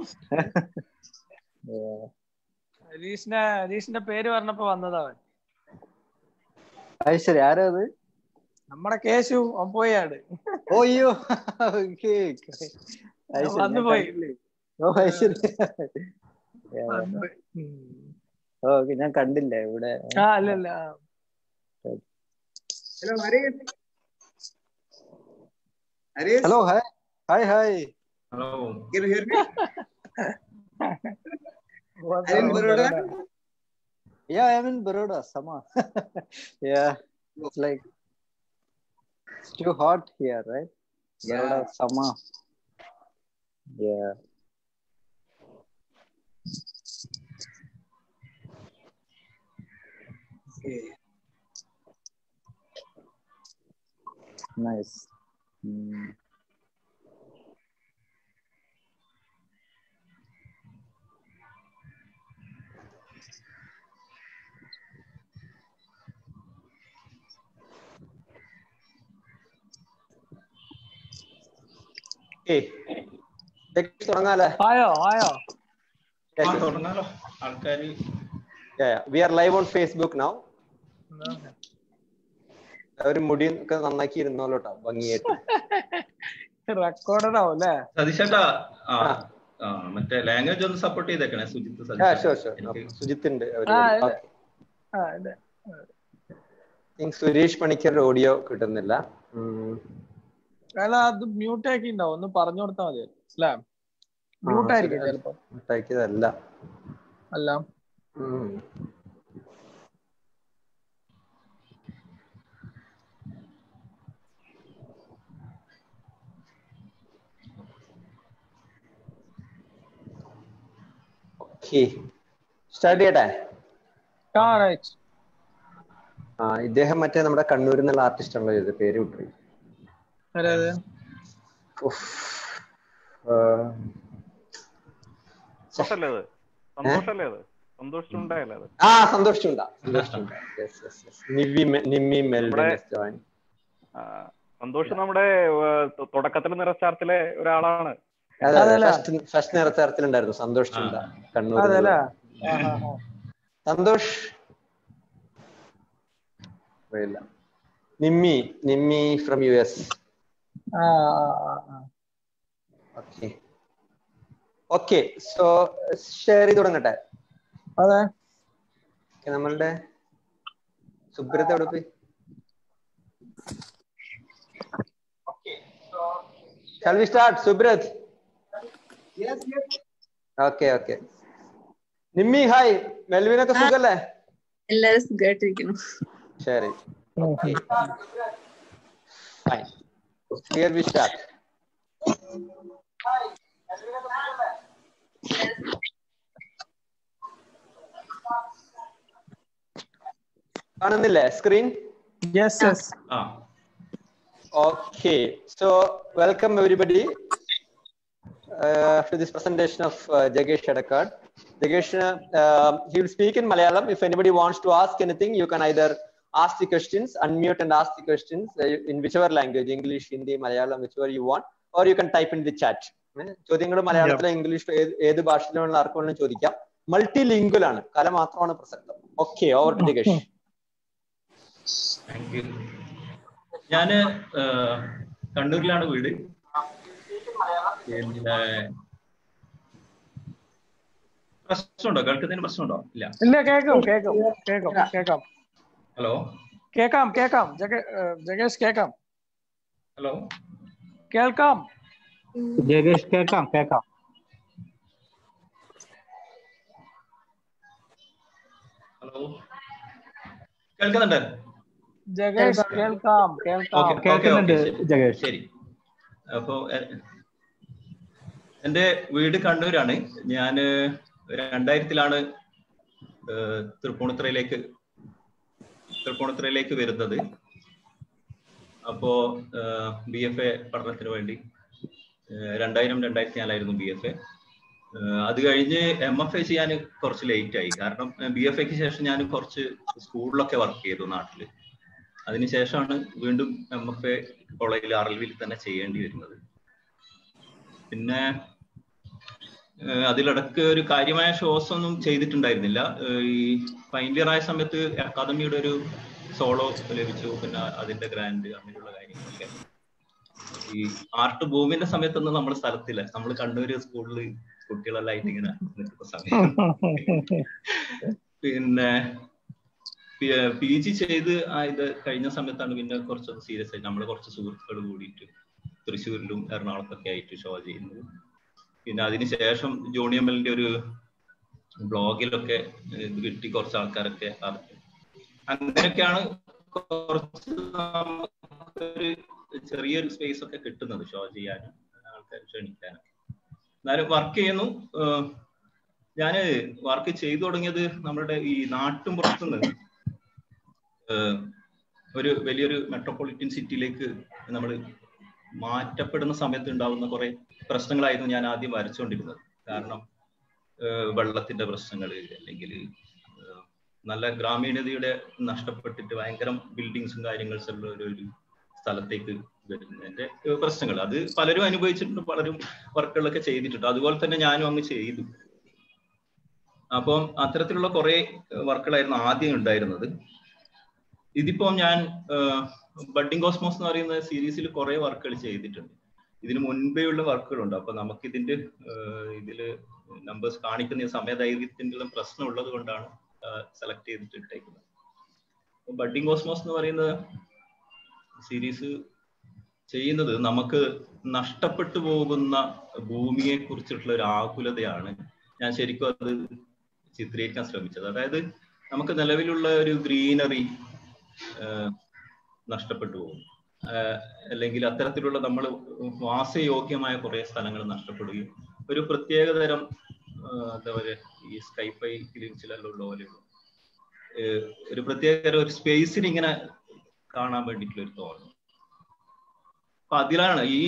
Yeah. ഹരീഷിനെ ഹരീഷിന്റെ പേര് പറഞ്ഞപ്പോ വന്നതാ അവൻ അത് ശരി ആരാ അത് നമ്മുടെ കേശു അവൻ പോയാട് ഓ അയ്യോ Okay, okay. അത് ശരി, വന്നു ഞാൻ പോയി. കണ്ടില്ലേ. ഓ അത് ശരി Yeah. വന്നുപോയി. ഉം. ഓക്കെ ഞാൻ കണ്ടില്ല ഇവിടെ ആ അല്ല അല്ല ആ. Hello, Harish. Harish, hello hi hi hi Hello. can you hear me? Are you in Baroda? Yeah, I'm in Baroda, Sama. yeah, it's like it's too hot here, right? Baroda, Yeah. Sama. Yeah. Okay. Nice. Mm. Okay. Text തുടങ്ങാല്ലേ ആയോ ആയോ ആ, തുടങ്ങാലോ ആൾക്കാര് we are live on Facebook now ഒരു മുടി ഒക്കെ നന്നാക്കി ഇരുന്നോലോ ട്ടോ ഭംഗിയായിട്ട് റെക്കോർഡഡ് ആവും അല്ലേ സതീഷേട്ടാ ആ ആ. ആ മറ്റേ ലാംഗ്വേജ് ഒന്ന് സപ്പോർട്ട് ചെയ്തേക്കണേ സുജിത്ത് ആ സതീഷ് ഷുവർ ഷുവർ എനിക്ക് സുജിത്ത് ഉണ്ട് ആ, ഇല്ല. ആ അതെ സുരേഷ് പണിക്കരുടെ ഓഡിയോ കിട്ടുന്നില്ല ഉം. അല്ല അത് മ്യൂട്ട് ആക്കി ഉണ്ടാവും ഒന്ന് പറഞ്ഞു കൊടുത്താൽ മതി അല്ലേ മ്യൂട്ട് ആയിരിക്കും ശരി. ചിലപ്പോ ഉണ്ടാക്കിയതല്ല അല്ല ഉം. Okay. സ്റ്റാർട്ട് ചെയ്യട്ടെ ആ റൈറ്റ് ആ ഇദ്ദേഹം മറ്റേ നമ്മുടെ കണ്ണൂരിൽ നിന്നുള്ള ആർട്ടിസ്റ്റ് ആണല്ലോ ഇത് പേര് വിട്ടു അതായത് സന്തോഷല്ലേ അത് സന്തോഷല്ലേ അത് സന്തോഷിച്ചുണ്ടായല്ലേ അത് ആ സന്തോഷിച്ചുണ്ടാ സന്തോഷിച്ചുണ്ടാ യെസ് യെസ് യെസ് നിവി മെ- നിമ്മി മെൽവിൻ നമ്മുടെ- has joined. ആ, സന്തോഷ് നമ്മുടെ തുടക്കത്തിൽ നിറച്ചാർത്തിലെ ഒരാളാണ് അതെ അതെ അതല്ലേ? ഫസ്റ്റ് ഫസ്റ്റ് നിറച്ചാർത്തിലുണ്ടായിരുന്നു സന്തോഷിച്ചുണ്ടാ കണ്ണൂർ അതല്ലേ സന്തോഷ് പോയില്ല Nimmi Nimmi from U S ആ ആ, ആ, ആ. ഓക്കെ ഓക്കെ സോ ഷെയർ ചെയ്ത് തുടങ്ങട്ടെ അതെ Okay, നമ്മളുടെ സുബ്രത്ത് എവിടെ പോയി Shall we start, Subrat Yes, yes. Okay okay Nimmi hi മെൽവിനൊക്കെ സുഖല്ലേ എല്ലാരും സുഖമായിട്ടിരിക്കുന്നു ശരി ഫൈൻ ഹിയർ വി സ്റ്റാർട്ട് കാണുന്നില്ലേ സ്ക്രീൻ യെസ് യെസ് ആ Okay, so welcome everybody uh, to this presentation of uh, Jagesh Shadakad. Jagesh, uh, he will speak in Malayalam. If anybody wants to ask anything, you can either ask the questions, unmute and ask the questions uh, in whichever language, English, Hindi, Malayalam, whichever you want, or you can type in the chat. ചോദ്യങ്ങൾ മലയാളത്തിലോ ഇംഗ്ലീഷിലോ ഏത് ഏത് ഭാഷയിലുള്ള ആർക്ക് വേണമെങ്കിലും ചോദിക്കാം multi lingual ആണ് കല മാത്രമാണ് പ്രസക്തം ഓക്കെ ഓവർ ടു ജഗേഷ് താങ്ക് യു ഞാന് ആ, കണ്ണൂരിലാണ് വീട് പിന്നെ പ്രശ്നമുണ്ടോ കേൾക്കുന്നതിന് പ്രശ്നമുണ്ടോ ഇല്ല ഇല്ല കേൾക്കാം കേൾക്കാം കേൾക്കാം കേൾക്കാം ഹലോ കേൾക്കാം കേൾക്കാം ജഗ- ഏ, ജഗേഷ് കേൾക്കാം ഹലോ കേൾക്കാം ജഗേഷ് കേൾക്കാം കേൾക്കാം ഹലോ കേൾക്കുന്നുണ്ട് ജഗേഷ് കേൾക്കാം കേൾക്കാം ഓക്കെ ഓക്കെ കേൾക്കുന്നുണ്ട് ഓക്കെ ജഗേഷ് ശരി അപ്പോ എ- എന്റെ വീട് കണ്ണൂരാണ് ഞാന് രണ്ടായിരത്തിലാണ് ഏഹ്, തൃപ്പൂണിത്തുറയിലേക്ക് തൃപ്പൂണിത്തുറയിലേക്ക് വരുന്നത് അപ്പോ ബി എഫ് എ പഠനത്തിന് വേണ്ടി ഏഹ്, രണ്ടായിരം രണ്ടായിരത്തി നാലായിരുന്നു ബി എഫ് എ അത് കഴിഞ്ഞ് എം എഫ് എ ചെയ്യാൻ കുറച്ച് ലേറ്റ് ആയി കാരണം ബി എഫ് എക്ക് ശേഷം ഞാൻ കുറച്ച് സ്കൂളിലൊക്കെ വർക്ക് ചെയ്തു നാട്ടില് അതിനുശേഷമാണ് വീണ്ടും എം എഫ് എ കോളേജിൽ ആർ എൽ വിയിൽ തന്നെ ചെയ്യേണ്ടി വരുന്നത് പിന്നെ ഏഹ് അതിലിടക്ക് ഒരു കാര്യമായ ഷോസ് ഒന്നും ചെയ്തിട്ടുണ്ടായിരുന്നില്ല ഏഹ് ഈ ഫൈനൽ ഇയർ ആയ സമയത്ത് അക്കാദമിയുടെ ഒരു സോളോ ലഭിച്ചു പിന്നെ അതിന്റെ ഗ്രാൻഡ് അങ്ങനെയുള്ള കാര്യങ്ങളൊക്കെ ഈ ആർട്ട് ഭൂമിന്റെ സമയത്തൊന്നും നമ്മൾ സ്ഥലത്തില്ല നമ്മൾ കണ്ണൂര് സ്കൂളിൽ കുട്ടികളെല്ലാം ആയിട്ട് ഇങ്ങനെ നിൽക്കുന്ന സമയം പിന്നെ പി ജി ചെയ്ത് ആ ഇത് കഴിഞ്ഞ സമയത്താണ് പിന്നെ കുറച്ചൊന്ന് സീരിയസ് ആയിട്ട് നമ്മൾ കുറച്ച് സുഹൃത്തുക്കൾ കൂടിയിട്ട് തൃശ്ശൂരിലും എറണാകുളത്തൊക്കെ ആയിട്ട് ഷോ ചെയ്യുന്നത് പിന്നെ അതിനുശേഷം ജോണി എം എല്ലിന്റെ ഒരു ബ്ലോഗിലൊക്കെ ഇത് കിട്ടി കുറച്ച് ആൾക്കാരൊക്കെ അറിഞ്ഞു അങ്ങനെയൊക്കെയാണ് കുറച്ച് നമുക്കൊരു ചെറിയൊരു സ്പേസ് ഒക്കെ കിട്ടുന്നത് ഷോ ചെയ്യാനും ആൾക്കാർ ക്ഷണിക്കാനൊക്കെ എന്നാലും വർക്ക് ചെയ്യുന്നു ഏഹ് ഞാന് വർക്ക് ചെയ്തു തുടങ്ങിയത് നമ്മുടെ ഈ നാട്ടും പുറത്തുനിന്ന് ഏഹ് ഒരു വലിയൊരു മെട്രോപൊളിറ്റൻ സിറ്റിയിലേക്ക് നമ്മൾ മാറ്റപ്പെടുന്ന സമയത്ത് ഉണ്ടാവുന്ന കുറെ പ്രശ്നങ്ങളായിരുന്നു ഞാൻ ആദ്യം വരച്ചുകൊണ്ടിരുന്നത് കാരണം ഏഹ് വെള്ളത്തിന്റെ പ്രശ്നങ്ങൾ അല്ലെങ്കിൽ ഏഹ് നല്ല ഗ്രാമീണതയുടെ നഷ്ടപ്പെട്ടിട്ട് ഭയങ്കര ബിൽഡിങ്സും കാര്യങ്ങൾസും ഉള്ള ഒരു ഒരു സ്ഥലത്തേക്ക് വരുന്നതിന്റെ ഏഹ് പ്രശ്നങ്ങൾ അത് പലരും അനുഭവിച്ചിട്ടുണ്ട് പലരും വർക്കുകളൊക്കെ ചെയ്തിട്ടുണ്ട് അതുപോലെ തന്നെ ഞാനും അങ്ങ് ചെയ്തു അപ്പം അത്തരത്തിലുള്ള കുറെ വർക്കുകളായിരുന്നു ആദ്യം ഉണ്ടായിരുന്നത് ഇതിപ്പോ ഞാൻ ബഡ്ഡിംഗ് കോസ്മോസ് എന്ന് പറയുന്ന സീരീസിൽ കുറെ വർക്കുകൾ ചെയ്തിട്ടുണ്ട് ഇതിന് മുൻപേ ഉള്ള വർക്കുകളുണ്ട് അപ്പൊ നമുക്ക് ഇതിന്റെ ഇതില് നമ്പേഴ്സ് കാണിക്കുന്ന ഈ സമയദൈർഘ്യത്തിന്റെ പ്രശ്നം ഉള്ളത് കൊണ്ടാണ് സെലക്ട് ചെയ്തിട്ട് ഇട്ടേക്കുന്നത് ബഡ്ഡിംഗ് കോസ്മോസ് എന്ന് പറയുന്ന സീരീസ് ചെയ്യുന്നത് നമുക്ക് നഷ്ടപ്പെട്ടു പോകുന്ന ഭൂമിയെ കുറിച്ചിട്ടുള്ള ഒരു ആകുലതയാണ് ഞാൻ ശരിക്കും അത് ചിത്രീകരിക്കാൻ ശ്രമിച്ചത് അതായത് നമുക്ക് നിലവിലുള്ള ഒരു ഗ്രീനറി നഷ്ടപ്പെട്ടു പോകും അല്ലെങ്കിൽ അത്തരത്തിലുള്ള നമ്മൾ വാസയോഗ്യമായ കുറെ സ്ഥലങ്ങൾ നഷ്ടപ്പെടുകയും ഒരു പ്രത്യേകതരം എന്താ പറയുക ഈ സ്കൈഫൈ ഫിലിംസിലെല്ലാം ഉള്ള പോലെയുള്ള ഒരു പ്രത്യേക ഒരു സ്പേസിന് ഇങ്ങനെ കാണാൻ വേണ്ടിയിട്ടുള്ള ഒരു തോന്നൽ അപ്പൊ അതിലാണ് ഈ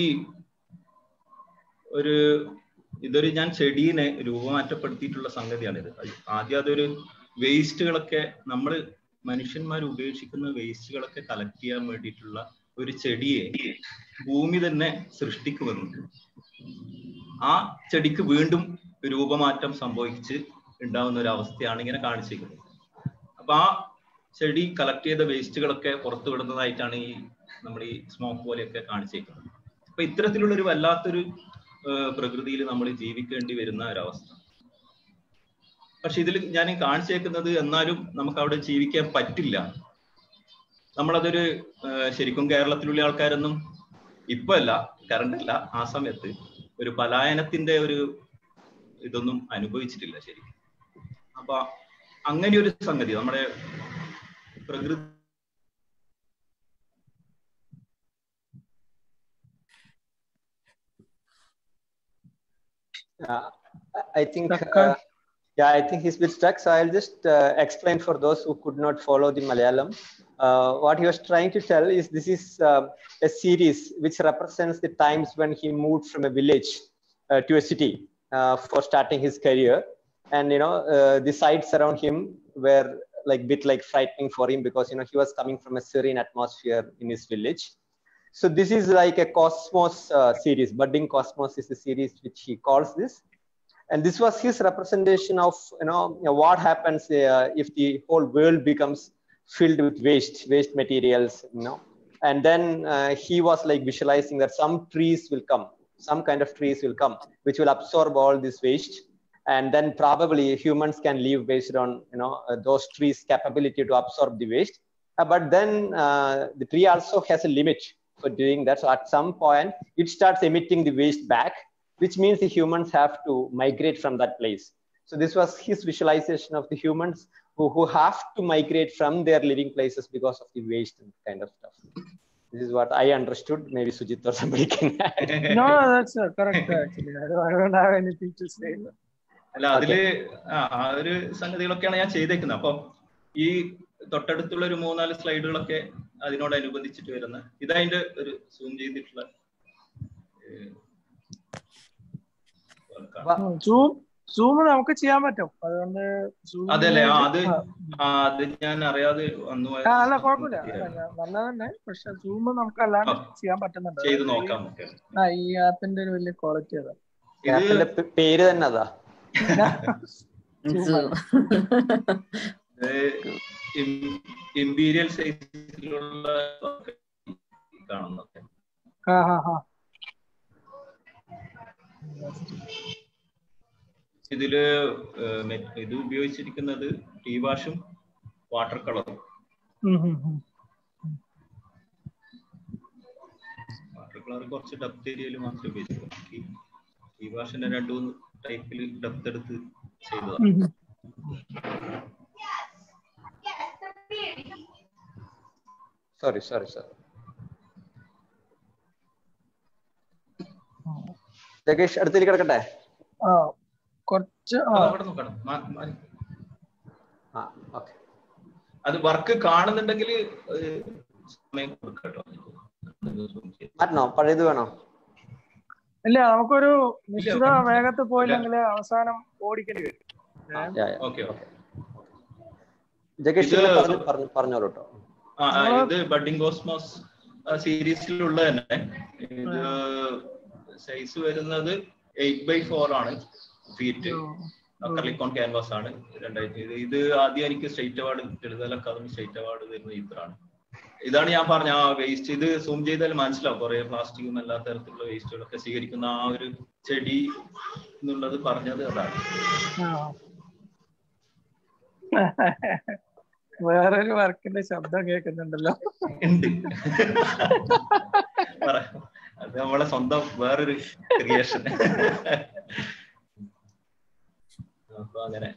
ഒരു ഇതൊരു ഞാൻ ചെടീനെ രൂപമാറ്റപ്പെടുത്തിയിട്ടുള്ള സംഗതിയാണിത് ആദ്യം അതൊരു വേസ്റ്റുകളൊക്കെ നമ്മൾ മനുഷ്യന്മാർ ഉപേക്ഷിക്കുന്ന വേസ്റ്റുകളൊക്കെ കളക്ട് ചെയ്യാൻ വേണ്ടിയിട്ടുള്ള ഒരു ചെടിയെ ഭൂമി തന്നെ സൃഷ്ടിക്കുമെന്ന് ആ ചെടിക്ക് വീണ്ടും രൂപമാറ്റം സംഭവിച്ച് ഉണ്ടാവുന്ന ഒരു അവസ്ഥയാണ് ഇങ്ങനെ കാണിച്ചിരിക്കുന്നത് അപ്പൊ ആ ചെടി കളക്ട് ചെയ്ത വേസ്റ്റുകളൊക്കെ പുറത്തു വിടുന്നതായിട്ടാണ് ഈ നമ്മൾ ഈ സ്മോക്ക് പോലെയൊക്കെ കാണിച്ചേക്കുന്നത് അപ്പൊ ഇത്തരത്തിലുള്ള ഒരു വല്ലാത്തൊരു പ്രകൃതിയിൽ നമ്മൾ ജീവിക്കേണ്ടി വരുന്ന ഒരവസ്ഥ പക്ഷെ ഇതിൽ ഞാൻ കാണിച്ചേക്കുന്നത് എന്നാലും നമുക്ക് അവിടെ ജീവിക്കാൻ പറ്റില്ല നമ്മളതൊരു ശരിക്കും കേരളത്തിലുള്ള ആൾക്കാരൊന്നും ഇപ്പൊ അല്ല കറണ്ട് അല്ല ആ സമയത്ത് ഒരു പലായനത്തിന്റെ ഒരു ഇതൊന്നും അനുഭവിച്ചിട്ടില്ല ശരിക്കും അപ്പൊ അങ്ങനെ ഒരു സംഗതി നമ്മുടെ പ്രകൃതി Uh, I think, uh, yeah, I think he's a bit stuck. So I'll just uh, explain for those who could not follow the Malayalam. what he was trying to tell is this is a series which represents the times when he moved from a village to a city for starting his career. And, you know, the sights around him were like bit like frightening for him because, you know, he was coming from a serene atmosphere in his village. So this is like a Cosmos uh, series. Budding Cosmos is the series which he calls this, and this was his representation of you know, you know what happens uh, if the whole world becomes filled with waste, waste materials, you know. And then uh, he was like visualizing that some trees will come, some kind of trees will come, which will absorb all this waste, and then probably humans can live based on you know those trees' capability to absorb the waste. but then the tree also has a limit for doing that. So at some point, it starts emitting the waste back, which means the humans have to migrate from that place. So this was his visualization of the humans who, who have to migrate from their living places because of the waste and kind of stuff. This is what I understood. Maybe Sujit or somebody can add. no, no, that's uh, correct actually. I don't, I don't have anything to say. അല്ല അതില് ആ ഒരു സംഗതികളൊക്കെയാണ് ഞാൻ ചെയ്തേക്കുന്നത് അപ്പൊ ഈ തൊട്ടടുത്തുള്ള ഒരു മൂന്നാല് സ്ലൈഡുകളൊക്കെ അതിനോടനുബന്ധിച്ചിട്ട് വരുന്ന ഇതതിന്റെ ഒരു സൂം ചെയ്തിട്ടുള്ള സൂം സൂം നമുക്ക് ചെയ്യാൻ പറ്റും അതുകൊണ്ട് അതല്ലേ അത് അത് ഞാൻ അറിയാതെ വന്നു അല്ല കുഴപ്പമില്ല നല്ലത് തന്നെ പക്ഷെ സൂം നമുക്ക് അല്ലാണ്ട് ചെയ്യാൻ പറ്റുന്നുണ്ട് ചെയ്ത് നോക്കാം ആ ഈ ആപ്പിന്റെ ഒരു വലിയ ക്വാളിറ്റി അതാണ് ക്യാപ്റ്റന്റെ പേ- പേര് തന്നെ അതാ ഇമ്പീരിയൽ സൈസിലുള്ള കാണുന്നത് ആ ആ ആ ഇതില് ഏഹ്, മെ- ഇത് ഉപയോഗിച്ചിരിക്കുന്നത് ടീ വാഷും വാട്ടർ കളറും ഉം, ഉം, ഉം. വാട്ടർ കളർ കുറച്ച് ഡെപ്ത് ഏരിയയിൽ മാത്രമേ ഉപയോഗിച്ചുള്ളൂ ടീ വാഷിന്റെ രണ്ടു മൂന്ന് ടൈപ്പിൽ ഡെപ്ത് എടുത്ത് ചെയ്തതാണ് ഉം, ഉം. സോറി സോറി സോറി ജഗേഷ് അടുത്തേക്ക് കിടക്കട്ടെ ആ കുറച്ച് ആ അത് അവിടെ നോക്കണം മാ- മാ- ആ ഓക്കെ അത് വർക്ക് കാണുന്നുണ്ടെങ്കിൽ സമയം കൊടുക്കട്ടോ മാറ്റണോ പഴയത് വേണോ ഇല്ല നമുക്കൊരു നിശ്ചിത വേഗത്തിൽ പോയില്ലെങ്കിൽ അവസാനം ഓടിക്കേണ്ടി വരും ഓക്കെ ഓക്കെ ജഗേഷ് ഇത് ഇങ്ങനെ പറഞ്ഞു പറഞ്ഞു പറഞ്ഞോളൂ കേട്ടോ ആ ആ, ഇത് ബഡിങ് കോസ്മോസ് സീരീസിലുള്ള തന്നെ ഇത് സൈസ് വരുന്നത് എയ്റ്റ് ബൈ ഫോർ ആണ് ഫീറ്റ് അക്കർലിക്കോൺ ക്യാൻവാസ് ആണ് രണ്ടായിരത്തി ഇത് ഇത് ആദ്യം എനിക്ക് സ്റ്റേറ്റ് അവാർഡ് ലളിതൽ അക്കാദമി സ്റ്റേറ്റ് അവാർഡ് തരുന്ന ഇത്രയാണ് ഇതാണ് ഞാൻ പറഞ്ഞ ആ വേസ്റ്റ് ഇത് സൂം ചെയ്താൽ മനസ്സിലാവും കുറെ പ്ലാസ്റ്റിക്കും എല്ലാ തരത്തിലുള്ള വേസ്റ്റുകളൊക്കെ സ്വീകരിക്കുന്ന ആ ഒരു ചെടി എന്നുള്ളത് പറഞ്ഞത് അതാണ് ആ. വേറൊരു വർക്കിന്റെ ശബ്ദം കേൾക്കുന്നുണ്ടല്ലോ ഉണ്ട് പറ. അത് നമ്മളെ സ്വന്തം വേറൊരു ക്രിയേഷൻ അപ്പൊ അങ്ങനെ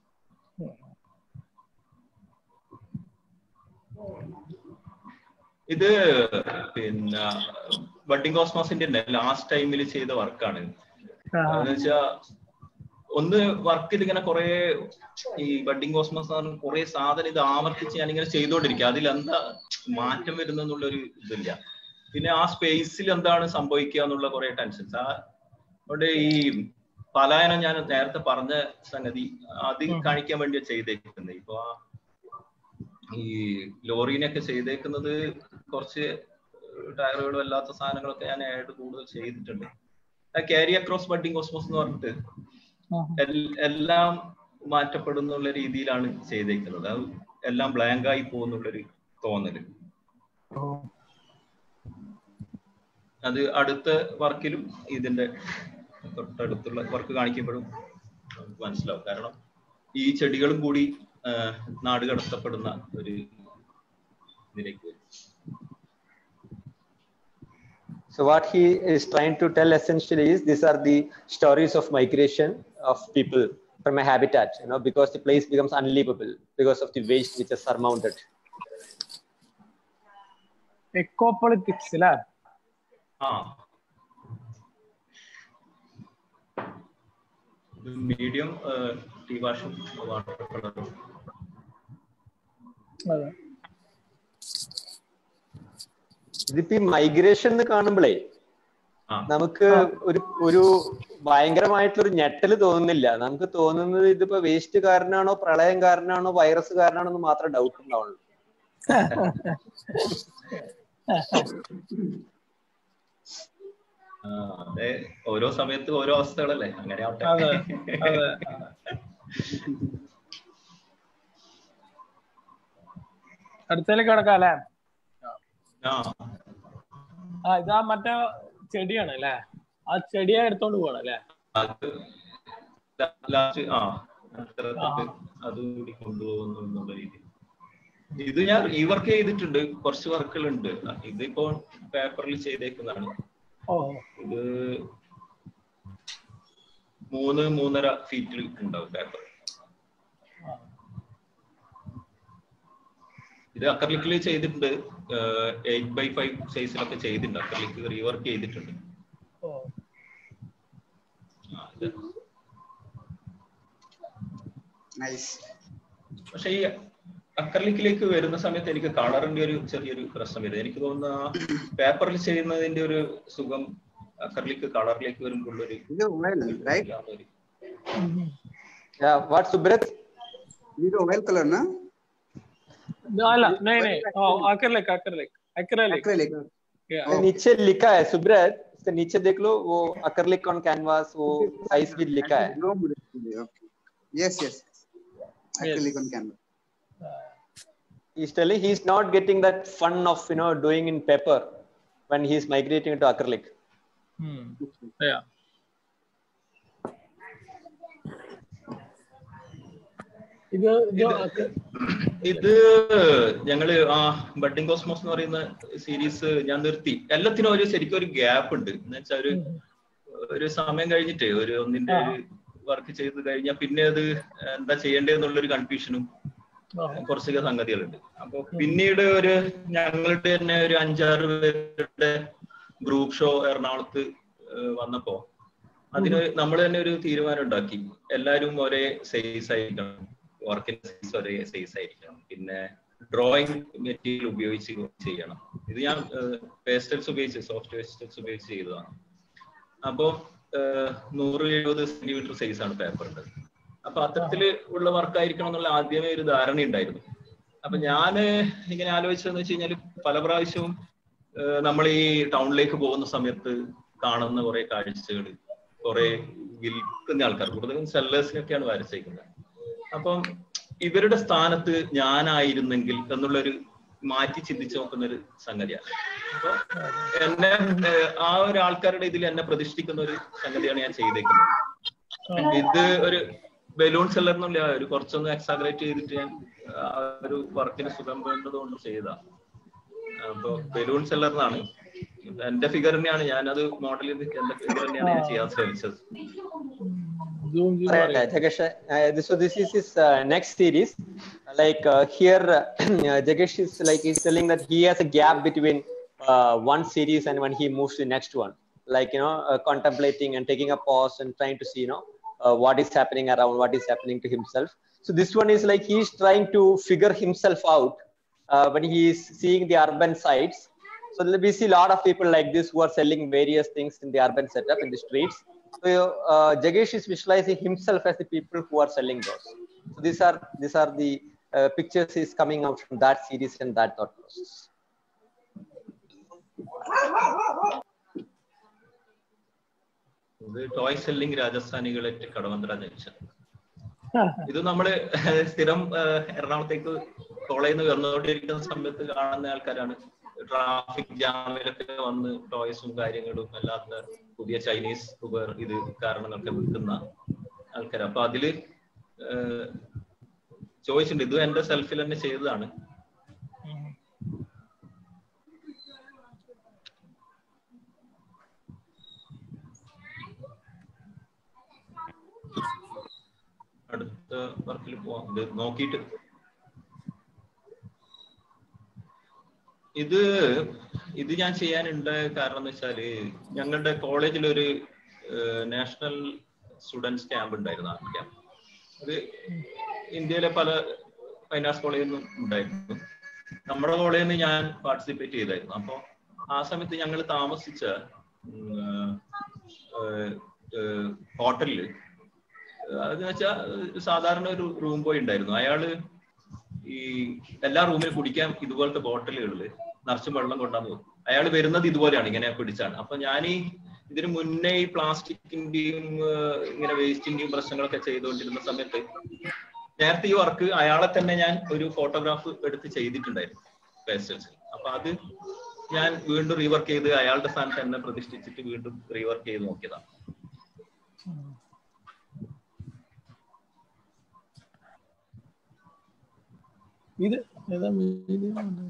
ഇത് പിന്നെ ബഡിങ് കോസ്മോസിന്റെ ലാസ്റ്റ് ടൈമിൽ ചെയ്ത വർക്കാണ് ആ. എന്ന് വെച്ചാ ഒന്ന് വർക്കിൽ ഇങ്ങനെ കുറെ ഈ ബഡിങ് കോസ്മോസ് കുറെ സാധനം ഇത് ആവർത്തിച്ച് ഞാൻ ഇങ്ങനെ ചെയ്തുകൊണ്ടിരിക്കുക അതിൽ എന്താ മാറ്റം വരുന്നെന്നുള്ളൊരു ഇതില്ല പിന്നെ ആ സ്പേസിൽ എന്താണ് സംഭവിക്കുക എന്നുള്ള കുറെ ടെൻഷൻസ് ആ അവിടെ ഈ പലായനം ഞാൻ നേരത്തെ പറഞ്ഞ സംഗതി അത് കാണിക്കാൻ വേണ്ടിയാ ചെയ്തേക്കുന്നത് ഇപ്പൊ ആ ഈ ലോറീനൊക്കെ ചെയ്തേക്കുന്നത് കുറച്ച് ടയറുകളും അല്ലാത്ത സാധനങ്ങളൊക്കെ ഞാൻ ആഡ് കൂടുതൽ ചെയ്തിട്ടുണ്ട് ക്യാരി അക്രോസ് ബഡിങ് കോസ്മോസ് എന്ന് പറഞ്ഞിട്ട് എൽ- എല്ലാം മാറ്റപ്പെടുന്നുള്ള രീതിയിലാണ് ചെയ്തേക്കുന്നത് അത് എല്ലാം ബ്ലാങ്ക് ആയി പോകുന്നുള്ളൊരു തോന്നല് അത് അടുത്ത വർക്കിലും ഇതിന്റെ തൊട്ടടുത്തുള്ള വർക്ക് കാണിക്കുമ്പോഴും നമുക്ക് മനസ്സിലാവും കാരണം ഈ ചെടികളും കൂടി ആ, നാട് കടത്തപ്പെടുന്ന ഒരു ഇതിലേക്ക് വരും So what he is trying to tell essentially is these are the stories of migration of people from a habitat, you know, because the place becomes unlivable because of the waste which is surmounted. എക്കോപൊളിറ്റിക്സ് അല്ലേ ആ medium tea വാഷും water കളറും അതെ ഇതിപ്പോ ഈ migration എന്ന് കാണുമ്പോഴേ ആ നമുക്ക് ഒരു ഒരു ഭയങ്കരമായിട്ടുള്ള ഒരു ഞെട്ടല് തോന്നുന്നില്ല നമുക്ക് തോന്നുന്നത് ഇതിപ്പോ വേസ്റ്റ് കാരനാണോ പ്രളയം കാരനാണോ വൈറസ് കാരനാണോ എന്ന് മാത്രമേ ഡൗട്ട് ഉണ്ടാവുള്ളൂ ആ, അതെ ഓരോ സമയത്ത് ഓരോ അവസ്ഥകളല്ലേ അങ്ങനെ ആവട്ടെ അതെ അതെ അടുത്തേക്ക് കിടക്കാം അല്ലേ ആ ആ ഇതാ മറ്റേ ചെടിയാണ് അല്ലേ ആ ചെടിയെ എടുത്തോണ്ട് പോകണം അല്ലേ അത് ലാസ്റ്റ് ആ അത്തരത്തില് അതും കൂടി കൊണ്ടുപോകുന്നു എന്നുള്ള രീതി ഇത് ഞാൻ ഈ വർക്ക് ചെയ്തിട്ടുണ്ട് കുറച്ച് വർക്കുകൾ ഉണ്ട് ഇതിപ്പോ പേപ്പറിൽ ചെയ്തേക്കുന്നതാണ് ഓ ഇത് മൂന്ന് മൂന്നര ഫീറ്റിൽ ഉണ്ടാവും പേപ്പർ ഇത് അക്കർലിക്കിൽ ചെയ്തിട്ടുണ്ട് എയ്റ്റ് ബൈ ഫൈവ് സൈസിലൊക്കെ ചെയ്തിട്ടുണ്ട് അക്കർലിക്ക് റീവർക്ക് ചെയ്തിട്ടുണ്ട് ഓ ആ, ഇത് നൈസ് പക്ഷെ ഈ അക്രലിക്കിലേക്ക് വരുന്ന സമയത്ത് എനിക്ക് കളറിന്റെ ഒരു ചെറിയൊരു പ്രശ്നം വരും എനിക്ക് തോന്നുന്നു ആ പേപ്പറിൽ ചെയ്യുന്നതിന്റെ ഒരു സുഖം അക്രലിക്ക് കളറിലേക്ക് വരുമ്പോൾ ഒരു ഇത് oil, right? Yeah, what Subrat? ಇದು oil color na अला नहीं नहीं ओ acrylic acrylic acrylic acrylic yeah Oh. नीचे लिखा है सुब्रत उसके नीचे देख लो वो अक्रलिक ऑन कैनवास वो साइज भी लिखा है No Murali. Okay. Yes, yes. Acrylic on canvas. he's telling he's not getting that fun of you know doing in paper when he's migrating to acrylic Hmm. Yeah. ഇത് ഇത് ഇത് ഞങ്ങള് ആ budding cosmos എന്ന് പറയുന്ന സീരീസ് ഞാൻ നിർത്തി എല്ലാത്തിനും ഒരു ശരിക്കും ഒരു ഗ്യാപ്പ് ഉണ്ട് എന്ന് വെച്ചാൽ ഒരു ഒരു സമയം കഴിഞ്ഞിട്ട് ഒരു ഒന്നിന്റെ ഒരു വർക്ക് ചെയ്ത് കഴിഞ്ഞാൽ പിന്നെ അത് എന്താ ചെയ്യേണ്ടതെന്നുള്ളൊരു കൺഫ്യൂഷനും കുറച്ചൊക്കെ സംഗതികളുണ്ട് അപ്പൊ പിന്നീട് ഒരു ഞങ്ങളുടെ തന്നെ ഒരു അഞ്ചാറ് പേരുടെ ഗ്രൂപ്പ് ഷോ എറണാകുളത്ത് ഏഹ് വന്നപ്പോ അതിന് നമ്മൾ തന്നെ ഒരു തീരുമാനം ഉണ്ടാക്കി എല്ലാരും ഒരേ സൈസ് ആയിരിക്കണം വർക്കിന്റെ സൈസ് ഒരേ സൈസ് ആയിരിക്കണം പിന്നെ ഡ്രോയിങ് മെറ്റീരിയൽ ഉപയോഗിച്ച് ചെയ്യണം ഇത് ഞാൻ പേസ്റ്റൽസ് ഉപയോഗിച്ച് സോഫ്റ്റ് പേസ്റ്റൽസ് ഉപയോഗിച്ച് ചെയ്തതാണ് അപ്പോ ഏഹ് നൂറ് എഴുപത് സെന്റിമീറ്റർ സൈസ് ആണ് പേപ്പറിന്റെ അപ്പൊ അത്തരത്തില് ഉള്ള വർക്ക് ആയിരിക്കണം എന്നുള്ള ആദ്യമേ ഒരു ധാരണ ഉണ്ടായിരുന്നു അപ്പൊ ഞാന് ഇങ്ങനെ ആലോചിച്ചതെന്ന് വെച്ച് കഴിഞ്ഞാൽ പല പ്രാവശ്യവും നമ്മൾ ഈ ടൗണിലേക്ക് പോകുന്ന സമയത്ത് കാണുന്ന കുറെ കാഴ്ചകൾ കുറെ വിൽക്കുന്ന ആൾക്കാർ കൂടുതലും സെല്ലേഴ്സിനൊക്കെയാണ് വരച്ചേക്കുന്നത് അപ്പം ഇവരുടെ സ്ഥാനത്ത് ഞാനായിരുന്നെങ്കിൽ എന്നുള്ളൊരു മാറ്റി ചിന്തിച്ചു നോക്കുന്ന ഒരു സംഗതിയാണ് അപ്പൊ എന്നെ ഏഹ്, ആ ഒരു ആൾക്കാരുടെ ഇതിൽ എന്നെ പ്രതിഷ്ഠിക്കുന്ന ഒരു സംഗതിയാണ് ഞാൻ ചെയ്തേക്കുന്നത് ഇത് ഒരു ബലൂൺ സെല്ലർ എന്നുള്ള ഒരു കുറച്ചൊന്ന് എക്സാഗ്രേറ്റ് ചെയ്തിട്ട് ഞാൻ ആ ഒരു വർക്കിന് സുഖം വേണ്ടത് കൊണ്ട് ചെയ്ത അപ്പൊ ബലൂൺ സെല്ലർ എന്നാണ് എന്റെ ഫിഗർ തന്നെയാണ് ഞാനത് മോഡൽ ചെയ്ത് എന്റെ ഫിഗർ തന്നെയാണ് ഞാൻ ചെയ്യാൻ ശ്രമിച്ചത് zoom zoom Right, പറയൂ. uh, Jagesh, uh, this, so this is his uh, next series. Like uh, here, uh, Jagesh is like he's telling that he has a gap between uh, one series and when he moves to the next one. Like you know, uh, contemplating and taking a pause and trying to see you know uh, what is happening around, what is happening to himself. So this one is like he's trying to figure himself out uh, when he is seeing the urban sites. So we see a lot of people like this who are selling various things in the urban setup in the streets. So uh, Jagesh is visualizing himself as the people who are selling those. So these are these are the uh, pictures is coming out from that series and that thought process. ഇത് toy selling രാജസ്ഥാനികളെ Kadavanthra junction ഇത് നമ്മള് സ്ഥിരം ഏഹ്, എറണാകുളത്തേക്ക് കോളേജിൽ നിന്ന് വന്നുകൊണ്ടിരിക്കുന്ന സമയത്ത് കാണുന്ന ആൾക്കാരാണ് ട്രാഫിക് ജാമിലൊക്കെ വന്ന് ടോയ്സും കാര്യങ്ങളും അല്ലാത്ത പുതിയ ചൈനീസ് ഉപർ ഇത് കാരണങ്ങളൊക്കെ വിൽക്കുന്ന ആൾക്കാർ അപ്പൊ അതില് ഏഹ്, ചോദിച്ചിട്ടുണ്ട് ഇത് എന്റെ സെൽഫിൽ തന്നെ ചെയ്തതാണ് അടുത്ത വർക്കിൽ പോവാം ഇത് നോക്കിയിട്ട് ഇത് ഇത് ഞാൻ ചെയ്യാനുണ്ടായ കാരണം എന്ന് വെച്ചാല് ഞങ്ങളുടെ കോളേജിൽ ഒരു നാഷണൽ സ്റ്റുഡൻസ് ക്യാമ്പ് ഉണ്ടായിരുന്നു ആ ക്യാമ്പ് അത് ഇന്ത്യയിലെ പല ഫൈൻ ആർട്സ് കോളേജിൽ നിന്നും ഉണ്ടായിരുന്നു നമ്മുടെ കോളേജിൽ നിന്ന് ഞാൻ പാർട്ടിസിപ്പേറ്റ് ചെയ്തായിരുന്നു അപ്പൊ ആ സമയത്ത് ഞങ്ങൾ താമസിച്ച ഹോട്ടലില് അതെന്ന് വെച്ചാൽ സാധാരണ ഒരു റൂം ബോയ് ഉണ്ടായിരുന്നു അയാള് ഈ എല്ലാ റൂമിലും കുടിക്കാൻ ഇതുപോലത്തെ ബോട്ടിലുകളിൽ നിറച്ചും വെള്ളം കൊണ്ടാന്ന് പോകും അയാൾ വരുന്നത് ഇതുപോലെയാണ് ഇങ്ങനെ പിടിച്ചാണ് അപ്പൊ ഞാൻ ഈ ഇതിന് മുന്നേ ഈ പ്ലാസ്റ്റിക്കിന്റെയും ഏഹ്, ഇങ്ങനെ വേസ്റ്റിന്റെയും പ്രശ്നങ്ങളൊക്കെ ചെയ്തുകൊണ്ടിരുന്ന സമയത്ത് നേരത്തെ ഈ വർക്ക് അയാളെ തന്നെ ഞാൻ ഒരു ഫോട്ടോഗ്രാഫ് എടുത്ത് ചെയ്തിട്ടുണ്ടായിരുന്നു പേസ്റ്റൽസിൽ അപ്പൊ അത് ഞാൻ വീണ്ടും റീവർക്ക് ചെയ്ത് അയാളുടെ സ്ഥാനത്ത് എന്നെ പ്രതിഷ്ഠിച്ചിട്ട് വീണ്ടും റീവർക്ക് ചെയ്ത് നോക്കിയതാണ് ഇത് ഏതാ medium ഉണ്ട്?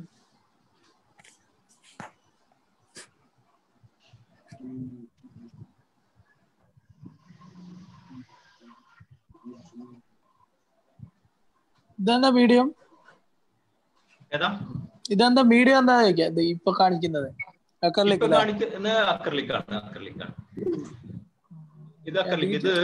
ഇതെന്താ മീഡിയം ഏതാ ഇതെന്താ മീഡിയം എന്താ ചോദിക്കാ ഇത് ഇപ്പൊ കാണിക്കുന്നത് അക്കറിലേക്ക് ഇപ്പൊ കാണിക്കുന്ന അക്രലിക്കാണ് അക്രലിക്കാണ് ഇത് അക്രലിക് ഇത്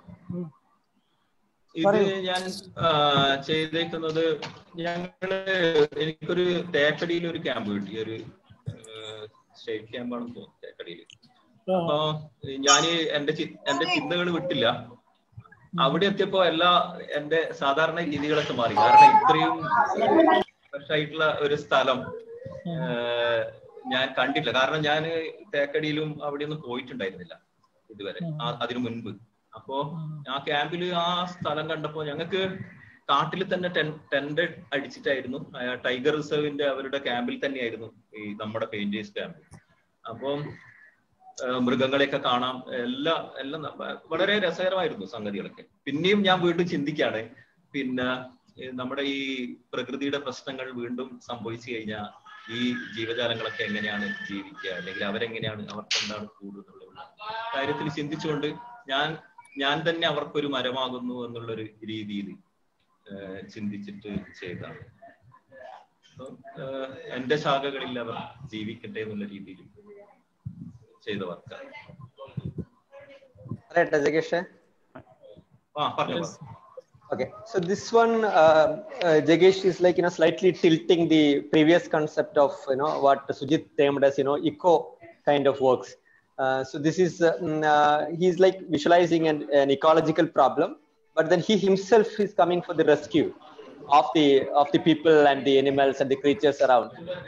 ഇത് ഞാൻ ആ, ചെയ്തേക്കുന്നത് ഞങ്ങള് എനിക്കൊരു തേക്കടിയിൽ ഒരു ക്യാമ്പ് കിട്ടി ഒരു സ്റ്റേറ്റ് ക്യാമ്പാണെന്ന് തോന്നുന്നു തേക്കടിയിൽ അപ്പൊ ഞാൻ എന്റെ ചി- എന്റെ ചിന്തകൾ വിട്ടില്ല അവിടെ എത്തിയപ്പോ എല്ലാ എന്റെ സാധാരണ രീതികളൊക്കെ മാറി കാരണം ഇത്രയും ഫ്രഷ് ആയിട്ടുള്ള ഒരു സ്ഥലം ഏഹ്, ഞാൻ കണ്ടില്ല കാരണം ഞാൻ തേക്കടിയിലും അവിടെയൊന്നും പോയിട്ടുണ്ടായിരുന്നില്ല ഇതുവരെ ആ- അതിനു മുൻപ് അപ്പോ ആ ക്യാമ്പിൽ ആ സ്ഥലം കണ്ടപ്പോ ഞങ്ങൾക്ക് കാട്ടിൽ തന്നെ ടെന്റ് അടിച്ചിട്ടായിരുന്നു ആ ടൈഗർ റിസർവിന്റെ അവരുടെ ക്യാമ്പിൽ തന്നെയായിരുന്നു ഈ നമ്മുടെ പെയിന്റേഴ്സ് ക്യാമ്പ് അപ്പം ആ, മൃഗങ്ങളെയൊക്കെ കാണാം എല്ലാം എല്ലാം ന- വളരെ രസകരമായിരുന്നു സംഗതികളൊക്കെ പിന്നെയും ഞാൻ വീണ്ടും ചിന്തിക്കാണ് പിന്നെ ഏ, നമ്മുടെ ഈ പ്രകൃതിയുടെ പ്രശ്നങ്ങൾ വീണ്ടും സംഭവിച്ചു കഴിഞ്ഞാൽ ഈ ജീവജാലങ്ങളൊക്കെ എങ്ങനെയാണ് ജീവിക്കുക അല്ലെങ്കിൽ അവരെങ്ങനെയാണ് അവർക്ക് എന്താണ് കൂടുതലുള്ള കാര്യത്തിൽ ചിന്തിച്ചുകൊണ്ട് ഞാൻ ഞാൻ തന്നെ അവർക്കൊരു മരമാകുന്നു എന്നുള്ളൊരു രീതിയിൽ ചിന്തിച്ചിട്ട് ചെയ്തതാണ് അപ്പൊ, ഏഹ്, എന്റെ ശാഖകളിൽ അവർ ജീവിക്കട്ടെ എന്നുള്ള രീതിയിൽ ചെയ്ത വർക്കാണ് പറയട്ടെ ജഗേഷ് ആ പറഞ്ഞു പറഞ്ഞു. Okay, so this one, uh, uh, Jagesh is like you know slightly tilting the previous concept of you know what Sujit termed as you know eco kind of works. Uh, so this is uh, mm, uh, he's like visualizing an, an ecological problem, but then he himself is coming for the rescue of the of the people and the animals and the creatures around.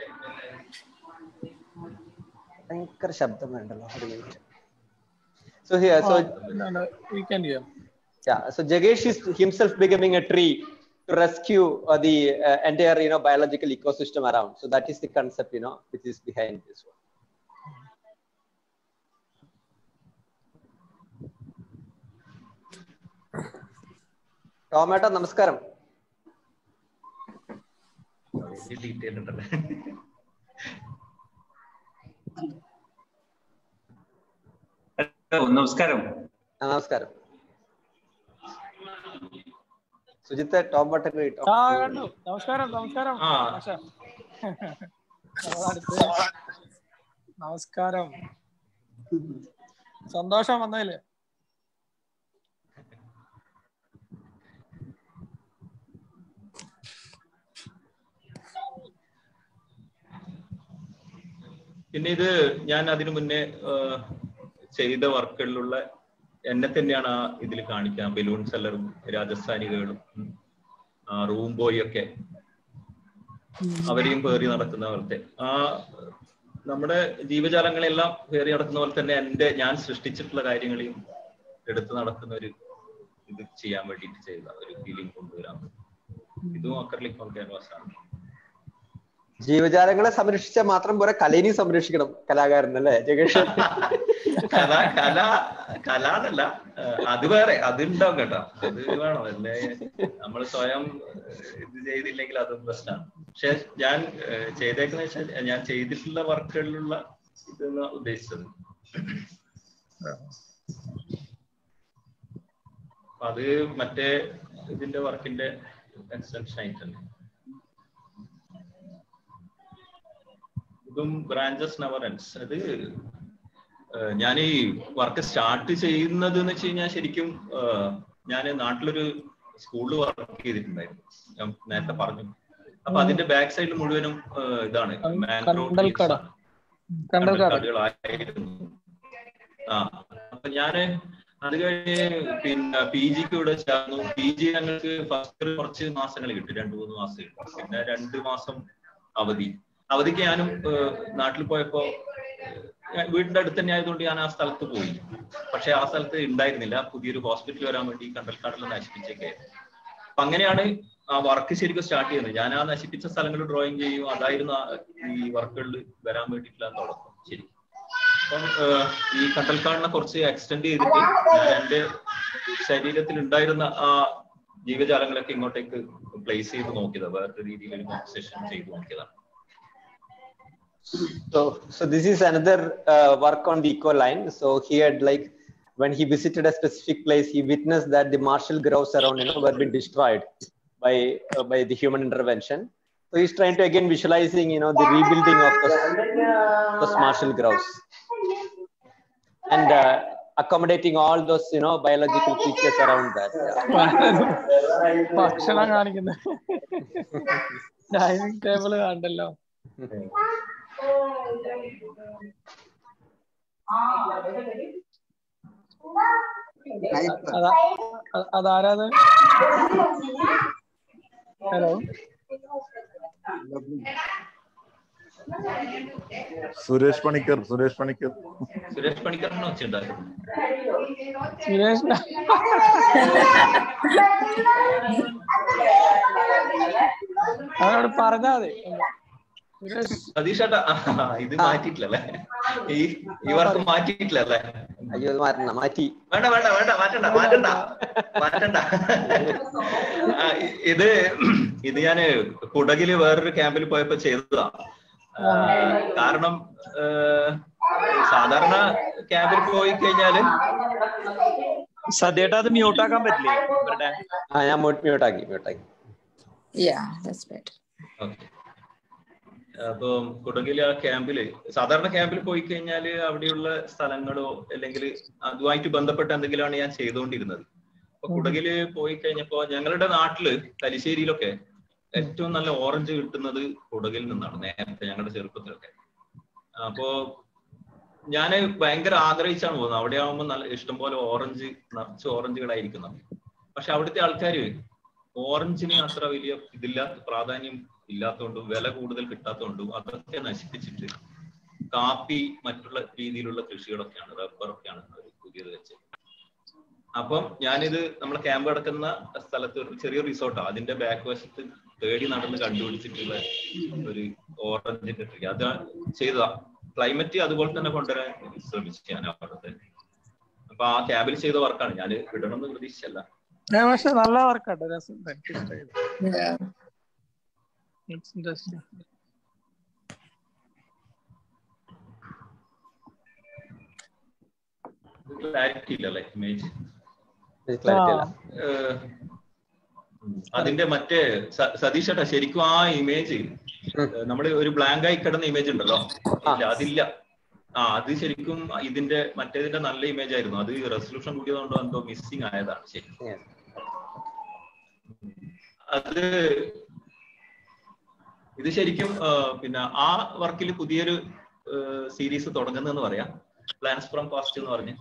ഭയങ്കര ശബ്ദം വേണ്ടല്ലോ ഒരു minute. So here, so we can hear. yeah, so Jagesh is himself becoming a tree to rescue uh, the uh, entire, you know, biological ecosystem around. So that is the concept, you know, which is behind this one. ടോമാറ്റോ നമസ്കാരം വലിയ detail ഉണ്ടല്ലേ hello നമസ്കാരം ആ, നമസ്കാരം സുജിത്ത് ടോമാറ്റോ കിട്ടോ ആ കണ്ടു നമസ്കാരം നമസ്കാരം ആ. ആശാ. നമ്മളടുത്ത് നമസ്കാരം സന്തോഷം വന്നതില് പിന്നെ ഇത് ഞാൻ അതിനു മുന്നേ ഏഹ്, ചെയ്ത വർക്കുകളിലുള്ള എന്നെ തന്നെയാണ് ആ ഇതിൽ കാണിക്കാൻ ബലൂൺ സെല്ലറും രാജസ്ഥാനികളും റൂം ബോയ് ഒക്കെ അവരെയും പേറി നടക്കുന്ന പോലത്തെ ആ നമ്മുടെ ജീവജാലങ്ങളെല്ലാം പേറി നടക്കുന്ന പോലെ തന്നെ എന്റെ ഞാൻ സൃഷ്ടിച്ചിട്ടുള്ള കാര്യങ്ങളെയും എടുത്ത് നടക്കുന്ന ഒരു ഇത് ചെയ്യാൻ വേണ്ടിയിട്ട് ചെയ്ത ഒരു ഫീലിംഗ് കൊണ്ടുവരാൻ ഇതും അക്രലിക് ഓൺ ക്യാൻവാസ് ആണ് ജീവജാലങ്ങളെ സംരക്ഷിച്ചാൽ മാത്രം പോരാ കലയിനെയും സംരക്ഷിക്കണം കലാകാരൻ അല്ലേ ജഗേഷ് കല കല കല എന്നല്ല ഏഹ് അത് വേറെ അത് ഉണ്ടാവും കേട്ടോ അത് വേണം അല്ലേ നമ്മൾ സ്വയം ഏഹ് ഇത് ചെയ്തില്ലെങ്കിൽ അതും പ്രശ്നമാണ് പക്ഷെ ഞാൻ ഏഹ് ചെയ്തേക്കുന്ന വെച്ചാൽ ഞാൻ ചെയ്തിട്ടുള്ള വർക്കുകളിലുള്ള ഇതെന്നാ ഉദ്ദേശിച്ചത് അപ്പൊ അത് മറ്റേ ഇതിന്റെ വർക്കിന്റെ എക്സ്റ്റൻഷൻ ആയിട്ടുണ്ട് ഇതും ബ്രാഞ്ചസ് നെവറൻസ് അത് ഞാൻ ഈ വർക്ക് സ്റ്റാർട്ട് ചെയ്യുന്നത് എന്ന് വെച്ച് കഴിഞ്ഞാൽ ശരിക്കും ഞാൻ നാട്ടിലൊരു സ്കൂളിൽ വർക്ക് ചെയ്തിട്ടുണ്ടായിരുന്നു ഞാൻ നേരത്തെ പറഞ്ഞു അപ്പൊ അതിന്റെ ബാക്ക് സൈഡിൽ മുഴുവനും ഏഹ്, ഇതാണ് മാൻഗ്രോ കണ്ടൽക്കട കണ്ടൽക്കാട് കണ്ടൽക്കാടുകളായിരുന്നു ആ അപ്പൊ ഞാന് അത് കഴിഞ്ഞ് പിന്നെ പി ജിക്ക് ഇവിടെ ചേർന്നു പി ജി ഞങ്ങൾക്ക് ഫസ്റ്റ് കുറച്ച് മാസങ്ങൾ കിട്ടി രണ്ടു മൂന്ന് മാസം കിട്ടി പിന്നെ രണ്ട് മാസം അവധി അവധിക്ക് ഞാനും ഏഹ്, നാട്ടിൽ പോയപ്പോ ഞാൻ വീടിന്റെ അടുത്ത് തന്നെ ആയതുകൊണ്ട് ഞാൻ ആ സ്ഥലത്ത് പോയി പക്ഷെ ആ സ്ഥലത്ത് ഉണ്ടായിരുന്നില്ല പുതിയൊരു ഹോസ്പിറ്റൽ വരാൻ വേണ്ടി കണ്ടൽക്കാടെല്ലാം നശിപ്പിച്ചേക്കായിരുന്നു അപ്പൊ അങ്ങനെയാണ് ആ വർക്ക് ശരിക്കും സ്റ്റാർട്ട് ചെയ്യുന്നത് ഞാൻ ആ നശിപ്പിച്ച സ്ഥലങ്ങൾ ഡ്രോയിങ് ചെയ്യും അതായിരുന്നു ആ ഈ വർക്കുകളിൽ വരാൻ വേണ്ടിയിട്ടുള്ള തുടക്കം ശരി അപ്പം ഏഹ്, ഈ കണ്ടൽക്കാടിനെ കുറച്ച് എക്സ്റ്റെൻഡ് ചെയ്തിട്ട് ഞാൻ എന്റെ ശരീരത്തിൽ ഉണ്ടായിരുന്ന ആ ജീവജാലങ്ങളൊക്കെ ഇങ്ങോട്ടേക്ക് പ്ലേസ് ചെയ്ത് നോക്കിയതാ വേറൊരു രീതിയിൽ ഒരു കോൺസെഷൻ ചെയ്ത് നോക്കിയതാണ് So, so this is another uh, work on the eco line. So he had like when he visited a specific place, he witnessed that the marshal groves around you know were being destroyed by uh, by the human intervention. So he's trying to again visualizing you know the rebuilding of those, those marshal groves and uh, accommodating all those you know biological features around that. ഭക്ഷണം കാണിക്കുന്ന dining table കണ്ടല്ലോ അതാ അ- അതാരാത് hello Suresh Panicker Suresh Panicker Suresh പണിക്കറിനെ വെച്ചിട്ടുണ്ടായിരുന്നു സുരേഷ് അവനോട് പറഞ്ഞാ മതി സുരേഷ് സതീഷ് ചേട്ടാ ആ, ഇത് മാറ്റിയിട്ടില്ലല്ലേ ഈ ഈ വർക്ക് മാറ്റിയിട്ടില്ലല്ലേ അയ്യോ ഇത് മാറ്റണം മാറ്റി വേണ്ട വേണ്ട വേണ്ട മാറ്റണ്ട മാറ്റണ്ട മാറ്റണ്ട ആ, ഇ- ഇത് ഇത് ഞാന് കുടകില് വേറൊരു ക്യാമ്പിൽ പോയപ്പോ ചെയ്തതാ ആ, കാരണം ആ, സാധാരണ ക്യാമ്പിൽ പോയി കഴിഞ്ഞാല് സദ്യേട്ടാ അത് മ്യൂട്ടാക്കാൻ പറ്റില്ലേ ഇവരുടെ ആ ഞാൻ മ്യൂട്ടാക്കി മ്യൂട്ടാക്കി Yeah, that's better. ഓക്കെ അപ്പൊ കുടകിലെ ആ ക്യാമ്പില് സാധാരണ ക്യാമ്പിൽ പോയി കഴിഞ്ഞാല് അവിടെയുള്ള സ്ഥലങ്ങളോ അല്ലെങ്കിൽ അതുമായിട്ട് ബന്ധപ്പെട്ട എന്തെങ്കിലുമാണ് ഞാൻ ചെയ്തുകൊണ്ടിരുന്നത് അപ്പൊ കുടകില് പോയി കഴിഞ്ഞപ്പോ ഞങ്ങളുടെ നാട്ടില് തലശ്ശേരിയിലൊക്കെ ഏറ്റവും നല്ല ഓറഞ്ച് കിട്ടുന്നത് കുടകിൽ നിന്നാണ് നേരത്തെ ഞങ്ങളുടെ ചെറുപ്പത്തിലൊക്കെ അപ്പോ ഞാന് ഭയങ്കര ആഗ്രഹിച്ചാണ് പോകുന്നത് അവിടെ ആവുമ്പോൾ നല്ല ഇഷ്ടംപോലെ ഓറഞ്ച് നിറച്ച് ഓറഞ്ചുകളായിരിക്കുന്നത് പക്ഷെ അവിടുത്തെ ആൾക്കാര് ഓറഞ്ചിന് അത്ര വലിയ ഇതില്ലാത്ത പ്രാധാന്യം ഇല്ലാത്തതുകൊണ്ടും വില കൂടുതൽ കിട്ടാത്തതുകൊണ്ടും അതൊക്കെ നശിപ്പിച്ചിട്ട് കാപ്പി മറ്റുള്ള രീതിയിലുള്ള കൃഷികളൊക്കെയാണ് റബ്ബറൊക്കെയാണ് അവർ പുതിയത് വെച്ചത് അപ്പം ഞാനിത് നമ്മളെ ക്യാമ്പ് കിടക്കുന്ന സ്ഥലത്ത് ഒരു ചെറിയ റിസോർട്ടാണ് അതിന്റെ ബാക്ക് വശത്ത് തേടി നടന്ന് കണ്ടുപിടിച്ചിട്ടുള്ള ഒരു ഓറഞ്ചിന്റെ ട്രീ അത് ചെയ്തതാ ക്ലൈമറ്റ് അതുപോലെ തന്നെ കൊണ്ടുവരാൻ ശ്രമിച്ചു ഞാൻ അവിടുത്തെ അപ്പൊ ആ ക്യാമ്പിൽ ചെയ്ത വർക്കാണ് ഞാൻ വിടണമെന്ന് പ്രതീക്ഷിച്ചല്ല ഞാൻ പക്ഷെ നല്ല വർക്കാട്ടോ രസം എനിക്ക് ഇഷ്ടമായി Yeah. ഇറ്റ്സ് ഇൻട്രസ്റ്റിംഗ് ക്ലാരിറ്റി ഇല്ലല്ലേ ഇമേജ് ക്ലാരിറ്റി അല്ല ഏഹ് അതിന്റെ മറ്റേ സ- സതീഷ് ഏട്ടാ ശരിക്കും ആ ഇമേജ് നമ്മൾ ഒരു ബ്ലാങ്ക് ആയി കിടന്ന ഇമേജ് ഉണ്ടല്ലോ ഇല്ല അതില്ല ആ അത് ശരിക്കും ഇതിന്റെ മറ്റേതിന്റെ നല്ല ഇമേജ് ആയിരുന്നു അത് റെസൊല്യൂഷൻ കൂടിയതുകൊണ്ടോ എന്തോ മിസ്സിങ് ആയതാണ് ശരി അത് ഇത് ശരിക്കും ആ, പിന്നെ ആ വർക്കിൽ പുതിയൊരു സീരീസ് തുടങ്ങുന്നെന്ന് പറയാം പ്ലാൻസ് ഫ്രം പാസ്റ്റ് എന്ന് പറഞ്ഞ്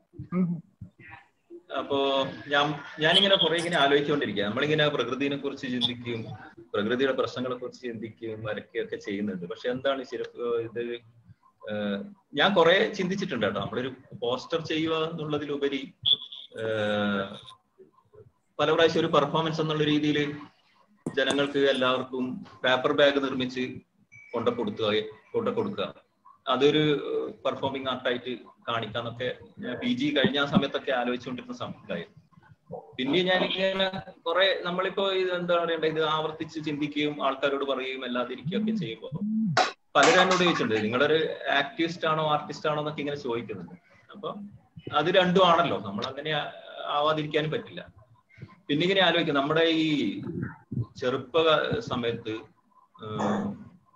അപ്പോ ഞാൻ ഞാനിങ്ങനെ കുറെ ഇങ്ങനെ ആലോചിച്ചുകൊണ്ടിരിക്കുക നമ്മളിങ്ങനെ പ്രകൃതിനെ കുറിച്ച് ചിന്തിക്കും പ്രകൃതിയുടെ പ്രശ്നങ്ങളെ കുറിച്ച് ചിന്തിക്കുകയും വരയ്ക്കുകയൊക്കെ ചെയ്യുന്നുണ്ട് പക്ഷെ എന്താണ് ശരിക്കും ഇത് ഏഹ് ഞാൻ കുറെ ചിന്തിച്ചിട്ടുണ്ട് കേട്ടോ നമ്മളൊരു പോസ്റ്റർ ചെയ്യുക എന്നുള്ളതിലുപരി ഏഹ് പല പ്രാവശ്യം ഒരു പെർഫോമൻസ് എന്നുള്ള രീതിയിൽ ജനങ്ങൾക്ക് എല്ലാവർക്കും പേപ്പർ ബാഗ് നിർമ്മിച്ച് കൊണ്ട കൊടുക്കുക കൊണ്ട കൊടുക്കുക അതൊരു പെർഫോമിംഗ് ആർട്ടായിട്ട് കാണിക്കാന്നൊക്കെ ഞാൻ പി ജി കഴിഞ്ഞ ആ സമയത്തൊക്കെ ആലോചിച്ചുകൊണ്ടിരുന്ന സമയത്തായിരുന്നു പിന്നെ ഞാൻ ഇങ്ങനെ കുറെ നമ്മളിപ്പോ ഇത് എന്താ പറയണ്ടേ ഇത് ആവർത്തിച്ച് ചിന്തിക്കുകയും ആൾക്കാരോട് പറയുകയും അല്ലാതിരിക്കുകയും ഒക്കെ ചെയ്യുമ്പോൾ പലരും എന്നോട് ചോദിച്ചിട്ടുണ്ട് നിങ്ങളൊരു ആക്ടിവിസ്റ്റ് ആണോ ആർട്ടിസ്റ്റ് ആണോ എന്നൊക്കെ ഇങ്ങനെ ചോദിക്കുന്നുണ്ട് അപ്പൊ അത് രണ്ടും ആണല്ലോ നമ്മൾ അങ്ങനെ ആ- ആവാതിരിക്കാനും പറ്റില്ല പിന്നെ ഇങ്ങനെ ആലോചിക്കും നമ്മുടെ ഈ ചെറുപ്പ സമയത്ത് ഏഹ്,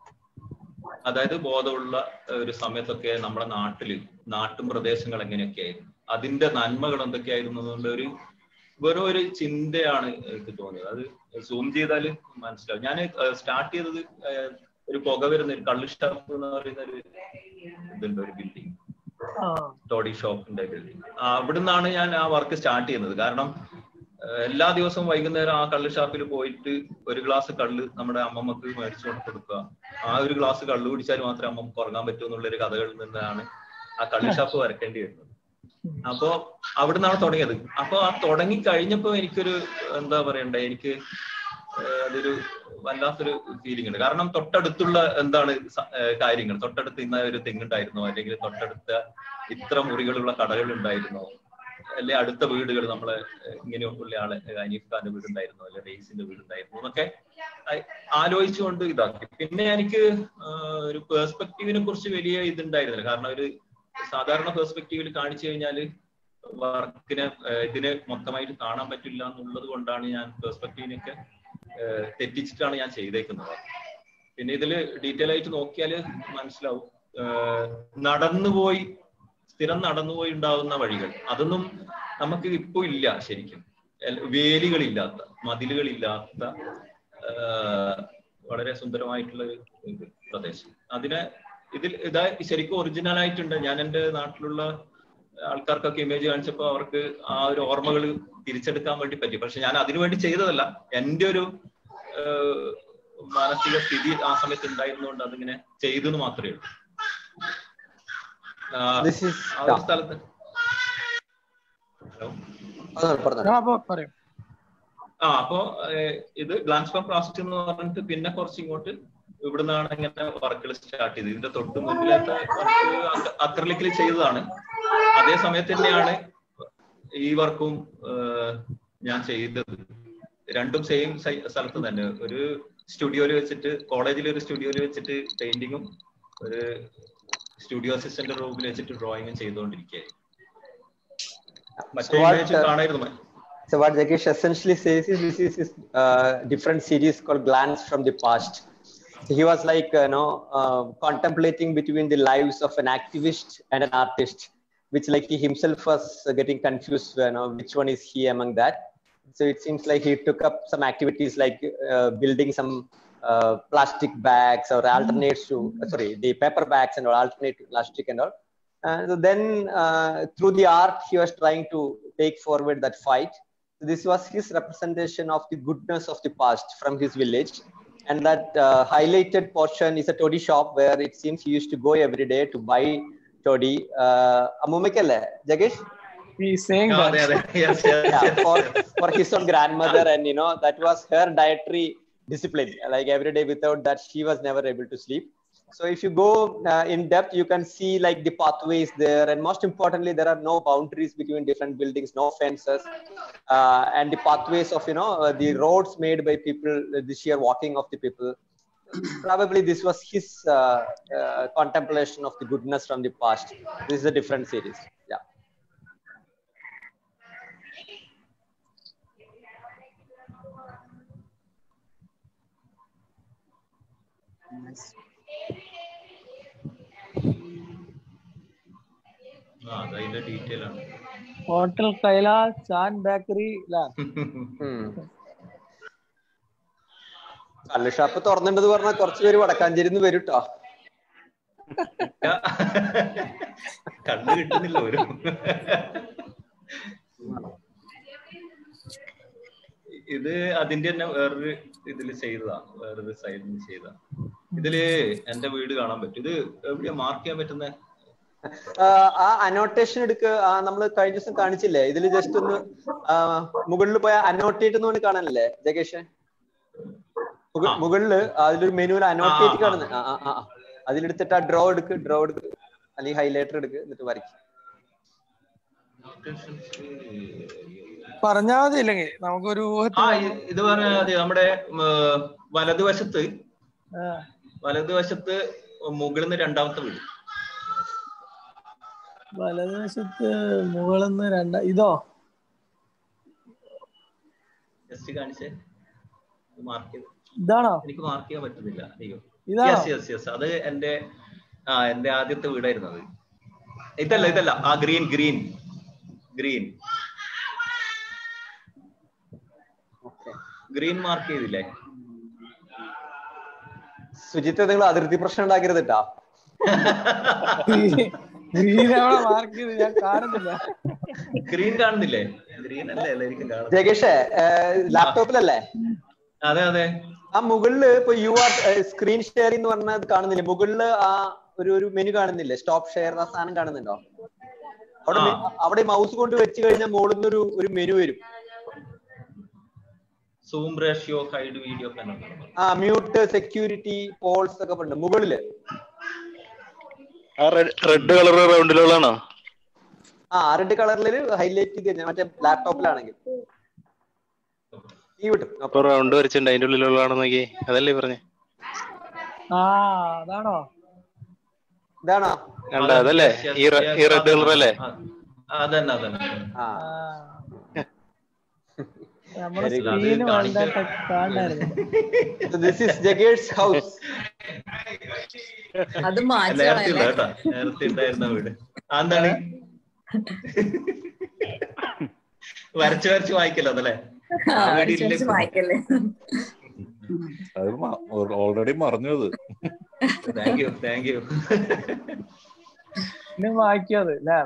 അതായത് ബോധമുള്ള ഒരു സമയത്തൊക്കെ നമ്മുടെ നാട്ടില് നാട്ടും പ്രദേശങ്ങൾ എങ്ങനെയൊക്കെയായിരുന്നു അതിന്റെ നന്മകൾ എന്തൊക്കെയായിരുന്നു എന്നുള്ള ഒരു വെറും ഒരു ചിന്തയാണ് എനിക്ക് തോന്നിയത് അത് സൂം ചെയ്താൽ മനസ്സിലാവും ഞാൻ സ്റ്റാർട്ട് ചെയ്തത് ഏഹ്, ഒരു പുക വരുന്ന ഒരു കള്ള് ഷാപ്പ് എന്ന് പറയുന്ന ഒരു ഇതുണ്ട് ഒരു ബിൽഡിംഗ് ടോഡി ഷോപ്പിന്റെ ബിൽഡിംഗ് അവിടുന്നാണ് ഞാൻ ആ വർക്ക് സ്റ്റാർട്ട് ചെയ്യുന്നത് കാരണം ഏഹ് എല്ലാ ദിവസവും വൈകുന്നേരം ആ കള്ള് ഷാപ്പിൽ പോയിട്ട് ഒരു ഗ്ലാസ് കള്ള് നമ്മുടെ അമ്മമ്മക്ക് മേടിച്ചുകൊണ്ട് കൊടുക്കുക ആ ഒരു ഗ്ലാസ് കള്ള് കുടിച്ചാൽ മാത്രമേ അമ്മമ്മക്ക് ഉറങ്ങാൻ പറ്റൂ എന്നുള്ള ഒരു കഥകളിൽ നിന്നാണ് ആ കള്ള് ഷാപ്പ് വരക്കേണ്ടി വരുന്നത് അപ്പോ അവിടുന്നാണ് തുടങ്ങിയത് അപ്പൊ ആ തുടങ്ങി കഴിഞ്ഞപ്പോ എനിക്കൊരു എന്താ പറയണ്ടേ എനിക്ക് ഏഹ് അതൊരു വല്ലാത്തൊരു ഫീലിംഗ് ഉണ്ട് കാരണം തൊട്ടടുത്തുള്ള എന്താണ് സ- ഏഹ് കാര്യങ്ങൾ തൊട്ടടുത്ത് ഇന്ന ഒരു തെങ്ങുണ്ടായിരുന്നോ അല്ലെങ്കിൽ തൊട്ടടുത്ത ഇത്ര മുറികളുള്ള കടകൾ ഉണ്ടായിരുന്നോ അല്ലെ അടുത്ത വീടുകൾ നമ്മളെ ഏഹ് ഇങ്ങനെയുള്ള ആളെ ഏഹ് അനീഫ് ഖാന്റെ വീടുണ്ടായിരുന്നോ അല്ലെ റെയ്സിന്റെ വീടുണ്ടായിരുന്നോ എന്നൊക്കെ ആ- ആലോചിച്ചുകൊണ്ട് ഇതാക്കി പിന്നെ എനിക്ക് ആഹ് ഒരു പേഴ്സ്പെക്റ്റീവിനെ കുറിച്ച് വലിയ ഇതുണ്ടായിരുന്നില്ല കാരണം ഒരു സാധാരണ പേഴ്സ്പെക്റ്റീവിൽ കാണിച്ചു കഴിഞ്ഞാല് വർക്കിനെ ഏഹ് ഇതിനെ മൊത്തമായിട്ട് കാണാൻ പറ്റില്ല എന്നുള്ളത് കൊണ്ടാണ് ഞാൻ പേഴ്സ്പെക്റ്റീവിനൊക്കെ ഏഹ് തെറ്റിച്ചിട്ടാണ് ഞാൻ ചെയ്തേക്കുന്നത് പിന്നെ ഇതിൽ ഡീറ്റെയിൽ ആയിട്ട് നോക്കിയാൽ മനസ്സിലാവും ഏഹ് നടന്നുപോയി സ്ഥിരം നടന്നുപോയി ഉണ്ടാവുന്ന വഴികൾ അതൊന്നും നമുക്ക് ഇപ്പൊ ഇല്ല ശരിക്കും എൽ- വേലികളില്ലാത്ത മതിലുകളില്ലാത്ത ഏഹ് വളരെ സുന്ദരമായിട്ടുള്ള ഒരു ഇത് പ്രദേശം അതിനെ ഇതിൽ ഇതാ ശരിക്കും ഒറിജിനൽ ആയിട്ടുണ്ട് ഞാൻ എൻ്റെ നാട്ടിലുള്ള ആൾക്കാർക്കൊക്കെ ഇമേജ് കാണിച്ചപ്പോൾ അവർക്ക് ആ ഒരു ഓർമ്മകൾ തിരിച്ചെടുക്കാൻ വേണ്ടി പറ്റി പക്ഷെ ഞാൻ അതിനു വേണ്ടി ചെയ്തതല്ല എൻ്റെ ഒരു ഏഹ്, മാനസിക സ്ഥിതി ആ സമയത്ത് ഉണ്ടായിരുന്നുകൊണ്ട് അതിങ്ങനെ ചെയ്തു എന്ന് മാത്രമേ ഉള്ളൂ ആ, This is- ആ ഒരു സ്ഥലത്ത് ഹലോ പറഞ്ഞോ, പറഞ്ഞോ. പറയും ആ അപ്പോ ഏഹ്, ഇത് ഗ്ലാൻസ് ഫ്രം പ്ലാസ്റ്റിക് എന്ന് പറഞ്ഞിട്ട് പിന്നെ കുറച്ച് ഇങ്ങോട്ട് ഇവിടുന്നാണ് ഇങ്ങനെ വർക്കുകൾ സ്റ്റാർട്ട് ചെയ്തത് ഇതിന്റെ തൊട്ട് മുന്നിലത്തെ വർക്ക് അക്രലിക്കിൽ ചെയ്തതാണ് അതേ സമയത്ത് തന്നെയാണ് ഈ വർക്കും ഏഹ്, ഞാൻ ചെയ്തത് രണ്ടും സെയിം സ്ഥലത്ത് തന്നെ ഒരു സ്റ്റുഡിയോയിൽ വെച്ചിട്ട് കോളേജിൽ ഒരു സ്റ്റുഡിയോയിൽ വെച്ചിട്ട് പെയിന്റിങ്ങും ഒരു സ്റ്റുഡിയോ അസിസ്റ്റന്റ് റൂമിൽ വെച്ചിട്ട് ഡ്രോയിങ്ങും ചെയ്തുകൊണ്ടിരിക്കുകയായിരുന്നു മറ്റേ So what, image uh, കാണായിരുന്നു So what Jagesh essentially says is this is his uh, different series called Glance from the Past. So he was like uh, you know uh, contemplating between the lives of an activist and an artist, which like he himself was uh, getting confused. You know which one is he among that. So it seems like he took up some activities like uh, building some uh, plastic bags or alternates to sorry the paper bags and all alternate to plastic and all. Uh, so then uh, through the art he was trying to take forward that fight this was his representation of the goodness of the past from his village and that uh, highlighted portion is a toddy shop where it seems he used to go every day to buy toddy uh, അമ്മൂമ്മയ്ക്കല്ലേ ജഗേഷ് He's saying ആ, that. അതെ അതെ yes, yes, yeah, yes. for for his own grandmother and you know that was her dietary discipline like every day without that she was never able to sleep so if you go uh, in depth you can see like the pathways there and most importantly there are no boundaries between different buildings no fences uh, and the pathways of you know uh, the roads made by people uh, the sheer walking of the people probably this was his uh, uh, contemplation of the goodness from the past this is a different series yeah ആ അതിന്റെ detail ആണ് hotel Kailas ചാൻ bakery അല്ലേ കള്ള് shop തുറന്നിട്ടെന്ന് പറഞ്ഞാൽ കുറച്ച് പേര് വടക്കാഞ്ചേരിന്ന് വരും ട്ടോ കണ്ണു കിട്ടുന്നില്ല ഒരു ഇത് അതിന്റെ തന്നെ വേറൊരു ഇതില് ചെയ്തതാ വേറൊരു സൈഡിൽ നിന്ന് ചെയ്തതാ ഇതില് എന്റെ വീട് കാണാൻ പറ്റും ഇത് എവിടെയാ മാർക്ക് ചെയ്യാൻ പറ്റുന്ന ആഹ് ആ അനോട്ടേഷൻ എടുക്ക നമ്മൾ കഴിഞ്ഞ ദിവസം കാണിച്ചില്ലേ ഇതിൽ ജസ്റ്റ് ഒന്ന് മുകളിൽ പോയ അനോട്ടേറ്റ് എന്ന് പറഞ്ഞ് കാണാനല്ലേ ജഗേഷ് മുക- മുകളില് അതിലൊരു മെനുവിൽ അനോട്ടേറ്റ് ആ, ആ. കാണുന്നത് ആ ആ ആ ആ. അതിലെടുത്തിട്ട് ആ ഡ്രോ എടുക്ക് ഡ്രോ എടുക്ക് അല്ലെങ്കിൽ ഹൈലൈറ്റർ എടുക്ക് എന്നിട്ട് വരയ്ക്കും പറഞ്ഞാ മതി ഇല്ലെങ്കിൽ നമുക്കൊരു ആ ഇ- ഇത് പറഞ്ഞ അതെ നമ്മുടെ ഉം, വലതുവശത്ത് ആ, വലതുവശത്ത് മുകളിൽ നിന്ന് രണ്ടാമത്തെ വീട് വലതുവശത്ത് മുകളിന്ന് രണ്ട ഇതോ ജസ്റ്റ് കാണിച്ചേ മാർക്ക് ചെയ്ത് ഇതാണോ എനിക്ക് മാർക്ക് ചെയ്യാൻ പറ്റുന്നില്ല അയ്യോ ഇതാണോ? യെസ് യെസ് യെസ് അത് എന്റെ ആ എന്റെ ആദ്യത്തെ വീടായിരുന്നു അത് ഇതല്ല ഇതല്ല ആ green green green green mark ചെയ്തില്ലേ സുജിത്ത് നിങ്ങൾ അതിർത്തി പ്രശ്നം ഉണ്ടാക്കരുത് കേട്ടാ ഗ്രീൻ അവിടെ മാർക്ക് ചെയ്ത് ഞാൻ കാണുന്നില്ല ഗ്രീൻ കാണുന്നില്ലേ ഗ്രീൻ അല്ലേ എല്ലാവർക്കും കാണുന്നത് ജഗേഷേ ലാപ്ടോപ്പിലല്ലേ അതെ അതെ ആ മുകളില് ഇപ്പൊ യു ആർ സ്ക്രീൻ ഷെയർ എന്ന് പറഞ്ഞത് കാണുന്നില്ലേ മുകളില് ആ ഒരു ഒരു മെനു കാണുന്നില്ലേ സ്റ്റോപ്പ് ഷെയർ ആ സാധനം കാണുന്നുണ്ടോ അവിടെ മെ- അവിടെ മൗസ് കൊണ്ട് വെച്ച് കഴിഞ്ഞാൽ മുകളിൽ നിന്ന് ഒരു ഒരു മെനു വരും സൂം റേഷ്യോ ഹൈഡ് വീഡിയോ ഒക്കെ ആ മ്യൂട്ട് സെക്യൂരിറ്റി പോൾസ് ഒക്കെ ഉണ്ട് മുകളില് ആ റെഡ് കളർ റൗണ്ടിലുള്ളതാണോ ആ റെഡ് കളറിൽ ഹൈലൈറ്റ് ചെയ്ത് കഴിഞ്ഞാൽ മറ്റേ ലാപ്ടോപ്പിലാണെങ്കിൽ ഈ വിട്ടും അപ്പൊ റൗണ്ട് വരച്ചിട്ടുണ്ട് അതിന്റെ ഉള്ളിലുള്ളതാണോ നോക്കി അതല്ലേ പറഞ്ഞേ ആ അതാണോ ഇതാണോ കണ്ട അതല്ലേ ഈ റെ- ഈ റെഡ് കളർ അല്ലേ അതന്നെ അതന്നെ ആ നമ്മുടെ Very good. സ്ക്രീന് അത് വലുതായിട്ട് കാണായിരുന്നു ദിസ് ഇസ് ജഗേഴ്സ് ഹൗസ് അത് മാറ്റി നേരത്തെ ഇല്ല കളയല്ലേ കേട്ടോ നേരത്തെ ഉണ്ടായിരുന്ന വീട് ആ, എന്താണ് വരച്ച് വരച്ച് വായിക്കല്ലോ അതല്ലേ ആ, ആ വീട് അടിച്ച് ഇല്ല അടിച്ച് ഇപ്പൊ. വായിക്കല്ലേ അത് ഓൾറെഡി മറിഞ്ഞു അത് താങ്ക് യു താങ്ക് യു പിന്നെ വായിക്കാത് അല്ലേ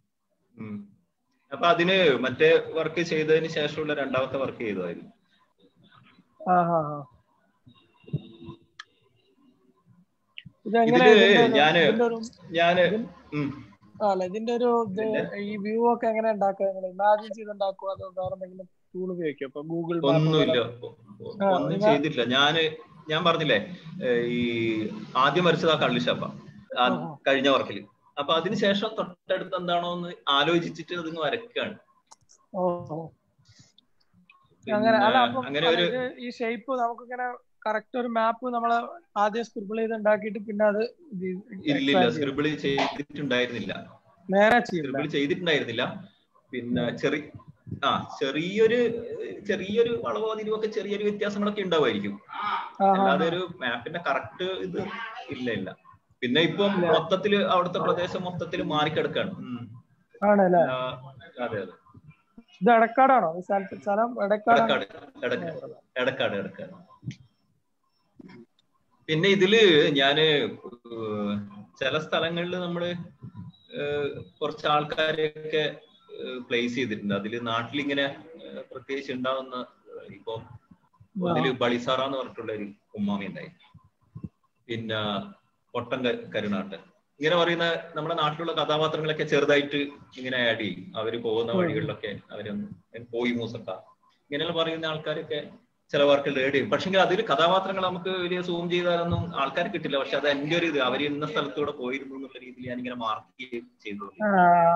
അപ്പൊ അതിന് മറ്റേ വർക്ക് ചെയ്തതിന് ശേഷമുള്ള രണ്ടാമത്തെ വർക്ക് ചെയ്തതായിരുന്നു ആ ആ ആ ഇതെങ്ങനെ ഇതില് ഇതിന്റെ ഒരു ഞാന് ഇതിന്റെ ഒരു ഞാന് ഇതിൻ- ഉം. ആ, അല്ല ഇതിന്റെ ഒരു ഇത് പിന്നെ? ഈ വ്യൂ ഒക്കെ എങ്ങനെ ഉണ്ടാക്കുക നിങ്ങൾ ഇമാജിൻ ചെയ്ത് ഉണ്ടാക്കുക അതോ വേറെ എന്തെങ്കിലും ടൂൾ ഉപയോഗിക്കും ഇപ്പൊ ഗൂഗിൾ മാപ്പ് ഒന്നുമില്ല പോലെ ഒ- ആ, ഒന്നും നിങ്ങൾ- ചെയ്തിട്ടില്ല ഞാന് ഞാൻ പറഞ്ഞില്ലേ ഏഹ് ഈ ആദ്യം വരച്ചത് ആ കള്ളിഷാപ്പ ആ ആഹാ. കഴിഞ്ഞ വർക്കിൽ അപ്പൊ അതിനുശേഷം തൊട്ടടുത്ത് എന്താണോ എന്ന് ആലോചിച്ചിട്ട് അതിങ്ങ് വരക്കാണ് ഓ ഓ. അങ്ങനെ പിന്നെ അല്ല അപ്പം അങ്ങനെ ഒരു അതായത് ഈ ഷേപ്പ് നമുക്കിങ്ങനെ കറക്റ്റ് ഒരു മാപ്പ് നമ്മൾ ആദ്യം സ്ക്രിബിൾ ചെയ്ത് ഉണ്ടാക്കിയിട്ട് പിന്നെ അത് ഇല്ലില്ല എക്സ്പാൻഡ് ചെയ്യും സ്ക്രിബിൾ ചെയ്തിട്ടുണ്ടായിരുന്നില്ല നേരെ ചെയ്യില്ല സ്ക്രിബിൾ ചെയ്തിട്ടുണ്ടായിരുന്നില്ല പിന്നെ ചെറിയ ആ ചെറിയൊരു ചെറിയൊരു വളവോ തിരിവൊക്കെ ചെറിയൊരു വ്യത്യാസങ്ങളൊക്കെ ഉണ്ടാവുമായിരിക്കും ആഹാ. അല്ലാതെ ഒരു മാപ്പിന്റെ കറക്റ്റ് ഇത് ഇല്ല ഇല്ല പിന്നെ ഇപ്പം മൊത്തത്തില് അവിടുത്തെ പ്രദേശം മൊത്തത്തിൽ മാറിക്കിടക്കാണ് ഉം. ആണല്ലേ ആ, അതെ അതെ ഇത് എടക്കാടാണോ ഈ സ്ഥലത്ത് സ്ഥലം എടക്കാടാണോ എടക്കാട് എടക്കാട് എടക്കാട് എടക്കാട് പിന്നെ ഇതില് ഞാന് ഏഹ് ചില സ്ഥലങ്ങളിൽ നമ്മള് ഏഹ് കുറച്ച് ആൾക്കാരെയൊക്കെ പ്ലേസ് ചെയ്തിട്ടുണ്ട് അതില് നാട്ടിലിങ്ങനെ ഏഹ് പ്രത്യേകിച്ച് ഉണ്ടാവുന്ന ഏഹ് ഇപ്പം അതില് ബളിസാറ എന്ന് പറഞ്ഞിട്ടുള്ള ഒരു ഉമ്മാമി ഉണ്ടായി പിന്നെ പൊട്ടൻ ക- കരുണാട്ടൻ ഇങ്ങനെ പറയുന്ന നമ്മുടെ നാട്ടിലുള്ള കഥാപാത്രങ്ങളൊക്കെ ചെറുതായിട്ട് ഇങ്ങനെ ആഡ് ചെയ്യും അവര് പോകുന്ന വഴികളിലൊക്കെ അവരൊന്ന് പോയി മൂസക്ക ഇങ്ങനെയുള്ള പറയുന്ന ആൾക്കാരൊക്കെ ചില വർക്കിൽ റേഡ് ചെയ്യും പക്ഷെങ്കിൽ അതിൽ കഥാപാത്രങ്ങൾ നമുക്ക് വലിയ സൂം ചെയ്താലൊന്നും ആൾക്കാർ കിട്ടില്ല പക്ഷെ അത് എന്റെ ഒരു ഇത് അവർ ഇന്ന സ്ഥലത്തൂടെ പോയിരുന്നു എന്നുള്ള രീതിയിൽ ഞാൻ ഇങ്ങനെ മാർക്ക് ചെയ്തു ആ,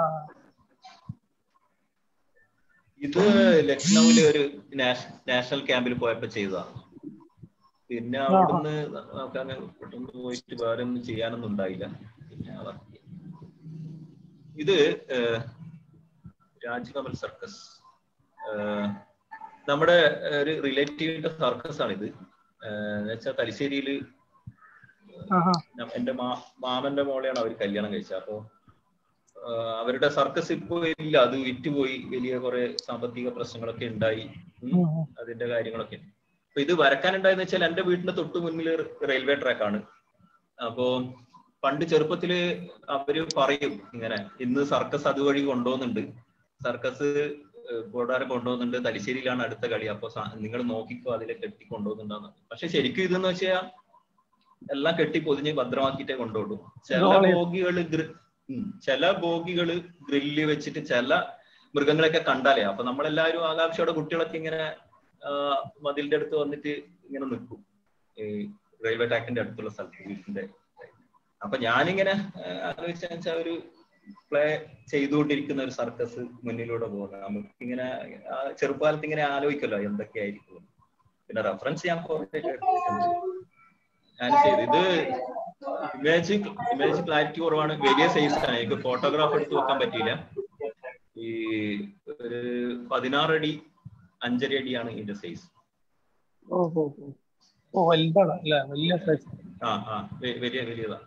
ഇത് ലക്നൌവിലെ ഒരു നാഷ- നാഷണൽ ക്യാമ്പിൽ പോയപ്പോ ചെയ്തതാണ് പിന്നെ അവിടുന്ന് നമുക്ക് അങ്ങനെ പെട്ടെന്ന് പോയിട്ട് വേറെ ഒന്നും ചെയ്യാനൊന്നും ഉണ്ടായില്ല പിന്നെ വർക്ക് ചെയ്തു. ഇത് ഏഹ്, രാജ്കമൽ സർക്കസ് ഏഹ്, നമ്മുടെ ഏഹ്, ഒരു റിലേറ്റീവിന്റെ സർക്കസ് ആണിത് എന്നുവെച്ചാൽ തലശ്ശേരിയില് ആഹാ. ന- എന്റെ മാ മാമന്റെ മോളെയാണ് അവർ കല്യാണം കഴിച്ചത് അപ്പോ ആഹ് അവരുടെ സർക്കസ് ഇപ്പോ ഇല്ല അത് വിറ്റുപോയി വലിയ കുറെ സാമ്പത്തിക പ്രശ്നങ്ങളൊക്കെ ഉണ്ടായി ഉം. ഉം, ഉം. അതിന്റെ കാര്യങ്ങളൊക്കെ അപ്പൊ ഇത് വരക്കാനുണ്ടായെന്ന് വെച്ചാൽ എന്റെ വീടിന്റെ തൊട്ട് മുന്നിൽ റെയിൽവേ ട്രാക്കാണ് അപ്പോ പണ്ട് ചെറുപ്പത്തില് അവര് പറയും ഇങ്ങനെ ഇന്ന് സർക്കസ് അതുവഴി കൊണ്ടുപോകുന്നുണ്ട് സർക്കസ് കൂടാരം കൊണ്ടുപോകുന്നുണ്ട് തലശ്ശേരിയിലാണ് അടുത്ത കളി അപ്പൊ നിങ്ങൾ നോക്കിക്കോ അതിലെ കെട്ടി കൊണ്ടുപോകുന്നുണ്ടാന്ന് പക്ഷെ ശരിക്കും ഇതെന്ന് വെച്ചാൽ എല്ലാം കെട്ടി പൊതിഞ്ഞ് ഭദ്രമാക്കിയിട്ടേ കൊണ്ടുപോകും ചില Roll ചെയ്ത്. ബോഗികള് ഗ്രി- ഉം, ചില ബോഗികള് ഗ്രില്ല് വെച്ചിട്ട് ചില മൃഗങ്ങളെയൊക്കെ കണ്ടാലേ അപ്പൊ നമ്മളെല്ലാവരും ആകാംക്ഷയോടെ കുട്ടികളൊക്കെ ഇങ്ങനെ ആ, മതിലിന്റെ അടുത്ത് വന്നിട്ട് ഇങ്ങനെ നിൽക്കും ഈ റെയിൽവേ ട്രാക്കിന്റെ അടുത്തുള്ള സ്ഥലത്ത് വീട്ടിന്റെ അപ്പൊ ഞാനിങ്ങനെ ആലോചിച്ച വെച്ചാൽ ഒരു പ്ലേ ചെയ്തുകൊണ്ടിരിക്കുന്ന ഒരു സർക്കസ് മുന്നിലൂടെ പോകുന്നത് നമുക്കിങ്ങനെ ആ ചെറുപ്പകാലത്ത് ഇങ്ങനെ ആലോചിക്കല്ലോ എന്തൊക്കെയായിരിക്കും പിന്നെ റെഫറൻസ് ഞാൻ കുറെ കേട്ടിട്ടുണ്ട് ഞാൻ ചെയ്തു ഇത് ഇമേജ് ഇമേജ് ക്ലാരിറ്റി കുറവാണ് വലിയ സൈസ് ആണ് എനിക്ക് ഫോട്ടോഗ്രാഫ് എടുത്ത് വെക്കാൻ പറ്റിയില്ല ഈ ഒരു പതിനാറ് അടി അഞ്ചര അടിയാണ് ഇതിന്റെ സൈസ് ഓ ഓ ഓ. ഓ വലുതാണ് അല്ലേ വലിയ സൈസ് ആ ആ വെ- വലിയ വലിയതാണ്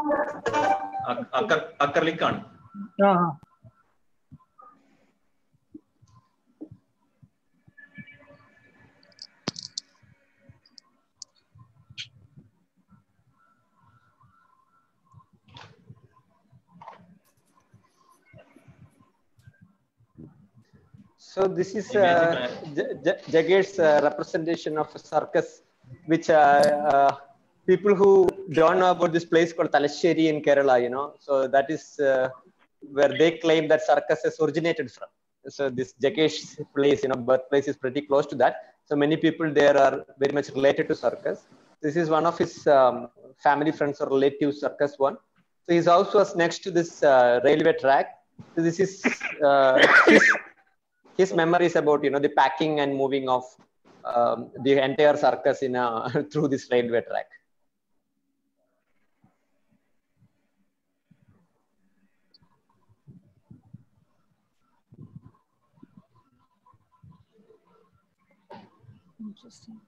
അക്കർലിക് ആണ് ആ ആ. So this is uh, J- J- Jagesh's uh, representation of a circus, which uh, uh, people who don't know about this place called Talasheri in Kerala, you know, so that is uh, where they claim that circus has originated from. So this Jagesh's place, you know, birthplace is pretty close to that. So many people there are very much related to circus. This is one of his um, family friends or relatives, circus one. So his house was next to this uh, railway track. So this is uh, his his memories about you know the packing and moving of um, the entire circus in a, through this railway track. Interesting.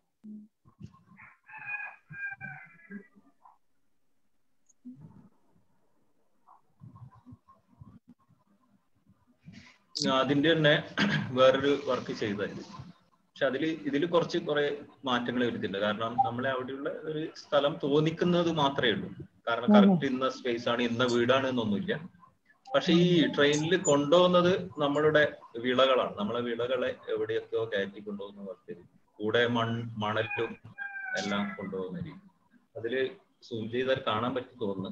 അതിന്റെ തന്നെ വേറൊരു work ചെയ്തായിരുന്നു പക്ഷെ അതിൽ ഇതിൽ കുറച്ച് കുറെ മാറ്റങ്ങൾ വരുത്തിയിട്ടുണ്ട് കാരണം നമ്മളെ അവിടെയുള്ള ഒരു സ്ഥലം തോന്നിക്കുന്നത് മാത്രമേ ഉള്ളൂ കാരണം കറക്റ്റ് ഇന്ന സ്പേസ് ആണ് ഇന്ന വീടാണ് എന്നൊന്നുമില്ല പക്ഷെ ഈ ട്രെയിനിൽ കൊണ്ടുപോകുന്നത് നമ്മളുടെ വിളകളാണ് നമ്മളെ വിളകളെ എവിടെയൊക്കെയോ കയറ്റി കൊണ്ടുപോകുന്ന വർക്ക് കൂടെ മൺ മണലും എല്ലാം കൊണ്ടുപോകുന്ന രീതി അതില് സൂം ചെയ്താൽ കാണാൻ പറ്റും തോന്നുന്നു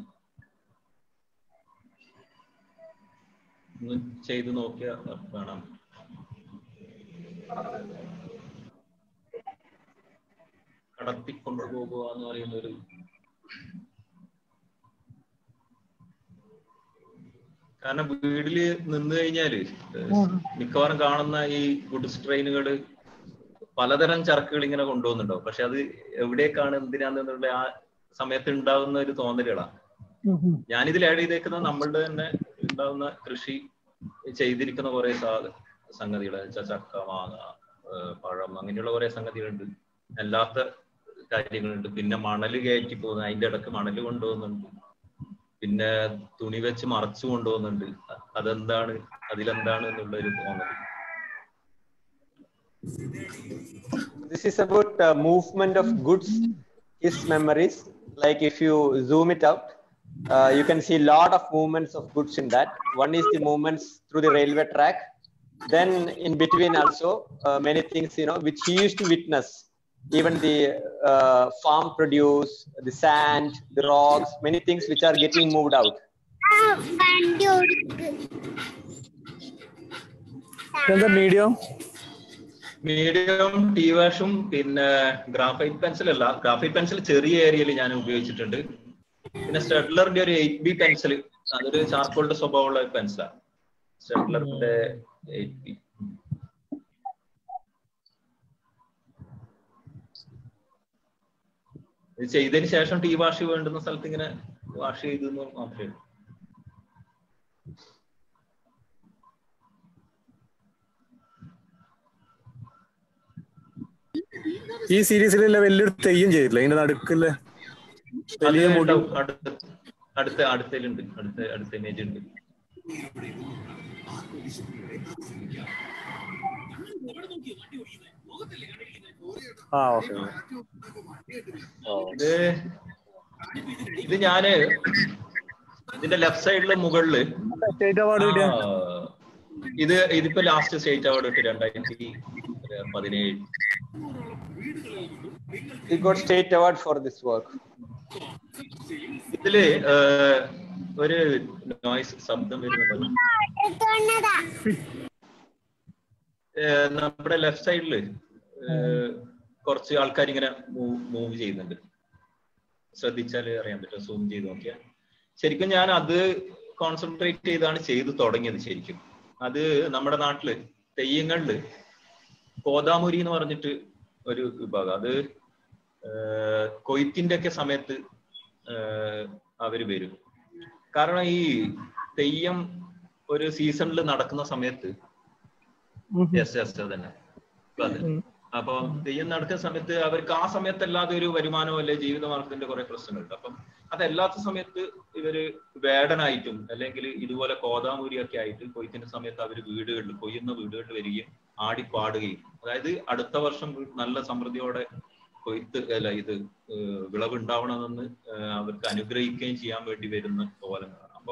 ഒന്ന് ചെയ്ത് നോക്കിയാൽ കാണാം കടത്തിക്കൊണ്ടുപോകുക എന്ന് പറയുന്ന ഒരു കാരണം വീട്ടില് നിന്ന് കഴിഞ്ഞാല് മിക്കവാറും കാണുന്ന ഈ ഗുഡ്സ് ട്രെയിനുകള് പലതരം ചരക്കുകൾ ഇങ്ങനെ കൊണ്ടുപോകുന്നുണ്ടാവും പക്ഷെ അത് എവിടേക്കാണ് എന്തിനാന്നുള്ള ആ സമയത്ത് ഉണ്ടാവുന്ന ഒരു തോന്നലുകളാണ് ഞാനിതിൽ ആഡ് ചെയ്തേക്കുന്ന നമ്മളുടെ തന്നെ ഉണ്ടാവുന്ന കൃഷി ചെയ്തിരിക്കുന്ന കുറെ സംഗതികൾ ചക്ക മാങ്ങ ഏഹ് പഴം അങ്ങനെയുള്ള കുറെ സംഗതികളുണ്ട് അല്ലാത്ത കാര്യങ്ങളുണ്ട് പിന്നെ മണല് കയറ്റി പോകുന്നത് അതിന്റെ ഇടക്ക് മണല് കൊണ്ടുപോകുന്നുണ്ട് പിന്നെ തുണി വെച്ച് മറച്ചു കൊണ്ടുപോകുന്നുണ്ട് അ- അതെന്താണ് അതിലെന്താണ് എന്നുള്ള ഒരു തോന്നൽ This is about uh, movement of goods, his memories. Like if you zoom it out, uh, you can see a lot of movements of goods in that. One is the movements through the railway track. Then in between also uh, many things, you know, which he used to witness. Even the uh, farm produce, the sand, the rocks, many things which are getting moved out. എന്താ medium medium tea വാഷും പിന്നെ graphite pencil അല്ല graphite pencil ചെറിയ ഏരിയയിൽ ഞാൻ ഉപയോഗിച്ചിട്ടുണ്ട് പിന്നെ സ്റ്റെഡ്ലറിന്റെ ഒരു എയ്റ്റ് ബി പെൻസിൽ അതൊരു ചാർക്കോളിന്റെ സ്വഭാവമുള്ള പെൻസിലാണ് സ്റ്റെഡ്ലറിന്റെ എയ്റ്റ് ബി ഇത് ചെയ്തതിന് ശേഷം ടീ വാഷ് വേണ്ടുന്ന സ്ഥലത്ത് ഇങ്ങനെ വാഷ് ചെയ്തെന്ന് മാത്രമേ ഉള്ളൂ ഈ സീരീസിലുള്ള വലിയൊരു തെയ്യം ചെയ്തിട്ടില്ല ഇതിന്റെ നടുക്കില്ല വലിയ അത് മുടി ഉണ്ടാവും. അടുത്ത അടുത്ത അടുത്തലുണ്ട് അടുത്ത അടുത്ത ഇമേജ് ഉണ്ട് ആ ഓക്കെ ഇത് ഇത് ഞാന് ഇതിന്റെ ലെഫ്റ്റ് സൈഡില് മുകളില് സ്റ്റേറ്റ് അവാർഡ് കിട്ടിയ ആ, ഇത് ഇതിപ്പോ ലാസ്റ്റ് സ്റ്റേറ്റ് അവാർഡ് കിട്ടി രണ്ടായിരത്തി പതിനേഴ് He got state award for this work. ഇതില് ഏഹ്, ഒരു നോയ്സ് ശബ്ദം വരുന്നുണ്ടല്ലോ ഏഹ്, നമ്മുടെ ലെഫ്റ്റ് സൈഡില് കുറച്ച് ആൾക്കാർ ഇങ്ങനെ മൂവ് ചെയ്യുന്നുണ്ട് ശ്രദ്ധിച്ചാൽ അറിയാൻ പറ്റും സൂം ചെയ്ത് നോക്കിയാൽ ശരിക്കും ഞാൻ അത് കോൺസെൻട്രേറ്റ് ചെയ്താണ് ചെയ്തു തുടങ്ങിയത് ശരിക്കും അത് നമ്മുടെ നാട്ടില് തെയ്യങ്ങളില് കോതാമുരി എന്ന് പറഞ്ഞിട്ട് ഒരു വിഭാഗം അത് ഏഹ്, കൊയ്ത്തിന്റെ ഒക്കെ സമയത്ത് ഏഹ്, അവര് വരും കാരണം ഈ തെയ്യം ഒരു സീസണിൽ നടക്കുന്ന സമയത്ത് യെസ് യെസ് അതന്നെ അതെ അപ്പൊ തെയ്യം നടക്കുന്ന സമയത്ത് അവർക്ക് ആ സമയത്തല്ലാതെ ഒരു വരുമാനമോ അല്ലെ ജീവിതമാർഗത്തിന്റെ കുറെ പ്രശ്നങ്ങളുണ്ട് അപ്പം അതല്ലാത്ത സമയത്ത് ഇവര് വേടനായിട്ടും അല്ലെങ്കിൽ ഇതുപോലെ കോതാമൂരിയൊക്കെ ആയിട്ട് കൊയ്ത്തിന്റെ സമയത്ത് അവർ വീടുകളിൽ കൊയ്യുന്ന വീടുകളിൽ വരികയും ആടിപ്പാടുകയും അതായത് അടുത്ത വർഷം നല്ല സമൃദ്ധിയോടെ കൊയ്ത്ത് അല്ല ഇത് ഏഹ് വിളവ് ഉണ്ടാവണമെന്ന് ഏഹ് അവർക്ക് അനുഗ്രഹിക്കുകയും ചെയ്യാൻ വേണ്ടി വരുന്ന കോലങ്ങളാണ് അപ്പൊ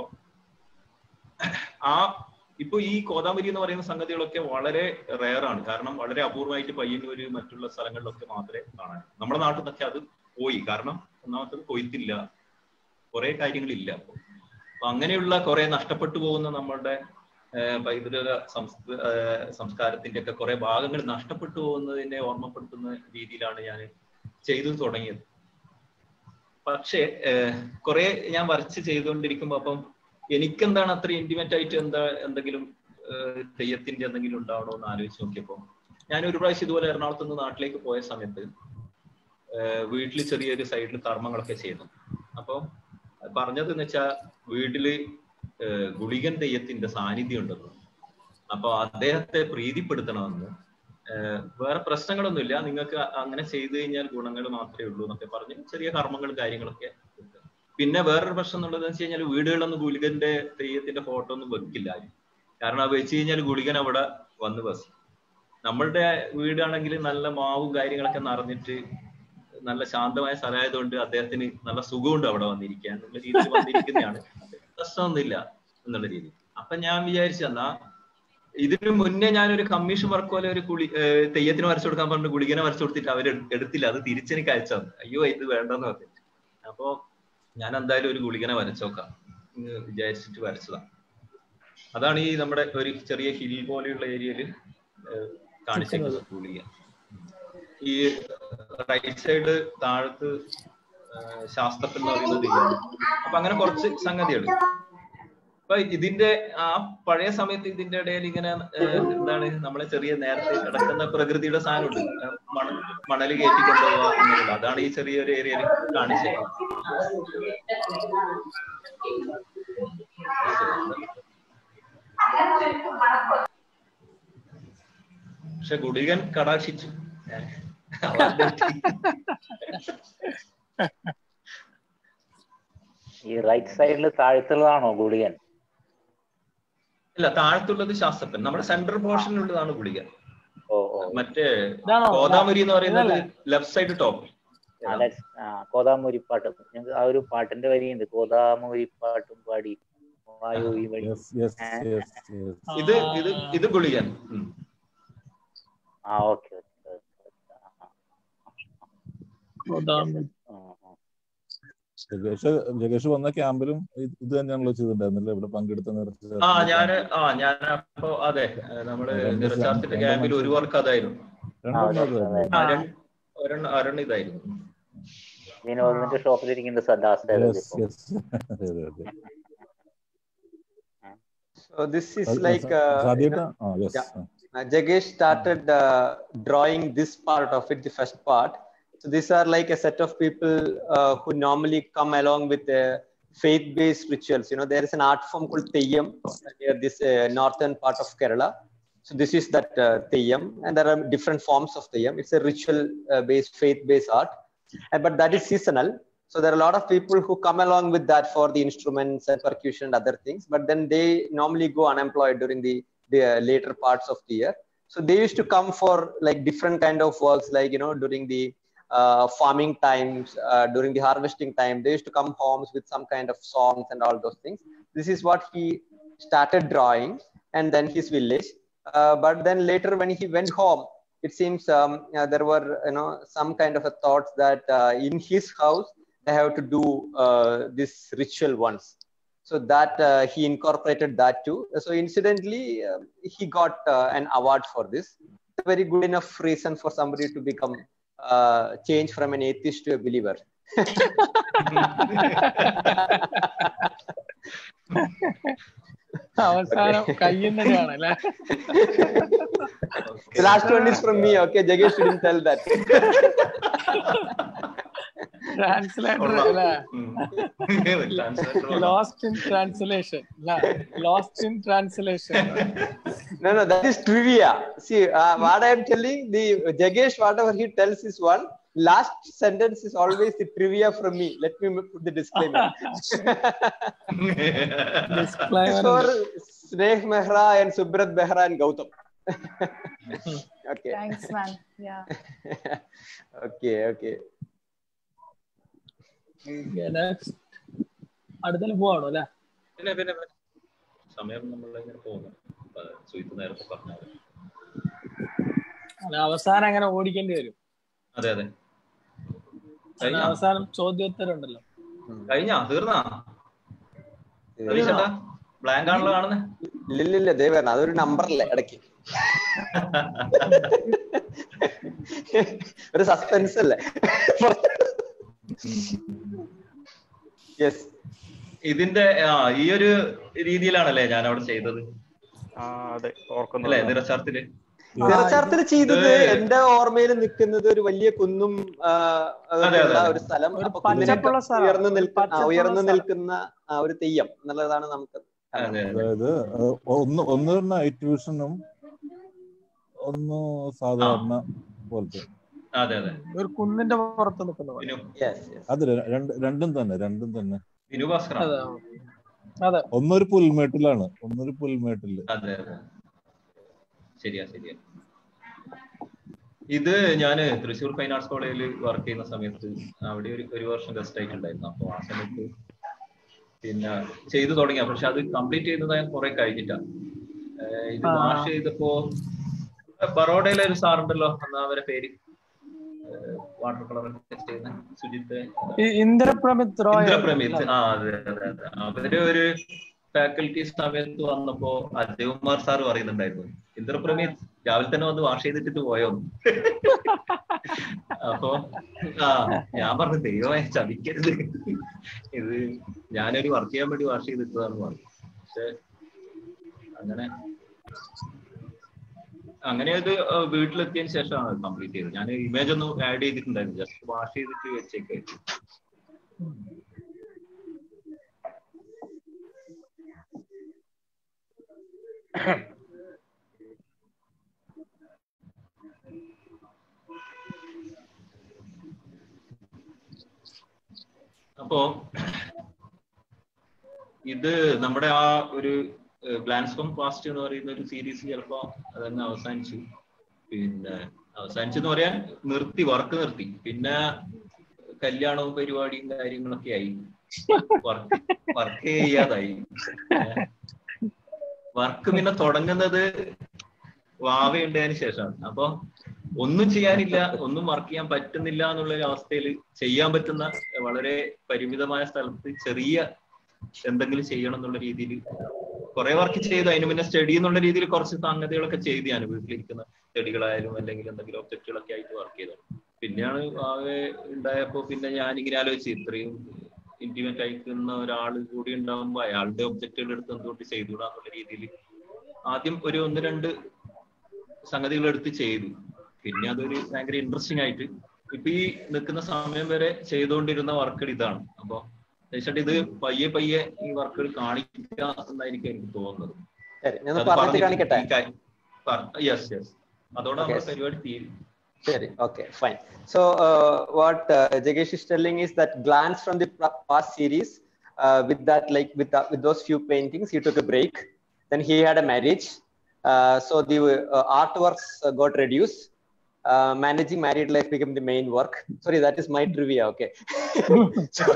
ആ ഇപ്പൊ ഈ കോതാമരി എന്ന് പറയുന്ന സംഗതികളൊക്കെ വളരെ റെയർ ആണ് കാരണം വളരെ അപൂർവമായിട്ട് പയ്യന്നൂര് മറ്റുള്ള സ്ഥലങ്ങളിലൊക്കെ മാത്രമേ കാണാൻ നമ്മുടെ നാട്ടിൽ നിന്നൊക്കെ അത് പോയി കാരണം ഒന്നാമത്തത് കൊയ്ത്തില്ല കുറെ കാര്യങ്ങളില്ല അപ്പൊ അപ്പൊ അങ്ങനെയുള്ള കുറെ നഷ്ടപ്പെട്ടു പോകുന്ന നമ്മളുടെ ഏഹ് പൈതൃക സംസ്ക ഏഹ് സംസ്കാരത്തിന്റെ ഒക്കെ കുറെ ഭാഗങ്ങൾ നഷ്ടപ്പെട്ടു പോകുന്നതിനെ ഓർമ്മപ്പെടുത്തുന്ന രീതിയിലാണ് ഞാൻ ചെയ്തു തുടങ്ങിയത് പക്ഷേ ഏഹ് കുറെ ഞാൻ വരച്ച് ചെയ്തുകൊണ്ടിരിക്കുമ്പോ അപ്പം എനിക്കെന്താണ് അത്ര ഇന്റിമേറ്റ് ആയിട്ട് എന്താ എന്തെങ്കിലും ഏഹ് തെയ്യത്തിന്റെ എന്തെങ്കിലും ഉണ്ടാവണോ എന്ന് ആലോചിച്ച് നോക്കിയപ്പോ ഞാൻ ഒരു പ്രാവശ്യം ഇതുപോലെ എറണാകുളത്ത് നിന്ന് നാട്ടിലേക്ക് പോയ സമയത്ത് വീട്ടിൽ ചെറിയൊരു സൈഡിൽ കർമ്മങ്ങളൊക്കെ ചെയ്തു അപ്പൊ പറഞ്ഞത് എന്ന് വെച്ചാൽ വീട്ടില് ഏഹ് ഗുളികൻ തെയ്യത്തിന്റെ സാന്നിധ്യം ഉണ്ടെന്ന് അപ്പൊ അദ്ദേഹത്തെ പ്രീതിപ്പെടുത്തണമെന്ന് ഏഹ് വേറെ പ്രശ്നങ്ങളൊന്നുമില്ല നിങ്ങൾക്ക് അങ്ങനെ ചെയ്തു കഴിഞ്ഞാൽ ഗുണങ്ങൾ മാത്രമേ ഉള്ളൂ എന്നൊക്കെ പറഞ്ഞ് ചെറിയ കർമ്മങ്ങളും കാര്യങ്ങളൊക്കെ ഉണ്ട്. പിന്നെ വേറൊരു പ്രശ്നം എന്നുള്ളത് വെച്ച് കഴിഞ്ഞാൽ വീടുകളിലൊന്നും ഗുളികന്റെ തെയ്യത്തിന്റെ ഫോട്ടോ ഒന്നും വെക്കില്ല ആരും കാരണം അത് വെച്ച് കഴിഞ്ഞാൽ ഗുളികൻ അവിടെ വന്ന് ബസ് നമ്മളുടെ വീടാണെങ്കിൽ നല്ല മാവും കാര്യങ്ങളൊക്കെ നിറഞ്ഞിട്ട് നല്ല ശാന്തമായ സ്ഥലമായതുകൊണ്ട് അദ്ദേഹത്തിന് നല്ല സുഖമുണ്ട് അവിടെ വന്നിരിക്കാൻ എന്നുള്ള രീതിയിൽ വന്നിരിക്കുന്നതാണ് പ്രശ്നമൊന്നുമില്ല എന്നുള്ള രീതി അപ്പൊ ഞാൻ വിചാരിച്ചു എന്നാ ഇതിനു മുന്നേ ഞാനൊരു കമ്മീഷൻ വർക്ക് പോലെ ഒരു കുളി ഏഹ് തെയ്യത്തിന് വരച്ചു കൊടുക്കാൻ പറഞ്ഞു ഗുളികനെ വരച്ചു കൊടുത്തിട്ട് അവർ എടുത്തില്ല അത് തിരിച്ചെനിക്ക് അയച്ചു തന്നു അയ്യോ ഇത് വേണ്ടെന്ന് പറഞ്ഞു അപ്പോ ഞാൻ എന്തായാലും ഒരു ഗുളികനെ വരച്ചോക്കാം എന്ന് വിചാരിച്ചിട്ട് വരച്ചതാ അതാണ് ഈ നമ്മുടെ ഒരു ചെറിയ ഹിൽ പോലെയുള്ള ഏരിയയിൽ കാണിച്ചിട്ടുള്ളത് ഗുളിക ഈ റൈറ്റ് സൈഡ് താഴത്ത് ശാസ്ത്രത്തിൽ എന്ന് പറയുന്നത് ഇതാണ്. അപ്പൊ അങ്ങനെ കുറച്ച് സംഗതികൾ അപ്പൊ ഇതിന്റെ ആ പഴയ സമയത്ത് ഇതിന്റെ ഇടയിൽ ഇങ്ങനെ ഏഹ്, എന്താണ് നമ്മളെ ചെറിയ നേരത്തെ കിടക്കുന്ന പ്രകൃതിയുടെ സാധനമുണ്ട് ഏഹ്, മണ- മണല് കയറ്റി കൊണ്ടുപോവുക എന്നുള്ളത് അതാണ് ഈ ചെറിയൊരു ഏരിയയിൽ കാണിച്ചത് പക്ഷെ ഗുളികൻ കടാക്ഷിച്ചു ഈ റൈറ്റ് സൈഡിൽ താഴത്തുള്ളതാണോ ഗുളികൻ ഇല്ല താഴത്തുള്ളത് ശാസ്ത്രപ്പൻ നമ്മുടെ സെൻട്രൽ പോർഷനിലുള്ളതാണ് ഗുളിക ഓ ഓ മറ്റേ ഇതാണോ? കോതാമുരി എന്ന് പറയുന്നത് ഇതല്ലേ? ലെഫ്റ്റ് സൈഡ് ടോപ്പ് ആ, that's- ആ, കോതാമൂരിപ്പാട്ട് ഞങ്ങൾക്ക് ആ ഒരു പാട്ടിന്റെ വരിയുണ്ട് കോതാമൂരിപ്പാട്ടും പാടി വായു ഈ വഴി Yes, yes, yes, yes. ഇത് ഇത് ഇത് ഗുളികൻ ഉം. ആ ഓക്കെ ജഗേഷ് ജഗേഷ് വന്ന ക്യാമ്പിലും ഇത് ഇത് തന്നെയാണല്ലോ ചെയ്തിട്ടുണ്ടായിരുന്നില്ല ഇവിടെ പങ്കെടുത്ത നിറച്ച ആ ഞാന് ആ ഞാൻ അപ്പോ അതെ ഏഹ്, നമ്മള് രണ്ട് നിറച്ചാർത്തിന്റെ രണ്ട് ക്യാമ്പിൽ ഒരു വർക്ക് അതായിരുന്നു രണ്ടെണ്ണം അതായിരുന്നു. ആ, രണ്ട്- ഒരെണ്ണം ഒരെണ്ണം ഇതായിരുന്നു വിനോദിന്റെ ഷോപ്പിലിരിക്കുന്ന സദാസ് Yes, yes. അതെ, അതെ, അതെ. So this is അത് like സ- uh, സാദിയേട്ടാ? you know, ആ, yes. yeah. Uh, Jagesh started uh, drawing this part of it, the first part. So these are like a set of people uh, who normally come along with uh, faith-based rituals. You know, there is an art form called Teyyam near this uh, northern part of Kerala. So this is that uh, Teyyam, and there are different forms of Teyyam. It's a ritual-based, faith-based art, Uh, but that is seasonal. So there are a lot of people who come along with that for the instruments and percussion and other things, but then they normally go unemployed during the, the uh, later parts of the year. So they used to come for like different kind of works, like you know during the uh, farming times, uh, during the harvesting time. They used to come homes with some kind of songs and all those things. This is what he started drawing, and then his village. Uh, but then later when he went home, it seems um, uh, there were you know some kind of a thoughts that uh, in his house they have to do uh, this ritual once so that uh, he incorporated that too so incidentally uh, he got uh, an award for this a very good enough reason for somebody to become uh, change from an atheist to a believer അവസാനം കയ്യിൽ തന്നെയാണ് അല്ലേ the last one is from me okay jagesh didn't tell that translator അല്ലേ lost in translation lost in translation no no that is trivia see uh, what i am telling the jagesh whatever he tells is one last sentence is always the trivia from me let me put the disclaimer It's for sneh mehra and subrat behra and gautam okay Thanks, man. Yeah. okay okay അടുത്തതിൽ പോവാണോ അല്ലേ പിന്നെ പിന്നെ പിന്നെ. സമയം നമ്മൾ ഇങ്ങനെ പോകുന്നു സുഹിത്ത് നേരത്തെ പറഞ്ഞത് അത് അവസാനം അങ്ങനെ ഓടിക്കേണ്ടി വരും അതെ അതെ കാരണം കഴിഞ്ഞോ? അവസാനം ചോദ്യോത്തരം ഉണ്ടല്ലോ കഴിഞ്ഞാ തീർന്നാ സതീഷേട്ടാ ബ്ലാങ്ക് ആണല്ലോ കാണുന്നത് ഇല്ലില്ല ദേ വരണം അതൊരു നമ്പർ അല്ലേ ഇടയ്ക്ക് ഒരു സസ്പെൻസ് അല്ലേ യെസ് ഇതിന്റെ ആ ഈ ഒരു രീതിയിലാണല്ലേ ഞാൻ അവിടെ ചെയ്തത് ആ അതെ ഓർക്കുന്നു അല്ലേ നിറച്ചാർത്തില് നിറച്ചാർത്തിൽ ചെയ്തത് ഇത് എന്റെ ഓർമ്മയിൽ നിൽക്കുന്നത് ഒരു വലിയ കുന്നും ആ, അതെ, ഉള്ള അതെ. ഒരു സ്ഥലം ഒരു അപ്പൊ കുന്നിനൊക്കെ പച്ചപ്പുള്ള സ്ഥലം. ഉയർന്നു നിൽക്കുന്ന ആ, പച്ചപ്പുള്ള ഉയർന്നു സ്ഥലം. നിൽക്കുന്ന ആ ഒരു തെയ്യം എന്നുള്ളതാണ് നമുക്ക് അതെ അതെ അതായത് ഏഹ്, ഒന്ന് ഒന്ന് നൈറ്റ് ട്യൂഷനും ഒന്ന് സാധാരണ പോലത്തെ അതെ അതെ ഒരു കുന്നിന്റെ പുറത്ത് നിൽക്കുന്ന പോലെ വിനു യെസ് യെസ് അത് ര- രണ്ട് രണ്ടും തന്നെ രണ്ടും തന്നെ വിനു ഭാസ്കർ അതെ അതെ ഒന്നൊരു പുൽമേട്ടിലാണ് ഒന്നൊരു പുൽമേട്ടില് അതെ അതെ ശരിയാ ശരിയാ ഇത് ഞാന് തൃശ്ശൂർ ഫൈൻ ആർട്സ് കോളേജിൽ വർക്ക് ചെയ്യുന്ന സമയത്ത് അവിടെ ഒരു ഒരു വർഷം ഗസ്റ്റ് ആയിട്ടുണ്ടായിരുന്നു അപ്പൊ ആ സമയത്ത് പിന്നെ ചെയ്തു തുടങ്ങിയ പക്ഷെ അത് കംപ്ലീറ്റ് ചെയ്തത് ഞാൻ കുറെ കഴിഞ്ഞിട്ടാ ഏഹ് ഇത് ആ. വാഷ് ചെയ്തപ്പോ ബറോഡയിലെ ഒരു സാറുണ്ടല്ലോ എന്നാ അവരെ പേര് ഏഹ് വാട്ടർ കളർ ഒക്കെ ചെയ്യുന്ന സുജിത്ത് ഈ ഇന്ദ്രപ്രമിത് റോയ് ഇന്ദ്രപ്രമിത് ആ അതെ അതെ അതെ അവര് ഒരു ഫാക്കൽറ്റി സമയത്ത് വന്നപ്പോ അജയകുമാർ സാർ പറയുന്നുണ്ടായിരുന്നു ഇന്ദ്രപ്രമിത് രാവിലെ തന്നെ വന്ന് വാഷ് ചെയ്തിട്ട് പോയോ അപ്പൊ ആ ഞാൻ പറഞ്ഞു ദൈവമേ ചതിക്കരുത് ഇത് ഞാനൊരു വർക്ക് ചെയ്യാൻ വേണ്ടി വാഷ് ചെയ്തിട്ടതാന്ന് പറഞ്ഞു പക്ഷെ അങ്ങനെ അങ്ങനെ അത് വീട്ടിലെത്തിയതിനു ശേഷമാണ് കംപ്ലീറ്റ് ചെയ്തത് ഞാൻ ഇമേജ് ഒന്നും ആഡ് ചെയ്തിട്ടുണ്ടായിരുന്നു ജസ്റ്റ് വാഷ് ചെയ്തിട്ട് വെച്ചേക്കായിരുന്നു അപ്പോ ഇത് നമ്മുടെ ആ ഒരു ഗ്ലാൻസ് ഫ്രം പാസ്റ്റ് എന്ന് പറയുന്ന ഒരു സീരീസ് ചിലപ്പോ അതങ്ങ് അവസാനിച്ചു പിന്നെ അവസാനിച്ചെന്ന് പറയാൻ നിർത്തി വർക്ക് നിർത്തി പിന്നെ കല്യാണവും പരിപാടിയും കാര്യങ്ങളൊക്കെ ആയി വർക്ക് വർക്ക് ചെയ്യാതായി വർക്ക് പിന്നെ തുടങ്ങുന്നത് വാവയുണ്ടതിന് ശേഷമാണ് അപ്പൊ ഒന്നും ചെയ്യാനില്ല ഒന്നും വർക്ക് ചെയ്യാൻ പറ്റുന്നില്ല എന്നുള്ള ഒരു അവസ്ഥയിൽ ചെയ്യാൻ പറ്റുന്ന വളരെ പരിമിതമായ സ്ഥലത്ത് ചെറിയ എന്തെങ്കിലും ചെയ്യണം എന്നുള്ള രീതിയിൽ കുറെ വർക്ക് ചെയ്തു അതിന് പിന്നെ സ്റ്റഡി എന്നുള്ള രീതിയിൽ കുറച്ച് സംഗതികളൊക്കെ ചെയ്തു ഞാൻ വീട്ടിലിരിക്കുന്ന ചെടികളായാലും അല്ലെങ്കിൽ എന്തെങ്കിലും ഒബ്ജക്റ്റുകളൊക്കെ ആയിട്ട് വർക്ക് ചെയ്തത് പിന്നെയാണ് ആകെ ഉണ്ടായപ്പോ പിന്നെ ഞാൻ ഇങ്ങനെ ആലോചിച്ചു ഇത്രയും ഇന്റിമേറ്റ് അയക്കുന്ന ഒരാൾ കൂടി ഉണ്ടാകുമ്പോൾ അയാളുടെ ഒബ്ജക്റ്റുകൾ എടുത്ത് എന്തുകൊണ്ട് ചെയ്തുകൂടാ എന്നുള്ള രീതിയിൽ ആദ്യം ഒരു ഒന്ന് രണ്ട് സംഗതികൾ എടുത്ത് ചെയ്തു പിന്നെ അതൊരു ഭയങ്കര ഇൻട്രസ്റ്റിംഗ് ആയിട്ട് ഇപ്പൊ ഈ നിൽക്കുന്ന സമയം വരെ ചെയ്തുകൊണ്ടിരുന്ന വർക്കുകൾ ഇതാണ് അപ്പൊ ചേച്ചി ഇത് പയ്യെ പയ്യെ ഈ വർക്കുകൾ കാണിക്കുക എന്നായിരിക്കും എനിക്ക് തോന്നുന്നത് ശരി ഞാൻ പറഞ്ഞിട്ട് കാണിക്കട്ടെ യെസ് യെസ് അതോടെ നമ്മുടെ Okay. പരിപാടി തീരും Sure. Okay, fine. So uh, what uh, Jagesh is telling is that glance from the pa- past series uh, with that, like with that, with those few paintings, he took a break. Then he had a marriage. Uh, so the uh, artworks uh, got reduced. Uh, managing married life became the main work. Sorry, that is my trivia. Okay. so,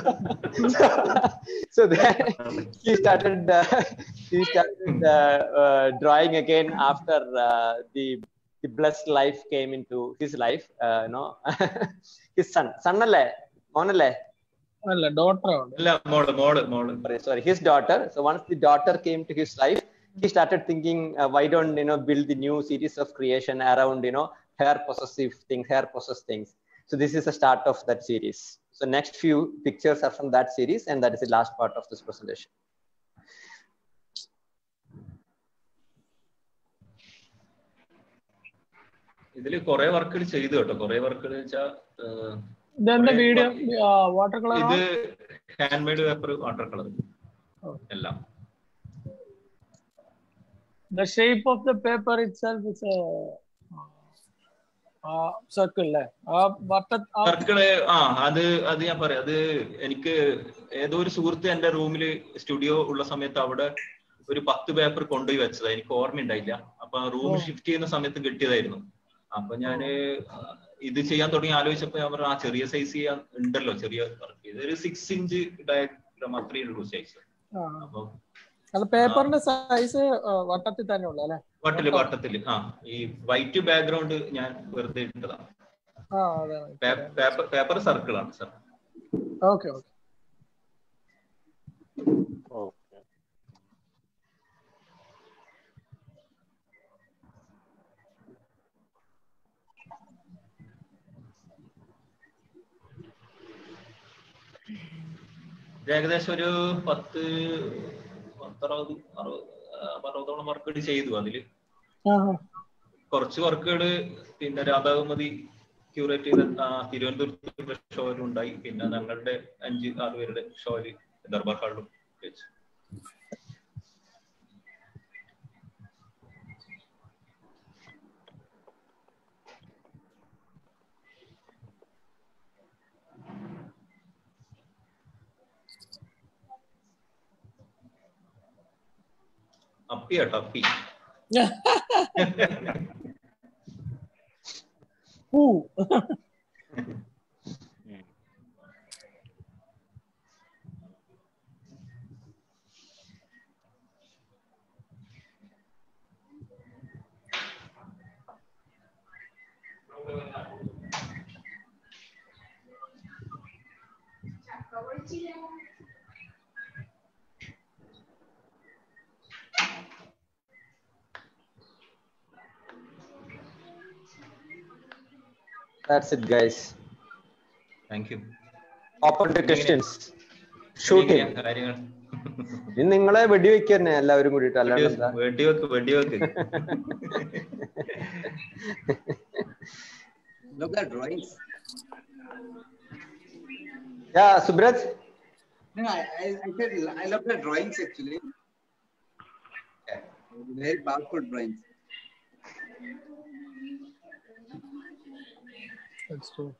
so then he started. Uh, he started uh, uh, drawing again after uh, the the blessed life came into his life. Uh, you know, his son, son അല്ലേ മോനല്ലേ അല്ല daughter ഉണ്ട് അല്ല മോള് മോള് മോള് sorry, sorry, his daughter. So once the daughter came to his life, he started thinking, uh, why don't you know build the new series of creation around you know hair possessive things, hair possessed things. So this is the start of that series. So next few pictures are from that series, and that is the last part of this presentation. ഇതില് കുറെ വർക്കുകൾ ചെയ്തു കേട്ടോ കുറെ വർക്കുകൾ വെച്ചാ ഇതെന്താ കുറെ വീഡിയോ work- വാട്ടർ കളർ ഇത് hand made paper water colour എല്ലാം the shape of the paper itself is a circle അല്ലേ ആ വട്ട ആ സർക്കിള് ആ അത് അത് ഞാൻ പറയാം അത് എനിക്ക് ഏതോ ഒരു സുഹൃത്ത് എന്റെ റൂമിൽ സ്റ്റുഡിയോ ഉള്ള സമയത്ത് അവിടെ ഒരു പത്ത് പേപ്പർ കൊണ്ടുപോയി വെച്ചതാ എനിക്ക് ഓർമ്മയുണ്ടായില്ല അപ്പൊ റൂം ഓ. ഷിഫ്റ്റ് ചെയ്യുന്ന സമയത്ത് കിട്ടിയതായിരുന്നു അപ്പൊ ഞാന് ഇത് ചെയ്യാൻ തുടങ്ങി ആലോചിച്ചപ്പോ ഞാൻ പറഞ്ഞു ആ ചെറിയ സൈസ് ചെയ്യാൻ ഉണ്ടല്ലോ ചെറിയ വർക്ക് ഇതൊരു സിക്സ് ഇഞ്ച് ഡയഗ്രാം അത്രയേ ഉള്ളൂ സൈസ് ആ. അപ്പൊ അല്ല പേപ്പറിന്റെ സൈസ് വട്ടത്തിൽ തന്നെ ഉള്ളു അല്ലെ വട്ടത്തില് വട്ടത്തില് ആ ഈ വൈറ്റ് ബാക്ക്ഗ്രൗണ്ട് ഞാൻ വെറുതെ ഇട്ടതാ ആ അതെ പേപ്പർ പേപ്പർ സർക്കിൾ ആണ് സർ ഓക്കെ ഓക്കെ ഇത് ഏകദേശം ഒരു പത്ത് പത്തറുപത് അറുപത് ആ, അറുപതോളം വർക്കുകൾ ചെയ്തു അതില് കുറച്ച് വർക്കുകൾ പിന്നെ രാധാകുമതി ക്യൂറേറ്റ് ചെയ്ത ആ, തിരുവനന്തപുരത്ത് ഷോയിലും ഉണ്ടായി പിന്നെ ഞങ്ങളുടെ അഞ്ച് ആറ് പേരുടെ ഷോയില് ദർബാർ ഹാളിലും വെച്ചു അപ്പി കേട്ടോ അപ്പി പൂ That's it, guys. Thank you Open to questions. Shooting. കാര്യങ്ങൾ ഇനി നിങ്ങളെ വെടിവെക്കുക തന്നെ എല്ലാവരും കൂടിയിട്ട് അല്ലാണ്ട് എന്താ വെടിവെക്ക് വെടിവെക്ക് Look at drawings. Yeah, Subraj? No, I, I, I said I love the drawings actually. Very powerful drawings. That's true.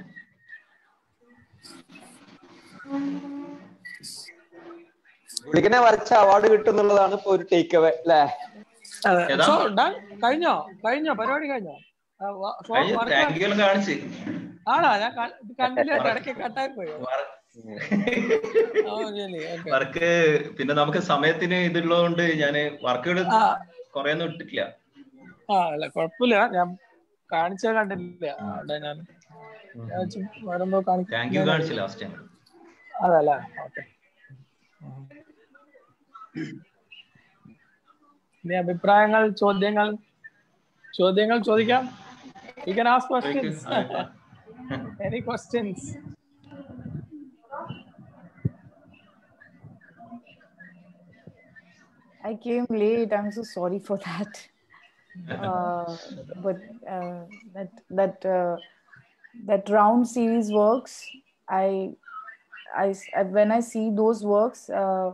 പുള്ളിക്കനെ വരച്ച അവാർഡ് കിട്ടും എന്നുള്ളതാണ് ഇപ്പൊ ഒരു ടേക്ക് അവേ അല്ലേ അതെ. ഏതാ? So, done? കഴിഞ്ഞോ കഴിഞ്ഞോ പരിപാടി കഴിഞ്ഞോ ആ, വ- so കഴിഞ്ഞ work- താങ്ക് യു എല്ലാം കാണിച്ച് ആണോ ഞാൻ ക- ഇത് കണ്ടില്ല ഇടയ്ക്ക് കട്ടായി പോയോ ഓ really? Okay. വർക്ക് പിന്നെ നമുക്ക് സമയത്തിന് ഇതുള്ളതുകൊണ്ട് ഞാന് വർക്കുകൾ ആ. കൊറേ ഒന്നും ഇട്ടിട്ടില്ല ആ അല്ല കുഴപ്പമില്ല ഞാൻ കാണിച്ച കണ്ടില്ല അവിടെ ഞാൻ ഞാൻ വെച്ച് വരുമ്പോ കാണിക്കാം താങ്ക് യു കാണിച്ചു ലാസ്റ്റ് ടൈം അതല്ലേ ഓക്കെ ഇനി അഭിപ്രായങ്ങൾ ചോദ്യങ്ങൾ ചോദ്യങ്ങൾ ചോദിക്കാം you can ask questions any questions I came late. I'm so sorry for that. Uh, but uh, that that uh, that round series works. I, I I- when I see those works, uh,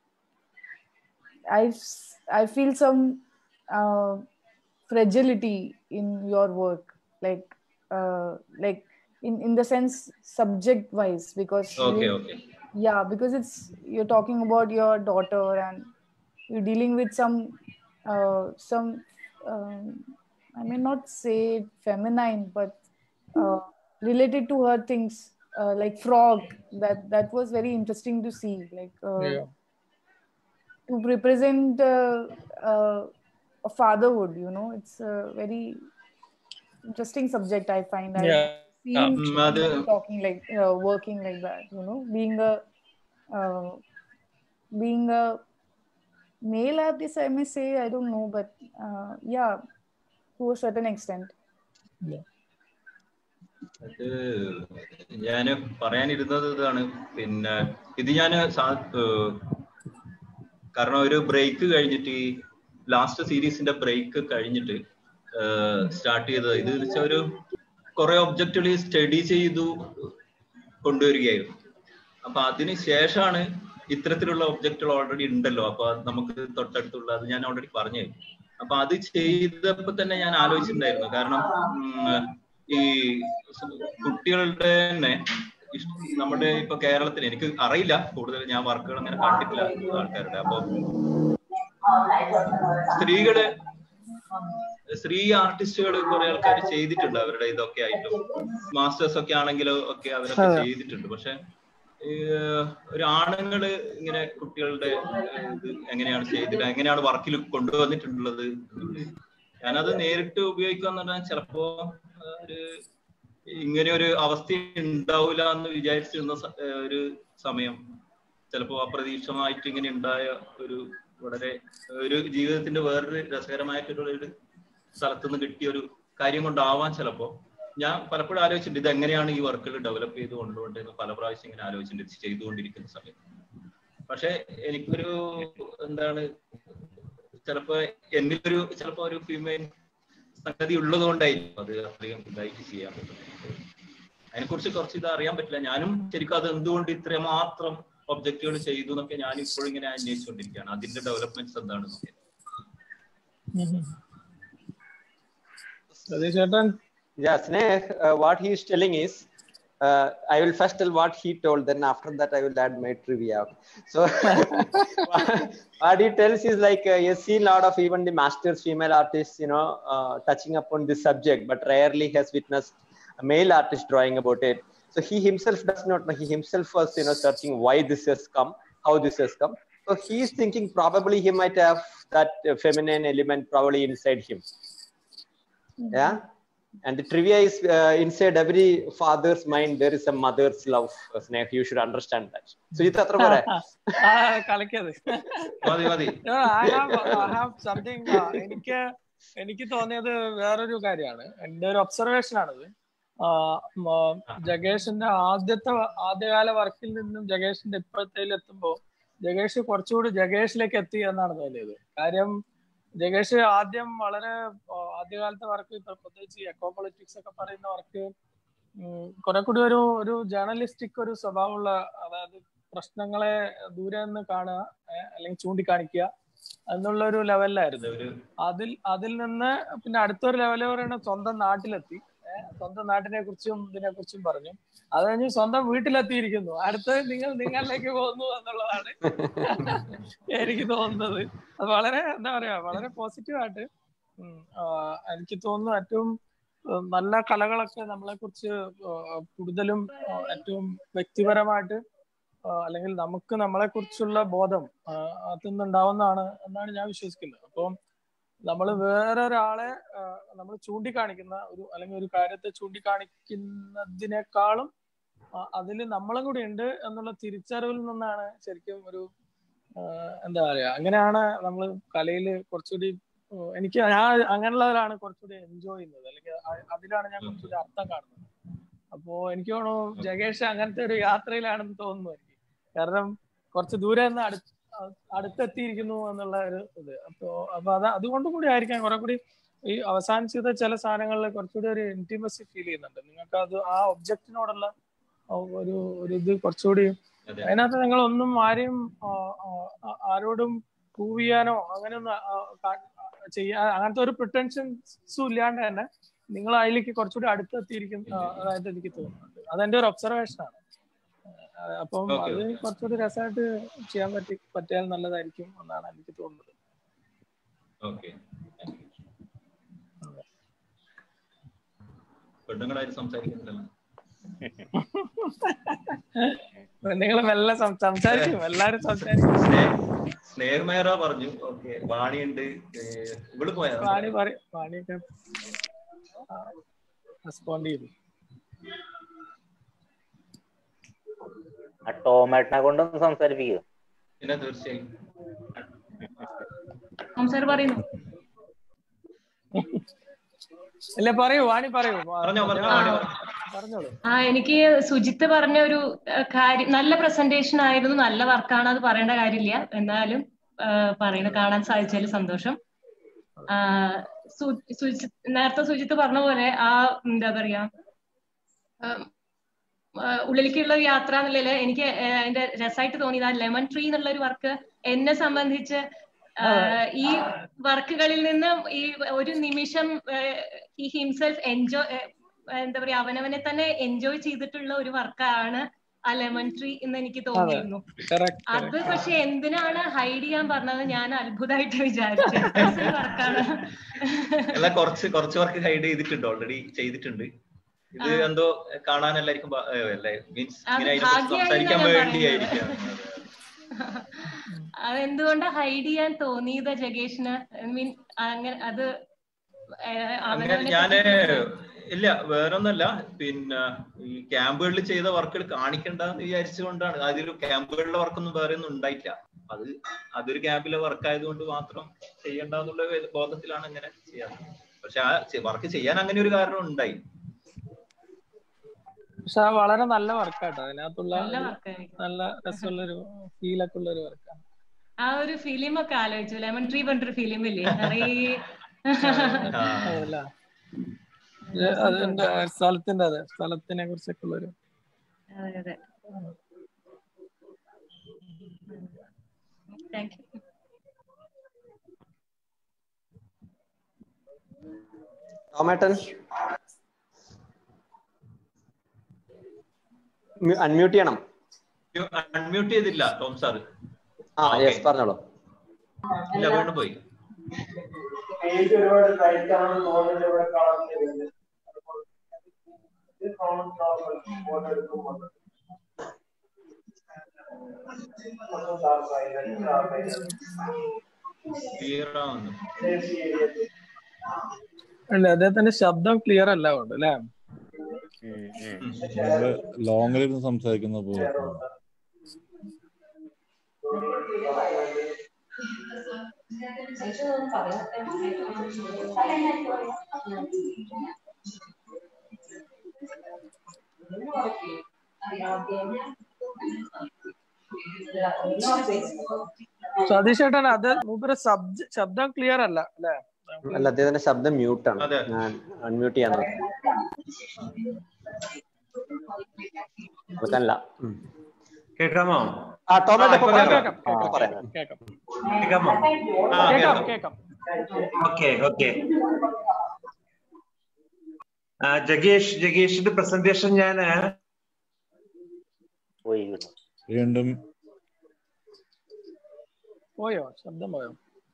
I s- I feel some uh, fragility in your work, like uh, like in in the sense subject wise, because okay you- okay yeah because it's you're talking about your daughter and you're dealing with some uh, some um, i may not say feminine but uh, related to her things uh, like frog that that was very interesting to see like uh, Yeah. to represent uh, uh, a fatherhood you know it's a very interesting subject i find I've Yeah. seen Um, അത് people talking like uh, working like that you know being a uh, being a male artist i may say i don't know but uh, yeah to a certain extent അത് ഞാന് പറയാനിരുന്നത് ഇതാണ് പിന്നെ ഇത് ഞാന് സാ- ഏഹ് കാരണം ഒരു ബ്രേക്ക് കഴിഞ്ഞിട്ട് ഈ ലാസ്റ്റ് സീരീസിന്റെ ബ്രേക്ക് കഴിഞ്ഞിട്ട് സ്റ്റാർട്ട് ചെയ്തത് ഇത് വെച്ചാൽ ഒരു കുറെ ഒബ്ജക്റ്റുകൾ സ്റ്റഡി ചെയ്തു കൊണ്ടുവരികയായിരുന്നു അപ്പൊ അതിന് ശേഷമാണ് ഇത്തരത്തിലുള്ള ഒബ്ജക്റ്റുകൾ ഓൾറെഡി ഉണ്ടല്ലോ അപ്പൊ അത് നമുക്ക് തൊട്ടടുത്തുള്ള അത് ഞാൻ ഓൾറെഡി പറഞ്ഞു അപ്പൊ അത് ചെയ്തപ്പോ തന്നെ ഞാൻ ആലോചിച്ചിട്ടുണ്ടായിരുന്നു കാരണം ഉം, ഈ കുട്ടികളുടെ തന്നെ ഇഷ്- നമ്മുടെ ഇപ്പൊ കേരളത്തിൽ എനിക്ക് അറിയില്ല കൂടുതൽ ഞാൻ വർക്കുകൾ അങ്ങനെ കണ്ടിട്ടില്ല ആൾക്കാരുടെ അപ്പൊ സ്ത്രീകള് സ്ത്രീ ആർട്ടിസ്റ്റുകൾ കുറെ ആൾക്കാർ ചെയ്തിട്ടുണ്ട് അവരുടെ ഇതൊക്കെ ആയിട്ടും മാസ്റ്റേഴ്സ് ഒക്കെ ആണെങ്കിലും ഒക്കെ അവരൊക്കെ അതെ. ചെയ്തിട്ടുണ്ട് പക്ഷെ ഒരു ആണുങ്ങള് ഇങ്ങനെ കുട്ടികളുടെ ഏഹ്, ഇത് എങ്ങനെയാണ് ചെയ്തിട്ട് എങ്ങനെയാണ് വർക്കിൽ കൊണ്ടുവന്നിട്ടുള്ളത് എന്നുള്ളത്. ഞാനത് നേരിട്ട് ഉപയോഗിക്കുക എന്ന് പറഞ്ഞാൽ ചിലപ്പോ ഏഹ്, ഒരു ഇങ്ങനെ ഒരു അവസ്ഥ ഉണ്ടാവില്ല എന്ന് വിചാരിച്ചിരുന്ന സ- ഏഹ്, ഒരു സമയം ചിലപ്പോ അപ്രതീക്ഷിതമായിട്ട് ഇങ്ങനെ ഉണ്ടായ ഒരു വളരെ ഒരു ജീവിതത്തിന്റെ വേറൊരു രസകരമായിട്ടുള്ള ഒരു സ്ഥലത്തു നിന്ന് കിട്ടിയ ഒരു കാര്യം കൊണ്ടാവാൻ ചിലപ്പോ ഞാൻ പലപ്പോഴും ആലോചിച്ചിട്ടുണ്ട് ഇത് എങ്ങനെയാണ് ഈ വർക്കുകൾ ഡെവലപ്പ് ചെയ്ത് കൊണ്ടുപോകേണ്ടതെന്ന് പല പ്രാവശ്യം ഇങ്ങനെ ആലോചിച്ചിട്ടുണ്ട് ഇത് ചെയ്തുകൊണ്ടിരിക്കുന്ന സമയത്ത് പക്ഷെ എനിക്കൊരു എന്താണ് ചിലപ്പോ എന്നിലൊരു ചിലപ്പോ ഒരു ഫീമെയിൽ സംഗതി ഉള്ളത് കൊണ്ടായിരിക്കും അത് അധികം ഇതായിട്ട് ചെയ്യാൻ പറ്റുന്നത് അതിനെക്കുറിച്ച് കുറച്ച് ഇത് അറിയാൻ പറ്റില്ല ഞാനും ശരിക്കും അത് എന്തുകൊണ്ട് ഇത്രമാത്രം ഒബ്ജക്റ്റുകൾ ചെയ്തു എന്നൊക്കെ ഞാൻ ഇപ്പോഴും ഇങ്ങനെ അന്വേഷിച്ചുകൊണ്ടിരിക്കുകയാണ് അതിന്റെ ഡെവലപ്മെന്റ്സ് എന്താണെന്നൊക്കെ സതീഷ് ചേട്ടൻ Yeah, Sneh, uh, what he is telling is, uh, I will first tell what he told, then after that I will add my trivia. So, what he tells is like, uh, you see a lot of even the masters, female artists, you know, uh, touching upon this subject, but rarely has witnessed a male artist drawing about it. So he himself does not know. He himself was, you know, searching why this has come, how this has come. So he is thinking probably he might have that uh, feminine element probably inside him. Yeah. And the trivia is uh, inside every father's mind, there is a mother's love. Uh, Sneh, you should understand that. Sujith അത്ര പോരെ ആ കളിക്കത് മതി മതി No, I have I have something uh, എനിക്ക് എനിക്ക് തോന്നിയത് വേറൊരു കാര്യമാണ് എന്റെ ഒരു ഒബ്സർവേഷൻ ആണിത് ആ, മ, ജഗേഷിന്റെ ആദ്യത്തെ വ- ആദ്യകാല വർക്കിൽ നിന്നും ജഗേഷിന്റെ ഇപ്പോഴത്തേൽ എത്തുമ്പോ ജഗേഷ് കുറച്ചുകൂടി ജഗേഷിലേക്ക് എത്തി എന്നാണ് തോന്നിയത് കാര്യം ജഗേഷ് ആദ്യം വളരെ ആ, ആദ്യകാലത്തെ വർക്ക് പ്രത്യേകിച്ച് എക്കോ പൊളിറ്റിക്സ് ഒക്കെ പറയുന്ന വർക്ക് കുറെ കൂടി ഒരു ഒരു ജേർണലിസ്റ്റിക് ഒരു സ്വഭാവമുള്ള അതായത് പ്രശ്നങ്ങളെ ദൂരെ നിന്ന് കാണുക ഏഹ് അല്ലെങ്കിൽ ചൂണ്ടിക്കാണിക്കുക എന്നുള്ള ഒരു ലെവലിലായിരുന്നു അതിൽ അതിൽ നിന്ന് പിന്നെ അടുത്തൊരു ലെവൽ പറയുന്നത് സ്വന്തം നാട്ടിലെത്തി ഏഹ് സ്വന്തം നാട്ടിനെ കുറിച്ചും ഇതിനെ കുറിച്ചും പറഞ്ഞു അത് കഴിഞ്ഞ് സ്വന്തം വീട്ടിലെത്തിയിരിക്കുന്നു അടുത്തത് നിങ്ങൾ നിങ്ങളിലേക്ക് പോകുന്നു എന്നുള്ളതാണ് എനിക്ക് തോന്നുന്നത് അത് വളരെ എന്താ പറയാ വളരെ പോസിറ്റീവായിട്ട് എനിക്ക് തോന്നുന്നു ഏറ്റവും ഉം, നല്ല കലകളൊക്കെ നമ്മളെ കുറിച്ച് കൂടുതലും ആ, ഏറ്റവും വ്യക്തിപരമായിട്ട് ആ, അല്ലെങ്കിൽ നമുക്ക് നമ്മളെ കുറിച്ചുള്ള ബോധം ആ, അതിൽ നിന്നുണ്ടാവുന്നതാണ് എന്നാണ് ഞാൻ വിശ്വസിക്കുന്നത് അപ്പം നമ്മൾ വേറൊരാളെ നമ്മൾ ചൂണ്ടിക്കാണിക്കുന്ന ഒരു അല്ലെങ്കിൽ ഒരു കാര്യത്തെ ചൂണ്ടിക്കാണിക്കുന്നതിനേക്കാളും അതിൽ നമ്മളും കൂടി ഉണ്ട് എന്നുള്ള തിരിച്ചറിവിൽ നിന്നാണ് ശരിക്കും ഒരു ആ, എന്താ പറയാ അങ്ങനെയാണ് നമ്മൾ കലയിൽ കുറച്ചുകൂടി ആ, എനിക്ക് ഞാൻ അങ്ങനെയുള്ളവരാണ് കുറച്ചുകൂടി എൻജോയ് ചെയ്യുന്നത് അല്ലെങ്കിൽ അ- അതിലാണ് ഞാൻ കുറച്ചുകൂടി അർത്ഥം കാണുന്നത് അപ്പോ എനിക്ക് തോന്നുന്നു ജഗേഷ് അങ്ങനത്തെ ഒരു യാത്രയിലാണെന്ന് തോന്നുന്നു എനിക്ക് കാരണം കുറച്ച് ദൂരെ നിന്ന് അടു അടുത്തെത്തിയിരിക്കുന്നു എന്നുള്ള ഒരു ഇത് അപ്പോ അപ്പൊ അത് അതുകൊണ്ട് കൂടി ആയിരിക്കാം കുറെ കൂടി ഈ അവസാനിച്ചത് ചില സാധനങ്ങളിൽ കുറച്ചുകൂടി ഒരു ഇന്റിമസി ഫീൽ ചെയ്യുന്നുണ്ട് നിങ്ങൾക്ക് അത് ആ ഒബ്ജക്റ്റിനോടുള്ള ഒരു ഒരു ഇത് കുറച്ചുകൂടി അതിനകത്ത് നിങ്ങൾ ഒന്നും ആരെയും ആ, ആ, ആ- ആരോടും പ്രൂവ് ചെയ്യാനോ അങ്ങനെയൊന്നും ആ, കാ- ചെയ്യാ അങ്ങനത്തെ ഒരു പ്രിട്ടൻഷൻസും ഇല്ലാണ്ട് തന്നെ നിങ്ങൾ അതിലേക്ക് കുറച്ചുകൂടി അടുത്തെത്തിയിരിക്കുന്ന അതായത് എനിക്ക് തോന്നുന്നുണ്ട് അതെന്റെ ഒരു ഒബ്സർവേഷൻ ആണ് ആ, അപ്പം Okay, അത് okay. കുറച്ചുകൂടി രസമായിട്ട് ചെയ്യാൻ പറ്റി പറ്റിയാൽ നല്ലതായിരിക്കും എന്നാണ് എനിക്ക് തോന്നുന്നത് ഓക്കെ പെണ്ണുങ്ങളായിട്ട് സംസാരിക്കുന്നില്ലല്ലോ നിങ്ങൾ മെല്ലെ സം- സംസാരിക്കും എല്ലാരും സംസാരിക്കും സ്നേഹമേറ പറഞ്ഞു ഓക്കെ വാണിയുണ്ട് ഏഹ് ഇവള് പോയാ വാണി പറയും വാണിയൊക്കെ റെസ്പോണ്ട് ചെയ്തു ആ ടോമാറ്റിനെ കൊണ്ടൊന്ന് സംസാരിപ്പിക്കുക പിന്നെ തീർച്ചയായും സാർ പറയുന്നു ഇല്ല പറയൂ വാണി പറയൂ പറഞ്ഞോ, പറഞ്ഞോ, ആ, വാണി പറഞ്ഞോളൂ ആ എനിക്ക് സുജിത്ത് പറഞ്ഞ ഒരു അഹ്, കാര്യം നല്ല പ്രസന്റേഷൻ ആയിരുന്നു നല്ല വർക്കാണ് അത് പറയേണ്ട കാര്യമില്ല എന്നാലും ആഹ്, പറയണ കാണാൻ സാധിച്ചതിൽ സന്തോഷം ആഹ്, സു- സുജിത്ത് നേരത്തെ സുജിത്ത് പറഞ്ഞ പോലെ ആ എന്താ പറയാ ആഹ്, ആഹ്, ഉള്ളിലേക്കുള്ള ഒരു യാത്ര എന്നുള്ളതില് എനിക്ക് ആഹ്, അതിന്റെ രസമായിട്ട് തോന്നിയത് ആ ലെമൺ ട്രീ എന്നുള്ള ഒരു വർക്ക് എന്നെ സംബന്ധിച്ച് ആഹ്, ഈ വർക്കുകളിൽ നിന്ന് ഈ ഒരു നിമിഷം ഈ ഹിംസെൽഫ് എൻജോയ് എന്താ പറയാ അവനവനെ തന്നെ എൻജോയ് ചെയ്തിട്ടുള്ള ഒരു വർക്കാണ് ആ ലെമൺ ട്രീ എന്ന് എനിക്ക് തോന്നിയിരുന്നു correct, അത് പക്ഷെ എന്തിനാണ് ഹൈഡ് ചെയ്യാൻ പറഞ്ഞത് ഞാൻ അത്ഭുതമായിട്ട് വിചാരിച്ചു വർക്കാണ് അല്ല കുറച്ച് കുറച്ച് വർക്ക് ഹൈഡ് ചെയ്തിട്ടുണ്ട് ഓൾറെഡി ചെയ്തിട്ടുണ്ട് ഇത് എന്തോ കാണാൻ എല്ലാവർക്കും ബ- ഏഹ് അല്ലേ മീൻസ് അത് ഇങ്ങനെ അതിനെക്കുറിച്ച് ഭാഗ്യമായി സംസാരിക്കാൻ ഞാൻ വേണ്ടിയായിരിക്കാം അതെന്തുകൊണ്ട് ഹൈഡ് ചെയ്യാൻ തോന്നിയത് ജഗേഷിന് ഐ മീൻ അങ്ങനെ അത് ഏഹ്, അങ്ങനെ അവനവനെ ഞാന് പറ്റി- ഇല്ല വേറൊന്നല്ല പിന്നെ ഈ ക്യാമ്പുകളിൽ ചെയ്ത വർക്കുകൾ കാണിക്കണ്ടെന്ന് വിചാരിച്ചുകൊണ്ടാണ് അതിൽ ക്യാമ്പുകളിലെ വർക്കൊന്നും വേറെ ഒന്നും ഉണ്ടായിട്ടില്ല അത് അതൊരു ക്യാമ്പിലെ വർക്ക് ആയതുകൊണ്ട് മാത്രം ചെയ്യണ്ടെന്നുള്ള ബോധത്തിലാണ് അങ്ങനെ ചെയ്യാറ് പക്ഷെ ആ വർക്ക് ചെയ്യാൻ അങ്ങനെ ഒരു കാരണം ഉണ്ടായി പക്ഷെ അത് വളരെ നല്ല വർക്കാട്ടോ അതിനകത്തുള്ള നല്ല ഒരു വർക്കായിരിക്കും നല്ല രസമുള്ള ഒരു ഫീലൊക്കെ ഉള്ള ഒരു വർക്കാണ് ആ ഒരു ഫിലിം ഒക്കെ ആലോചിച്ചു ലെമൺ ട്രീ പറഞ്ഞൊരു ഫിലിം ഇല്ലേ നിറയെ അതല്ല ഇത് അതിന്റെ സ്ഥലത്തിന്റെ അതെ സ്ഥലത്തിനെ കുറിച്ചൊക്കെ ഉള്ളൊരു അതെ അതെ താങ്ക് യു ടോമാറ്റൻ അൺമ്യൂട്ട് ചെയ്യണം അൺമ്യൂട്ട് ചെയ്തില്ല ടോം സാർ ആ യെസ് പറഞ്ഞോളൂ ഇല്ല വീണ്ടും പോയി പേജ് ഒരുപാട് ടൈറ്റ് ആണെന്ന് തോന്നുന്നത് ഇവിടെ കാണാൻ കഴിയുന്നുണ്ട് ഇത് കോമൺ പ്രോബ്ലം ഫോട്ടോ എടുക്കുമ്പോൾ മൊത്തം ഡാർക്കായി രണ്ട് ഡാർക്കായി ക്ലിയർ ആവുന്നു അല്ല അദ്ദേഹത്തിന്റെ ശബ്ദം ക്ലിയർ അല്ല കൊണ്ട് അല്ലേ വളരെ ലോങ്ങിലിരുന്ന് സംസാരിക്കുന്ന പോലെ സതീഷ് ചേട്ടൻ അത് മൂപ്പര് ശബ്ദ ശബ്ദം ക്ലിയർ അല്ല അല്ലേ അല്ല അദ്ദേഹത്തിന്റെ ശബ്ദം മ്യൂട്ടാണ് അതെ. ഞാൻ അൺമ്യൂട്ട് ചെയ്യാൻ നോക്കി കേൾക്കാനില്ല ഉം. കേൾക്കാമോ ആ ടോമാറ്റോ ഇപ്പൊ ആ, ഇപ്പൊ പറയാം. കേൾക്കാം, ഇപ്പൊ പറയാം കേൾക്കാം കേൾക്കാമോ ആ കേൾക്കാം കേൾക്കാം കേൾക്കാം ഓക്കെ ഓക്കെ ജഗേഷ് ജഗേഷിന്റെ പ്രസന്റേഷൻ ഞാൻ പോയി വീണ്ടും പോയോ ശബ്ദം പോയോ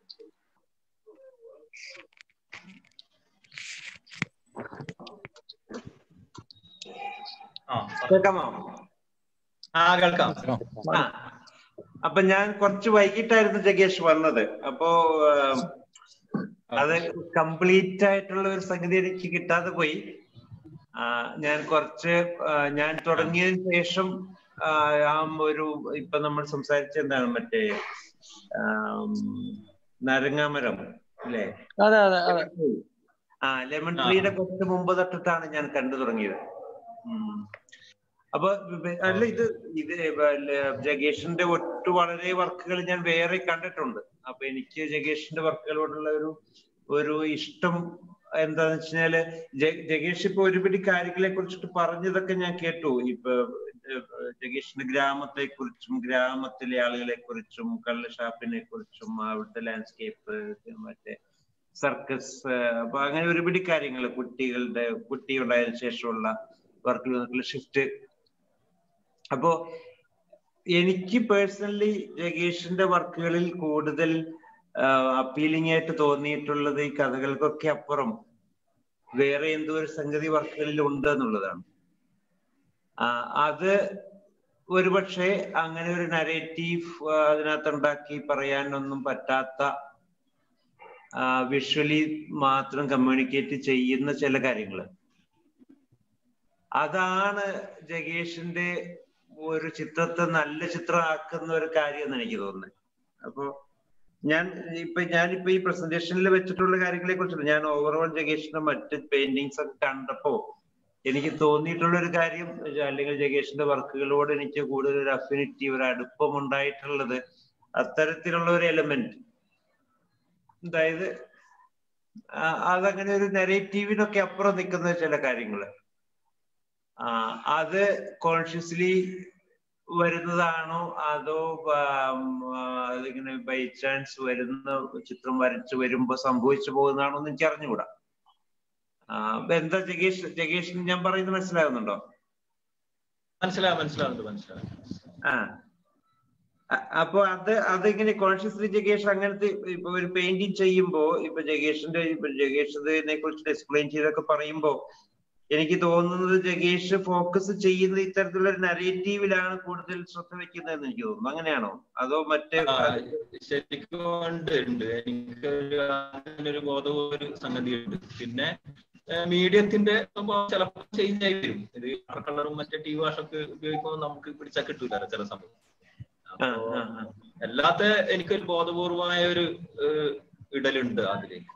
ആ കേൾക്കാമോ ആ കേൾക്കാം ആ അപ്പൊ ഞാൻ കുറച്ച് വൈകിട്ടായിരുന്നു ജഗേഷ് വന്നത് അപ്പോ ആം, അത് കംപ്ലീറ്റ് ആയിട്ടുള്ള ഒരു സംഗതി എനിക്ക് കിട്ടാതെ പോയി ആ, ഞാൻ കുറച്ച് ആ, ഞാൻ തുടങ്ങിയതിന് ശേഷം ആ, ആ ഒരു ഇപ്പൊ നമ്മൾ സംസാരിച്ച എന്താണ് മറ്റേ ആം, നരങ്ങാമരം അല്ലേ അതെ അതെ അതെ ആ ലെമൺ ട്രീയുടെ കുറച്ച് മുമ്പ് തൊട്ടിട്ടാണ് ഞാൻ കണ്ടു തുടങ്ങിയത് ഉം. അപ്പൊ വെ- അല്ല ഇത് ഇത് വല്ല ജഗേഷിന്റെ ഒട്ടു വളരെ വർക്കുകൾ ഞാൻ വേറെ കണ്ടിട്ടുണ്ട് അപ്പൊ എനിക്ക് ജഗേഷിന്റെ വർക്കുകളോടുള്ള ഒരു ഒരു ഇഷ്ടം എന്താന്ന് വെച്ചാല് ജ- ജഗേഷ് ഇപ്പൊ ഒരുപിടി കാര്യങ്ങളെ കുറിച്ചിട്ട് പറഞ്ഞതൊക്കെ ഞാൻ കേട്ടു ഇപ്പൊ ഏഹ്, ജഗേഷിന്റെ ഗ്രാമത്തെ കുറിച്ചും ഗ്രാമത്തിലെ ആളുകളെ കുറിച്ചും കള്ളുഷാപ്പിനെ കുറിച്ചും അവിടുത്തെ ലാൻഡ്സ്കേപ്പ് മറ്റേ സർക്കസ് അപ്പൊ അങ്ങനെ ഒരുപിടി കാര്യങ്ങൾ കുട്ടികളുടെ കുട്ടി ഉണ്ടായതിനു ശേഷമുള്ള വർക്കിൽ ഷിഫ്റ്റ് അപ്പോ എനിക്ക് പേഴ്സണലി ജഗേഷിന്റെ വർക്കുകളിൽ കൂടുതൽ അപ്പീലിംഗ് ആയിട്ട് തോന്നിയിട്ടുള്ളത് ഈ കഥകൾക്കൊക്കെ അപ്പുറം വേറെ എന്തോ ഒരു സംഗതി വർക്കുകളിൽ ഉണ്ട് എന്നുള്ളതാണ് ആ, അത് ഒരുപക്ഷെ അങ്ങനെ ഒരു നരേറ്റീവ് അതിനകത്ത് ഉണ്ടാക്കി പറയാനൊന്നും പറ്റാത്ത വിഷ്വലി മാത്രം കമ്മ്യൂണിക്കേറ്റ് ചെയ്യുന്ന ചില കാര്യങ്ങൾ അതാണ് ജഗേഷിന്റെ ഒരു ചിത്രത്തെ നല്ല ചിത്രമാക്കുന്ന ഒരു കാര്യം എന്ന് എനിക്ക് തോന്നുന്നത് അപ്പോ ഞാൻ ഇപ്പൊ ഞാനിപ്പോ ഈ പ്രസന്റേഷനിൽ വെച്ചിട്ടുള്ള കാര്യങ്ങളെ കുറിച്ച് ഞാൻ ഓവറോൾ ജഗേഷിന്റെ മറ്റ് പെയിന്റിങ്സ് ഒക്കെ കണ്ടപ്പോ എനിക്ക് തോന്നിയിട്ടുള്ള ഒരു കാര്യം അല്ലെങ്കിൽ ജഗേഷിന്റെ വർക്കുകളോട് എനിക്ക് കൂടുതൽ ഒരു അഫിനിറ്റി ഒരു അടുപ്പം ഉണ്ടായിട്ടുള്ളത് അത്തരത്തിലുള്ള ഒരു എലമെന്റ് അതായത് ആ, അതങ്ങനെ ഒരു നെറേറ്റീവിനൊക്കെ അപ്പുറം നിൽക്കുന്ന ചില കാര്യങ്ങള് ആ, അത് കോൺഷ്യസ്ലി വരുന്നതാണോ അതോ ആം, ആ, അതിങ്ങനെ ബൈ ചാൻസ് വരുന്ന ചിത്രം വരച്ചു വരുമ്പോ സംഭവിച്ചു പോകുന്നതാണോ എന്ന് എനിക്ക് അറിഞ്ഞുകൂടാ ആ, അപ്പൊ എന്താ ജഗേഷ് ജഗേഷിന് ഞാൻ പറയുന്നത് മനസ്സിലാകുന്നുണ്ടോ മനസ്സിലാവും മനസ്സിലാവുന്നുണ്ട് മനസ്സിലാവും ആ അ- അപ്പൊ അത് അതിങ്ങനെ കോൺഷ്യസ്ലി ജഗേഷ് അങ്ങനത്തെ ഇപ്പൊ ഒരു പെയിന്റിങ് ചെയ്യുമ്പോ ഇപ്പൊ ജഗേഷിന്റെ ഇപ്പൊ ജഗേഷ് ഇതിനെ കുറിച്ച് എക്സ്പ്ലെയിൻ ചെയ്തൊക്കെ പറയുമ്പോ എനിക്ക് തോന്നുന്നത് ജഗേഷ് ഫോക്കസ് ചെയ്യുന്നത് ഇത്തരത്തിലുള്ള ഒരു നരേറ്റീവിലാണ് കൂടുതൽ ശ്രദ്ധ വെക്കുന്നതെന്ന് എനിക്ക് തോന്നുന്നു അങ്ങനെയാണോ അതോ മറ്റേ ആ, ശരിക്കും ഉണ്ട് ഉണ്ട് എനിക്കൊരു അങ്ങനെ ഒരു ബോധവും ഒരു സംഗതി ഉണ്ട് പിന്നെ മീഡിയത്തിന്റെ ചിലപ്പോൾ ചേഞ്ച് ആയി വരും ഇത് കളറും മറ്റേ ടി വാഷൊക്കെ ഉപയോഗിക്കുമ്പോൾ നമുക്ക് പിടിച്ചാൽ കിട്ടൂല ചില സമയം അപ്പോ അല്ലാത്ത എനിക്കൊരു ബോധപൂർവമായ ഒരു ഏഹ്, ഇടലുണ്ട് അതിലേക്ക്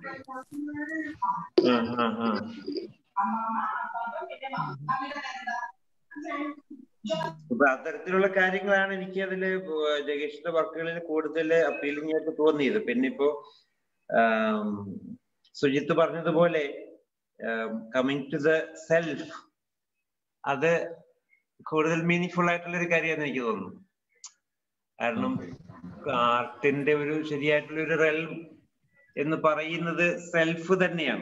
അപ്പൊ അത്തരത്തിലുള്ള കാര്യങ്ങളാണ് എനിക്ക് അതില് ജഗേഷിന്റെ വർക്കുകളിൽ കൂടുതൽ അപ്പീലിംഗ് ആയിട്ട് തോന്നിയത് പിന്നെ ഇപ്പോ ആം, സുജിത്ത് പറഞ്ഞതുപോലെ കമ്മിങ് ടു ദ സെൽഫ് അത് കൂടുതൽ മീനിങ് ഫുൾ ആയിട്ടുള്ള ഒരു കാര്യമാണെന്ന് എനിക്ക് തോന്നുന്നു കാരണം ആർട്ടിന്റെ ഒരു ശരിയായിട്ടുള്ള ഒരു റെൽം എന്ന് പറയുന്നത് സെൽഫ് തന്നെയാണ്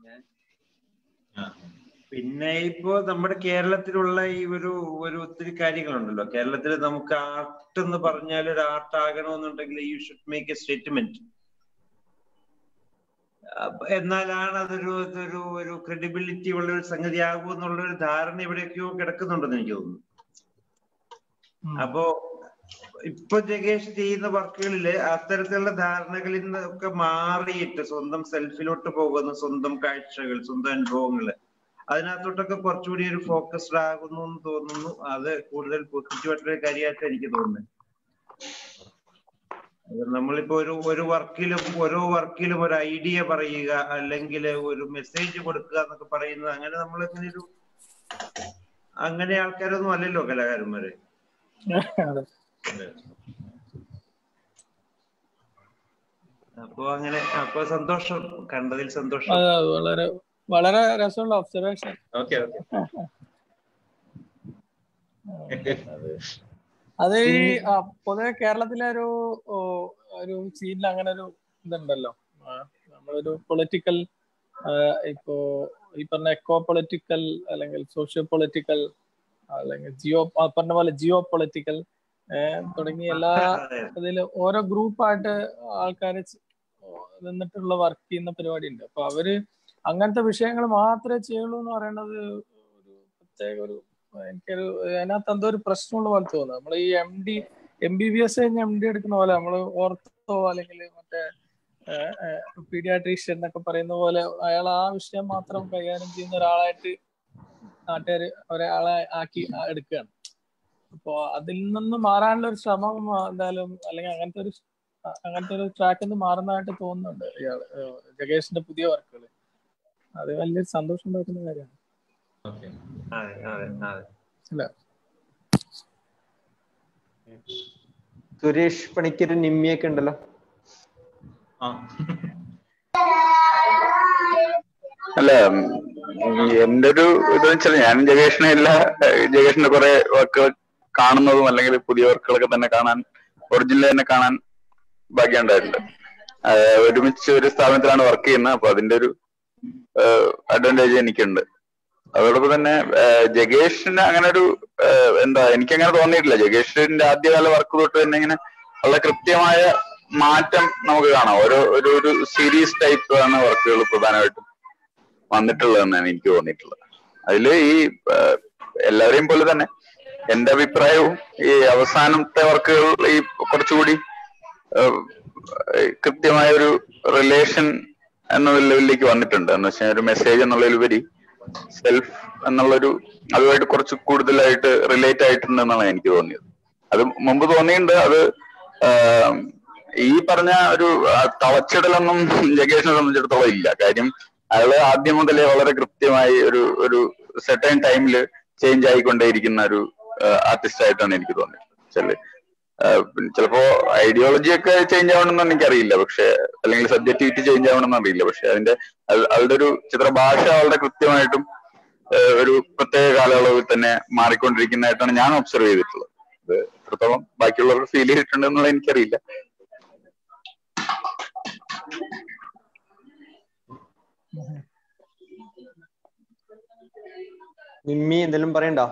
പിന്നെ ഇപ്പോ നമ്മുടെ കേരളത്തിലുള്ള ഈ ഒരു ഒരു ഒത്തിരി കാര്യങ്ങളുണ്ടല്ലോ കേരളത്തിൽ നമുക്ക് ആർട്ട് എന്ന് പറഞ്ഞാൽ ഒരു ആർട്ട് ആകണമെന്നുണ്ടെങ്കിൽ you should make a statement എന്നാലാണ് അതൊരു അതൊരു ഒരു ക്രെഡിബിലിറ്റി ഉള്ള ഒരു സംഗതി ആകും എന്നുള്ള ഒരു ധാരണ എവിടെയൊക്കെയോ കിടക്കുന്നുണ്ടെന്ന് എനിക്ക് തോന്നുന്നു അപ്പോ ഇപ്പൊ ജഗേഷ് ചെയ്യുന്ന വർക്കുകളില് അത്തരത്തിലുള്ള ധാരണകളിൽ നിന്നൊക്കെ മാറിയിട്ട് സ്വന്തം സെൽഫിലോട്ട് പോകുന്ന സ്വന്തം കാഴ്ചകൾ സ്വന്തം അനുഭവങ്ങള് അതിനകത്തോട്ടൊക്കെ കുറച്ചുകൂടി ഒരു ഫോക്കസ്ഡ് ആകുന്നു എന്ന് തോന്നുന്നു അത് കൂടുതൽ പോസിറ്റീവായിട്ടുള്ള ഒരു കാര്യമായിട്ട് എനിക്ക് തോന്നുന്നത് അത് നമ്മളിപ്പോ ഒരു ഒരു വർക്കിലും ഓരോ വർക്കിലും ഒരു ഐഡിയ പറയുക അല്ലെങ്കിൽ ഒരു മെസ്സേജ് കൊടുക്കുക എന്നൊക്കെ പറയുന്നത് അങ്ങനെ നമ്മൾ അങ്ങനെ ഒരു അങ്ങനെ ആൾക്കാരൊന്നും അല്ലല്ലോ കലാകാരന്മാര് അതെ അപ്പൊ അങ്ങനെ അപ്പൊ സന്തോഷം കണ്ടതിൽ സന്തോഷം അത് വളരെ വളരെ രസമുള്ള ഒബ്സർവേഷൻ ഓക്കെ ഓക്കെ അത് ഈ ആ, പൊതുവെ കേരളത്തിലെ ഒരു ഓ, ഒരു സീനിൽ അങ്ങനെ ഒരു ഇതുണ്ടല്ലോ ആ, നമ്മളൊരു പൊളിറ്റിക്കൽ ഇപ്പോ ഈ പറഞ്ഞ എക്കോ പൊളിറ്റിക്കൽ അല്ലെങ്കിൽ സോഷ്യോ പൊളിറ്റിക്കൽ അല്ലെങ്കിൽ ജിയോ ആ, പറഞ്ഞ പോലെ ജിയോ പൊളിറ്റിക്കൽ തുടങ്ങിയ എല്ലാ ഇതില് ഓരോ ഗ്രൂപ്പായിട്ട് ആൾക്കാർ നിന്നിട്ടുള്ള വർക്ക് ചെയ്യുന്ന പരിപാടി ഉണ്ട് അപ്പൊ അവര് അങ്ങനത്തെ വിഷയങ്ങൾ മാത്രമേ ചെയ്യുള്ളൂ എന്ന് പറയുന്നത് ഒരു പ്രത്യേക ഒരു എനിക്കൊരു അതിനകത്ത് എന്തോ ഒരു പ്രശ്നമുള്ള പോലെ തോന്നുന്നു നമ്മൾ ഈ M D M B B S കഴിഞ്ഞ് എം ഡി എടുക്കുന്ന പോലെ നമ്മൾ ഓർത്തോ അല്ലെങ്കിൽ മറ്റേ പീഡിയാട്രീഷ്യൻ എന്നൊക്കെ പറയുന്ന പോലെ അയാൾ ആ വിഷയം മാത്രം കൈകാര്യം ചെയ്യുന്ന ഒരാളായിട്ട് നാട്ടുകാർ ഒരാളെ ആക്കി എടുക്കുകയാണ് അപ്പോ അതിൽ നിന്ന് മാറാനുള്ള ഒരു ശ്രമം എന്തായാലും അല്ലെങ്കിൽ അങ്ങനത്തെ ഒരു അങ്ങനത്തെ ഒരു ട്രാക്കിൽ നിന്ന് മാറുന്നതായിട്ട് തോന്നുന്നുണ്ട് ഇയാള് ഏഹ് ജഗേഷിന്റെ പുതിയ വർക്കുകൾ അത് വലിയൊരു സന്തോഷം ഉണ്ടാക്കുന്ന കാര്യമാണ് ഓക്കെ അതെ അതെ അതെ അല്ല സുരേഷ് പണിക്കര് നിമ്മിയൊക്കെ ഉണ്ടല്ലോ ആ അല്ല ഉം, ഈ എന്റെ ഒരു ഇത് വെച്ചാൽ ഞാൻ ജഗേഷിനെ എല്ലാ ഏഹ്, ജഗേഷിന്റെ കുറെ വർക്കുകൾ കാണുന്നതും അല്ലെങ്കിൽ പുതിയ വർക്കുകളൊക്കെ തന്നെ കാണാൻ ഒറിജിനൽ തന്നെ കാണാൻ ഭാഗ്യം ഉണ്ടായിട്ടുണ്ട് ആഹ്, ഒരുമിച്ച് ഒരു സ്ഥാപനത്തിലാണ് വർക്ക് ചെയ്യുന്നത് അപ്പൊ അതിന്റെ ഒരു അഡ്വാൻറ്റേജ് എനിക്കുണ്ട് അതോടൊപ്പം തന്നെ ആഹ്, ജഗേഷിന് അങ്ങനെ ഒരു ആഹ്, എന്താ എനിക്ക് അങ്ങനെ തോന്നിയിട്ടില്ല ജഗേഷിന്റെ ആദ്യകാല വർക്ക് തൊട്ട് തന്നെ ഇങ്ങനെ വളരെ കൃത്യമായ മാറ്റം നമുക്ക് കാണാം ഓരോ ഒരു ഒരു സീരീസ് ടൈപ്പ് ആണ് വർക്കുകൾ പ്രധാനമായിട്ടും വന്നിട്ടുള്ളതെന്നാണ് എനിക്ക് തോന്നിയിട്ടുള്ളത് അതില് ഈ ആഹ്, എല്ലാവരെയും പോലെ തന്നെ എന്റെ അഭിപ്രായവും ഈ അവസാനത്തെ വർക്കുകൾ ഈ കുറച്ചുകൂടി ആഹ്, കൃത്യമായ ഒരു റിലേഷൻ എന്ന ലെവലിലേക്ക് വന്നിട്ടുണ്ട് എന്ന് വെച്ചാൽ ഒരു മെസ്സേജ് എന്നുള്ളതിലുപരി സെൽഫ് എന്നുള്ളൊരു അതുമായിട്ട് കുറച്ച് കൂടുതലായിട്ട് റിലേറ്റ് ആയിട്ടുണ്ട് എന്നാണ് എനിക്ക് തോന്നിയത് അത് മുമ്പ് തോന്നിയിട്ടുണ്ട് അത് ആഹ്, ഈ പറഞ്ഞ ഒരു ആ, തളച്ചിടലൊന്നും ജഗേഷിനെ സംബന്ധിച്ചിടത്തോളം ഇല്ല കാര്യം അയാള് ആദ്യം മുതലേ വളരെ കൃത്യമായി ഒരു ഒരു സെർട്ടൈൻ ടൈമിൽ ചേഞ്ച് ആയിക്കൊണ്ടേയിരിക്കുന്ന ഒരു ആർട്ടിസ്റ്റ് ആയിട്ടാണ് എനിക്ക് തോന്നിയത് ചില ചിലപ്പോ ഐഡിയോളജി ഒക്കെ ചേഞ്ച് ആവണമെന്ന് എനിക്കറിയില്ല പക്ഷെ അല്ലെങ്കിൽ സബ്ജക്ടിവിറ്റി ചേഞ്ച് ആവണമെന്ന് അറിയില്ല പക്ഷെ അതിന്റെ അത് അവളുടെ ഒരു ചിത്രഭാഷ വളരെ കൃത്യമായിട്ടും ആഹ് ഒരു പ്രത്യേക കാലയളവിൽ തന്നെ മാറിക്കൊണ്ടിരിക്കുന്നതായിട്ടാണ് ഞാൻ ഒബ്സർവ് ചെയ്തിട്ടുള്ളത് ഇത് എത്രത്തോളം ബാക്കിയുള്ളവർ ഫീൽ ചെയ്തിട്ടുണ്ട് എന്നുള്ളത് എനിക്കറിയില്ല നിമ്മി എന്തെങ്കിലും പറയണ്ടോ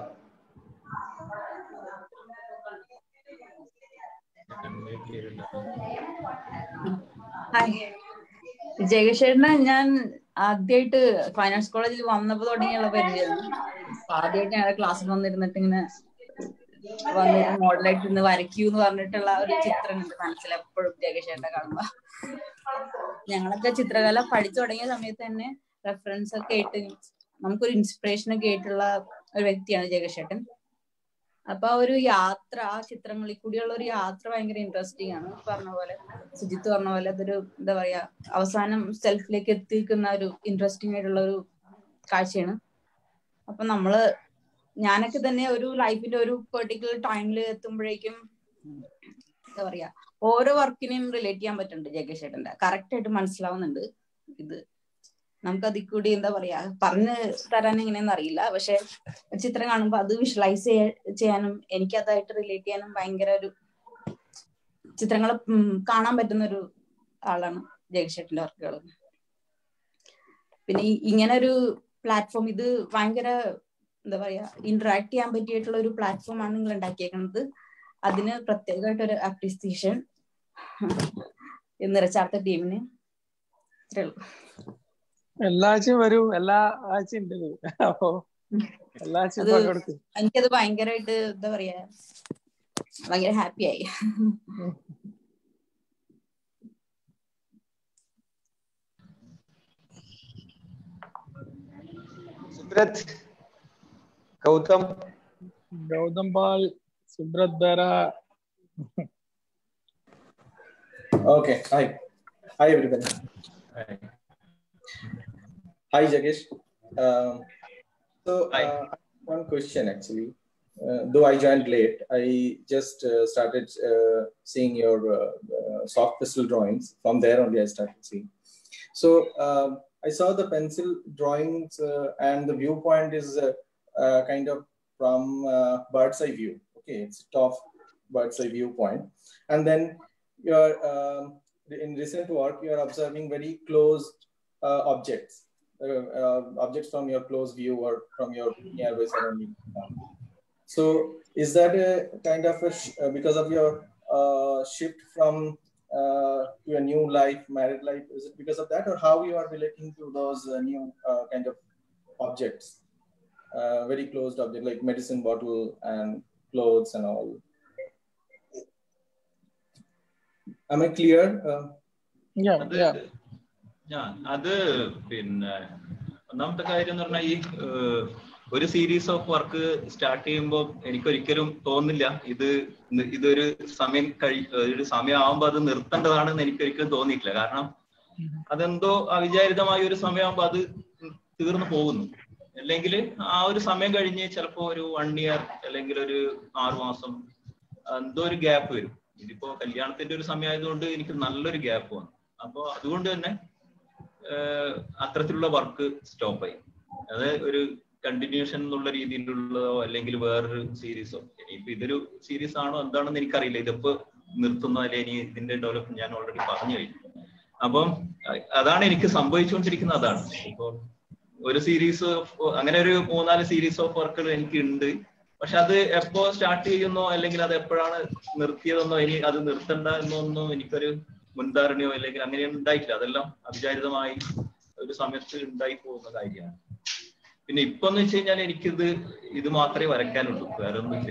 ഹായ് ജഗശേഖരനെ ഞാൻ ആദ്യമായിട്ട് ഫൈനാൻസ് കോളേജിൽ വന്നപ്പോ തുടങ്ങിയുള്ള പരിചയമാണ് അപ്പൊ ആദ്യമായിട്ട് ഞങ്ങളുടെ ക്ലാസ്സിൽ വന്നിരുന്നിട്ട് ഇങ്ങനെ വന്നിട്ട് മോഡലായിട്ട് ഇന്ന് വരയ്ക്കൂ എന്ന് പറഞ്ഞിട്ടുള്ള ഒരു ചിത്രം ഉണ്ട് മനസ്സിൽ എപ്പോഴും ജഗശേഖരനെ കാണുമ്പോ ഞങ്ങളൊക്കെ ചിത്രകല പഠിച്ചു തുടങ്ങിയ സമയത്ത് തന്നെ റെഫറൻസ് ഒക്കെ ആയിട്ട് നമുക്കൊരു ഇൻസ്പിറേഷൻ ഒക്കെ ആയിട്ടുള്ള ഒരു വ്യക്തിയാണ് ജഗശേട്ടൻ അപ്പൊ ആ ഒരു യാത്ര ആ ചിത്രങ്ങളിൽ കൂടിയുള്ള ഒരു യാത്ര ഭയങ്കര ഇൻട്രസ്റ്റിംഗ് ആണ് പറഞ്ഞ പോലെ സുജിത്ത് പറഞ്ഞ പോലെ അതൊരു എന്താ പറയാ അവസാനം സെൽഫിലേക്ക് എത്തിക്കുന്ന ഒരു ഇൻട്രസ്റ്റിംഗ് ആയിട്ടുള്ള ഒരു കാഴ്ചയാണ് അപ്പൊ നമ്മള് ഞാനൊക്കെ തന്നെ ഒരു ലൈഫിന്റെ ഒരു പെർട്ടിക്കുലർ ടൈമിൽ എത്തുമ്പോഴേക്കും എന്താ പറയാ ഓരോ വർക്കിനെയും റിലേറ്റ് ചെയ്യാൻ പറ്റുന്നുണ്ട് ജഗേഷ് ചേട്ടന്റെ കറക്റ്റ് ആയിട്ട് മനസ്സിലാവുന്നുണ്ട് ഇത് നമുക്ക് അതിൽ കൂടി എന്താ പറയാ പറഞ്ഞു തരാൻ എങ്ങനെയെന്ന് അറിയില്ല പക്ഷെ ചിത്രം കാണുമ്പോൾ അത് വിഷ്വലൈസ് ചെയ്യാനും എനിക്ക് അതായിട്ട് റിലേറ്റ് ചെയ്യാനും ഭയങ്കര ഒരു ചിത്രങ്ങൾ കാണാൻ പറ്റുന്ന ഒരു ആളാണ് ജഗശേട്ടന്റെ വർക്കുകൾ പിന്നെ ഈ- ഇങ്ങനെ ഒരു പ്ലാറ്റ്ഫോം ഇത് ഭയങ്കര എന്താ പറയാ ഇന്ററാക്ട് ചെയ്യാൻ പറ്റിയിട്ടുള്ള ഒരു പ്ലാറ്റ്ഫോം ആണ് നിങ്ങൾ ഉണ്ടാക്കിയേക്കുന്നത് അതിന് പ്രത്യേകമായിട്ട് ഒരു അപ്രീസിയേഷൻ നിറച്ചാർത്ത ടീമിന് ഇത്രേ ഉള്ളൂ എല്ലാ ആഴ്ചയും വരും എല്ലാ ആഴ്ചയും ഉണ്ട് ഇത്. അപ്പോ എല്ലാ ആഴ്ചയും അത് പങ്കെടുക്കും എനിക്കത് ഭയങ്കരമായിട്ട് എന്താ പറയാ ഭയങ്കര ഹാപ്പി ആയി സുബ്രത് ഗൗതം ഗൗതം പാൽ Subrat ബെറ Okay. Hi. Hi, everybody. Hi, Jagesh. Um, so, uh, one question actually. Uh, though I joined late, I just uh, started uh, seeing your uh, uh, soft pencil drawings. From there only, I started seeing. So, um, I saw the pencil drawings, uh, and the viewpoint is uh, uh, kind of from uh, bird's eye view. Okay, it's top bird's eye viewpoint, and then you're um, in recent work you are observing very close uh, objects uh, uh, objects from your close view or from your nearby surrounding so is that a kind of a sh- uh, because of your uh, shift from uh, to a new life married life is it because of that or how you are relating to those uh, new uh, kind of objects uh, very closed object like medicine bottle and clothes and all am i clear uh, Yeah, yeah. ഞാൻ അത് പിന്നെ ഒന്നാമത്തെ കാര്യം എന്ന് പറഞ്ഞാൽ ഈ ഏഹ്, ഒരു series of work start ചെയ്യുമ്പോൾ എനിക്കൊരിക്കലും തോന്നില്ല ഇത് നി- ഇതൊരു സമയം കഴി ഒരു സമയമാകുമ്പോൾ അത് നിർത്തേണ്ടതാണെന്ന് എനിക്കൊരിക്കലും തോന്നിയിട്ടില്ല കാരണം അതെന്തോ അവിചാരിതമായ ഒരു സമയമാകുമ്പോൾ അത് തീർന്നു പോകുന്നു അല്ലെങ്കിൽ ആ ഒരു സമയം കഴിഞ്ഞ് ചിലപ്പോ ഒരു വൺ ഇയർ അല്ലെങ്കിൽ ഒരു ആറു മാസം എന്തോ ഒരു ഗ്യാപ്പ് വരും ഇതിപ്പോ കല്യാണത്തിന്റെ ഒരു സമയമായതുകൊണ്ട് എനിക്ക് നല്ലൊരു ഗ്യാപ്പ് വന്നു അപ്പോ അതുകൊണ്ട് തന്നെ ഏഹ്, അത്തരത്തിലുള്ള വർക്ക് സ്റ്റോപ്പ് ആയി അത് ഒരു കണ്ടിന്യൂഷൻ എന്നുള്ള രീതിയിലുള്ളതോ അല്ലെങ്കിൽ വേറൊരു സീരീസോ ഇനിയിപ്പോ ഇതൊരു സീരീസ് ആണോ എന്താണെന്ന് എനിക്കറിയില്ല ഇതിപ്പോ നിർത്തുന്നോ അല്ലെ ഇനി ഇതിന്റെ ഡെവലപ്പ് ഞാൻ ഓൾറെഡി പറഞ്ഞു കഴിഞ്ഞു അപ്പം അ- അതാണ് എനിക്ക് സംഭവിച്ചുകൊണ്ടിരിക്കുന്നത് അതാണ് ഇപ്പൊ ഒരു സീരീസ് അങ്ങനെ ഒരു മൂന്നാല് സീരീസ് ഓഫ് വർക്കുകൾ എനിക്ക് ഉണ്ട് പക്ഷെ അത് എപ്പോ സ്റ്റാർട്ട് ചെയ്യുന്നോ അല്ലെങ്കിൽ അത് എപ്പോഴാണ് നിർത്തിയതെന്നോ ഇനി അത് നിർത്തണ്ട എന്നൊന്നും എനിക്കൊരു മുൻധാരണയോ അല്ലെങ്കിൽ അങ്ങനെയൊന്നും ഉണ്ടായിട്ടില്ല അതെല്ലാം അവിചാരിതമായി ഒരു സമയത്ത് ഉണ്ടായി പോകുന്ന കാര്യമാണ് പിന്നെ ഇപ്പൊ എന്ന് വെച്ച് കഴിഞ്ഞാൽ എനിക്കിത് ഇത് മാത്രമേ വരയ്ക്കാനുള്ളൂ വേറെ ഒന്നുമില്ല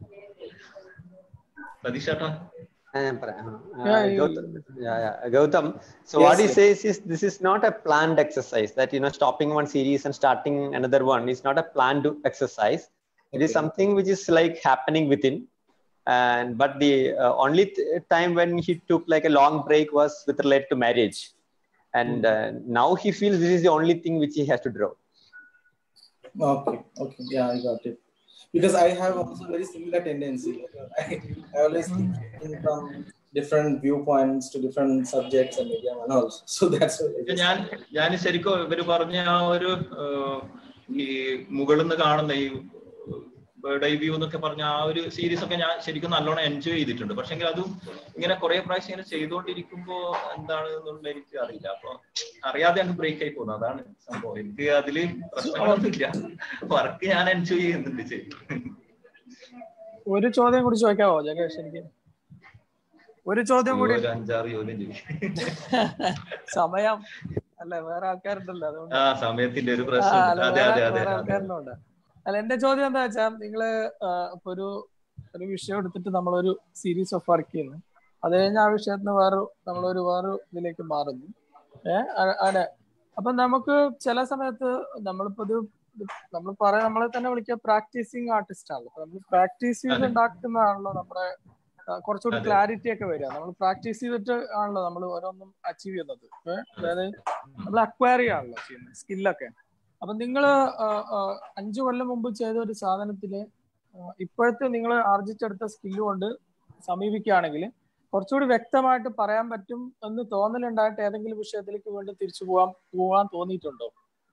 സതീഷേട്ടാ ആ, ഞാൻ പറയാം. ആ, Yeah, you- Gautam, yeah, yeah. Gautam, so Yes, what he yes. says is this is not a planned exercise that you know stopping one series and starting another one is not a planned exercise. It is Okay. something which is like happening within. And but the uh, only th- time when he took like a long break was with relate to marriage, and uh, now he feels this is the only thing which he has to draw. Okay, okay, yeah, I got it. Because I have also very similar tendency. I, I always think in from different viewpoints to different subjects and media and all. So that's why I just, ഞാൻ ഞാൻ ശരിക്കും ഇവര് പറഞ്ഞ ആ ഒരു ഏഹ്, ഈ മുകളിൽ നിന്ന് കാണുന്ന ഈ ബേർഡ് ഐ വ്യൂ എന്നൊക്കെ പറഞ്ഞ ആ ഒരു സീരീസ് ഒക്കെ ഞാൻ ശരിക്കും നല്ലോണം എൻജോയ് ചെയ്തിട്ടുണ്ട് പക്ഷെങ്കിൽ അതും ഇങ്ങനെ കുറെ പ്രാവശ്യം ഇങ്ങനെ ചെയ്തുകൊണ്ടിരിക്കുമ്പോ എന്താണ് എന്നുള്ളത് എനിക്ക് അറിയില്ല അപ്പൊ അറിയാതെ അങ്ങ് ബ്രേക്ക് ആയി പോകുന്നു അതാണ് സംഭവം എനിക്ക് അതില് പ്രശ്നങ്ങളൊന്നുമില്ല വർക്ക് ഞാൻ എൻജോയ് ചെയ്യുന്നുണ്ട് ശരി ഒരു ചോദ്യം കൂടി ചോദിക്കാവോ ജഗേഷ് എനിക്ക് ഒരു ചോദ്യം കൂടി ഒരു അഞ്ചാറ് ചോദ്യം ചോദിക്കും സമയം അല്ല വേറെ ആൾക്കാരുണ്ടല്ലോ അതുകൊണ്ട് ആ സമയത്തിന്റെ ഒരു ആ, പ്രശ്നം അല്ല, അതെ വേറെ അതെ അതെ വേറെ അതെ ആൾക്കാരുണ്ട് അല്ല എന്റെ ചോദ്യം എന്താ വെച്ചാൽ നിങ്ങള് ആ, ഇപ്പൊ ഒരു ഒരു വിഷയം എടുത്തിട്ട് നമ്മളൊരു സീരീസ് ഓഫ് വർക്ക് ചെയ്യുന്നു അത് കഴിഞ്ഞ് ആ വിഷയത്തിന് വേറെ നമ്മളൊരു വേറെ ഇതിലേക്ക് മാറുന്നു ഏഹ് അതെ അപ്പൊ നമുക്ക് ചില സമയത്ത് നമ്മളിപ്പോ ഇത് നമ്മൾ പറയാം നമ്മളെ തന്നെ വിളിക്കുക പ്രാക്ടീസിങ് ആർട്ടിസ്റ്റ് ആണല്ലോ അപ്പൊ നമ്മൾ പ്രാക്ടീസ് ചെയ്ത് അതെ. ഉണ്ടാക്കുന്നതാണല്ലോ നമ്മുടെ ആ, കുറച്ചുകൂടി അതെ. ക്ലാരിറ്റി ഒക്കെ വരിക നമ്മൾ പ്രാക്ടീസ് ചെയ്തിട്ട് ആണല്ലോ നമ്മൾ ഓരോന്നും അച്ചീവ് ചെയ്യുന്നത് ഏഹ് അതായത് നമ്മൾ അക്വയർ ചെയ്യാണല്ലോ ചെയ്യുന്നത് സ്കില്ലൊക്കെ അപ്പൊ നിങ്ങൾ അഞ്ചു കൊല്ലം മുമ്പ് ചെയ്ത ഒരു സാധനത്തില് ആ, ഇപ്പോഴത്തെ നിങ്ങൾ ആർജിച്ചെടുത്ത സ്കില്ല് കൊണ്ട് സമീപിക്കുകയാണെങ്കിൽ കുറച്ചുകൂടി വ്യക്തമായിട്ട് പറയാൻ പറ്റും എന്ന് തോന്നലുണ്ടായിട്ട് ഏതെങ്കിലും വിഷയത്തിലേക്ക് വേണ്ടി തിരിച്ചു പോകാൻ പോകാൻ തോന്നിയിട്ടുണ്ടോ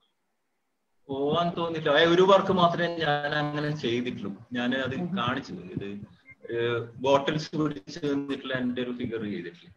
പോവാൻ തോന്നില്ല ആ ഒരു വർക്ക് മാത്രമേ ഞാൻ അങ്ങനെ ചെയ്തിട്ടുള്ളൂ ഞാൻ അത് കാണിച്ചു ഇത് ബോട്ടിൽസ് പിടിച്ച് നിന്നിട്ടുള്ള എന്റെ ഒരു ഫിഗർ ചെയ്തിട്ടില്ല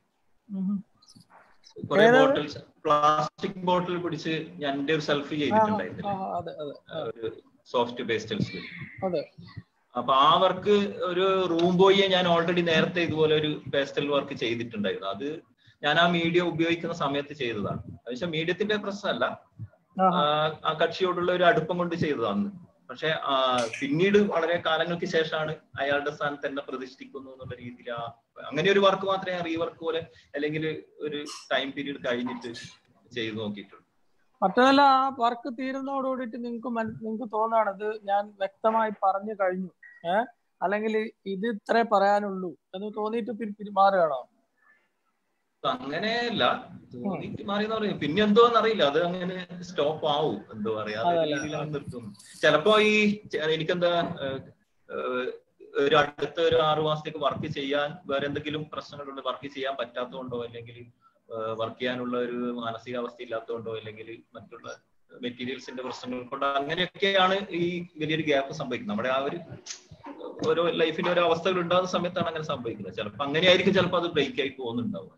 കുറെ ഏതാണ്? ബോട്ടിൽസ് പ്ലാസ്റ്റിക് ബോട്ടിൽ പിടിച്ച് ഞാൻ എന്റെ ഒരു സെൽഫി ആ, ആ, ചെയ്തിട്ടുണ്ടായിരുന്നില്ല ആ, അതെ അതെ ആ, ഒരു സോഫ്റ്റ് പേസ്റ്റൽസ് അതെ അപ്പൊ ആ വർക്ക് ഒരു റൂം ബോയിയെ ഞാൻ ഓൾറെഡി നേരത്തെ ഇതുപോലെ ഒരു പേസ്റ്റൽ വർക്ക് ചെയ്തിട്ടുണ്ടായിരുന്നു അത് ഞാൻ ആ മീഡിയ ഉപയോഗിക്കുന്ന സമയത്ത് ചെയ്തതാണ് പക്ഷെ മീഡിയത്തിന്റെ പ്രശ്നമല്ല ആഹാ. ആ, ആ കക്ഷിയോടുള്ള ഒരു അടുപ്പം കൊണ്ട് ചെയ്തതാണ് പക്ഷെ ആ, പിന്നീട് വളരെ കാലങ്ങൾക്ക് ശേഷമാണ് അയാളുടെ സ്ഥാനത്ത് എന്നെ പ്രതിഷ്ഠിക്കുന്നു എന്നുള്ള രീതിയിൽ ആ അങ്ങനെ ഒരു വർക്ക് മാത്രമേ റീവർക്ക് പോലെ അല്ലെങ്കിൽ ഒരു ടൈം പീരീഡ് കഴിഞ്ഞിട്ട് ചെയ്തു നോക്കിയിട്ടുള്ളൂ മറ്റതല്ല ആ വർക്ക് തീരുന്നതോടുകൂടിയിട്ട് നിങ്ങൾക്ക് നിങ്ങൾക്ക് തോന്നുകയാണ് ഇത് ഞാൻ വ്യക്തമായി പറഞ്ഞു കഴിഞ്ഞു ഏഹ് അല്ലെങ്കിൽ ഇത് ഇത്രേ പറയാനുള്ളൂ എന്ന് തോന്നിയിട്ട് പിരി- പിരിമാറുകയാണോ അങ്ങനെയല്ല തോന്നിയിട്ട് മാറിയെന്ന് പറയും പിന്നെ എന്തോന്ന് അറിയില്ല അത് അങ്ങനെ സ്റ്റോപ്പ് ആവും എന്തോ അറിയാതെ അതല്ല. രീതിയിലാണ് നിർത്തും ചിലപ്പോ ഈ ചെ- എനിക്കെന്താ ഏഹ്, ഏഹ്, ഒരു അടുത്ത ഒരു ആറു മാസത്തേക്ക് വർക്ക് ചെയ്യാൻ വേറെ എന്തെങ്കിലും പ്രശ്നങ്ങളുണ്ട് വർക്ക് ചെയ്യാൻ പറ്റാത്തതുകൊണ്ടോ അല്ലെങ്കിൽ വർക്ക് ചെയ്യാനുള്ള ഒരു മാനസികാവസ്ഥ ഇല്ലാത്തതുകൊണ്ടോ അല്ലെങ്കിൽ മറ്റുള്ള മെറ്റീരിയൽസിന്റെ പ്രശ്നങ്ങൾ കൊണ്ടോ അങ്ങനെയൊക്കെയാണ് ഈ വലിയൊരു ഗ്യാപ്പ് സംഭവിക്കുന്നത് നമ്മുടെ ആ ഒരു ഓരോ ലൈഫിന്റെ ഓരോ അവസ്ഥകൾ ഉണ്ടാകുന്ന സമയത്താണ് അങ്ങനെ സംഭവിക്കുന്നത് ചിലപ്പോൾ അങ്ങനെയായിരിക്കും ചിലപ്പോൾ അത് ബ്രേക്ക് ആയി പോകുന്നുണ്ടാവും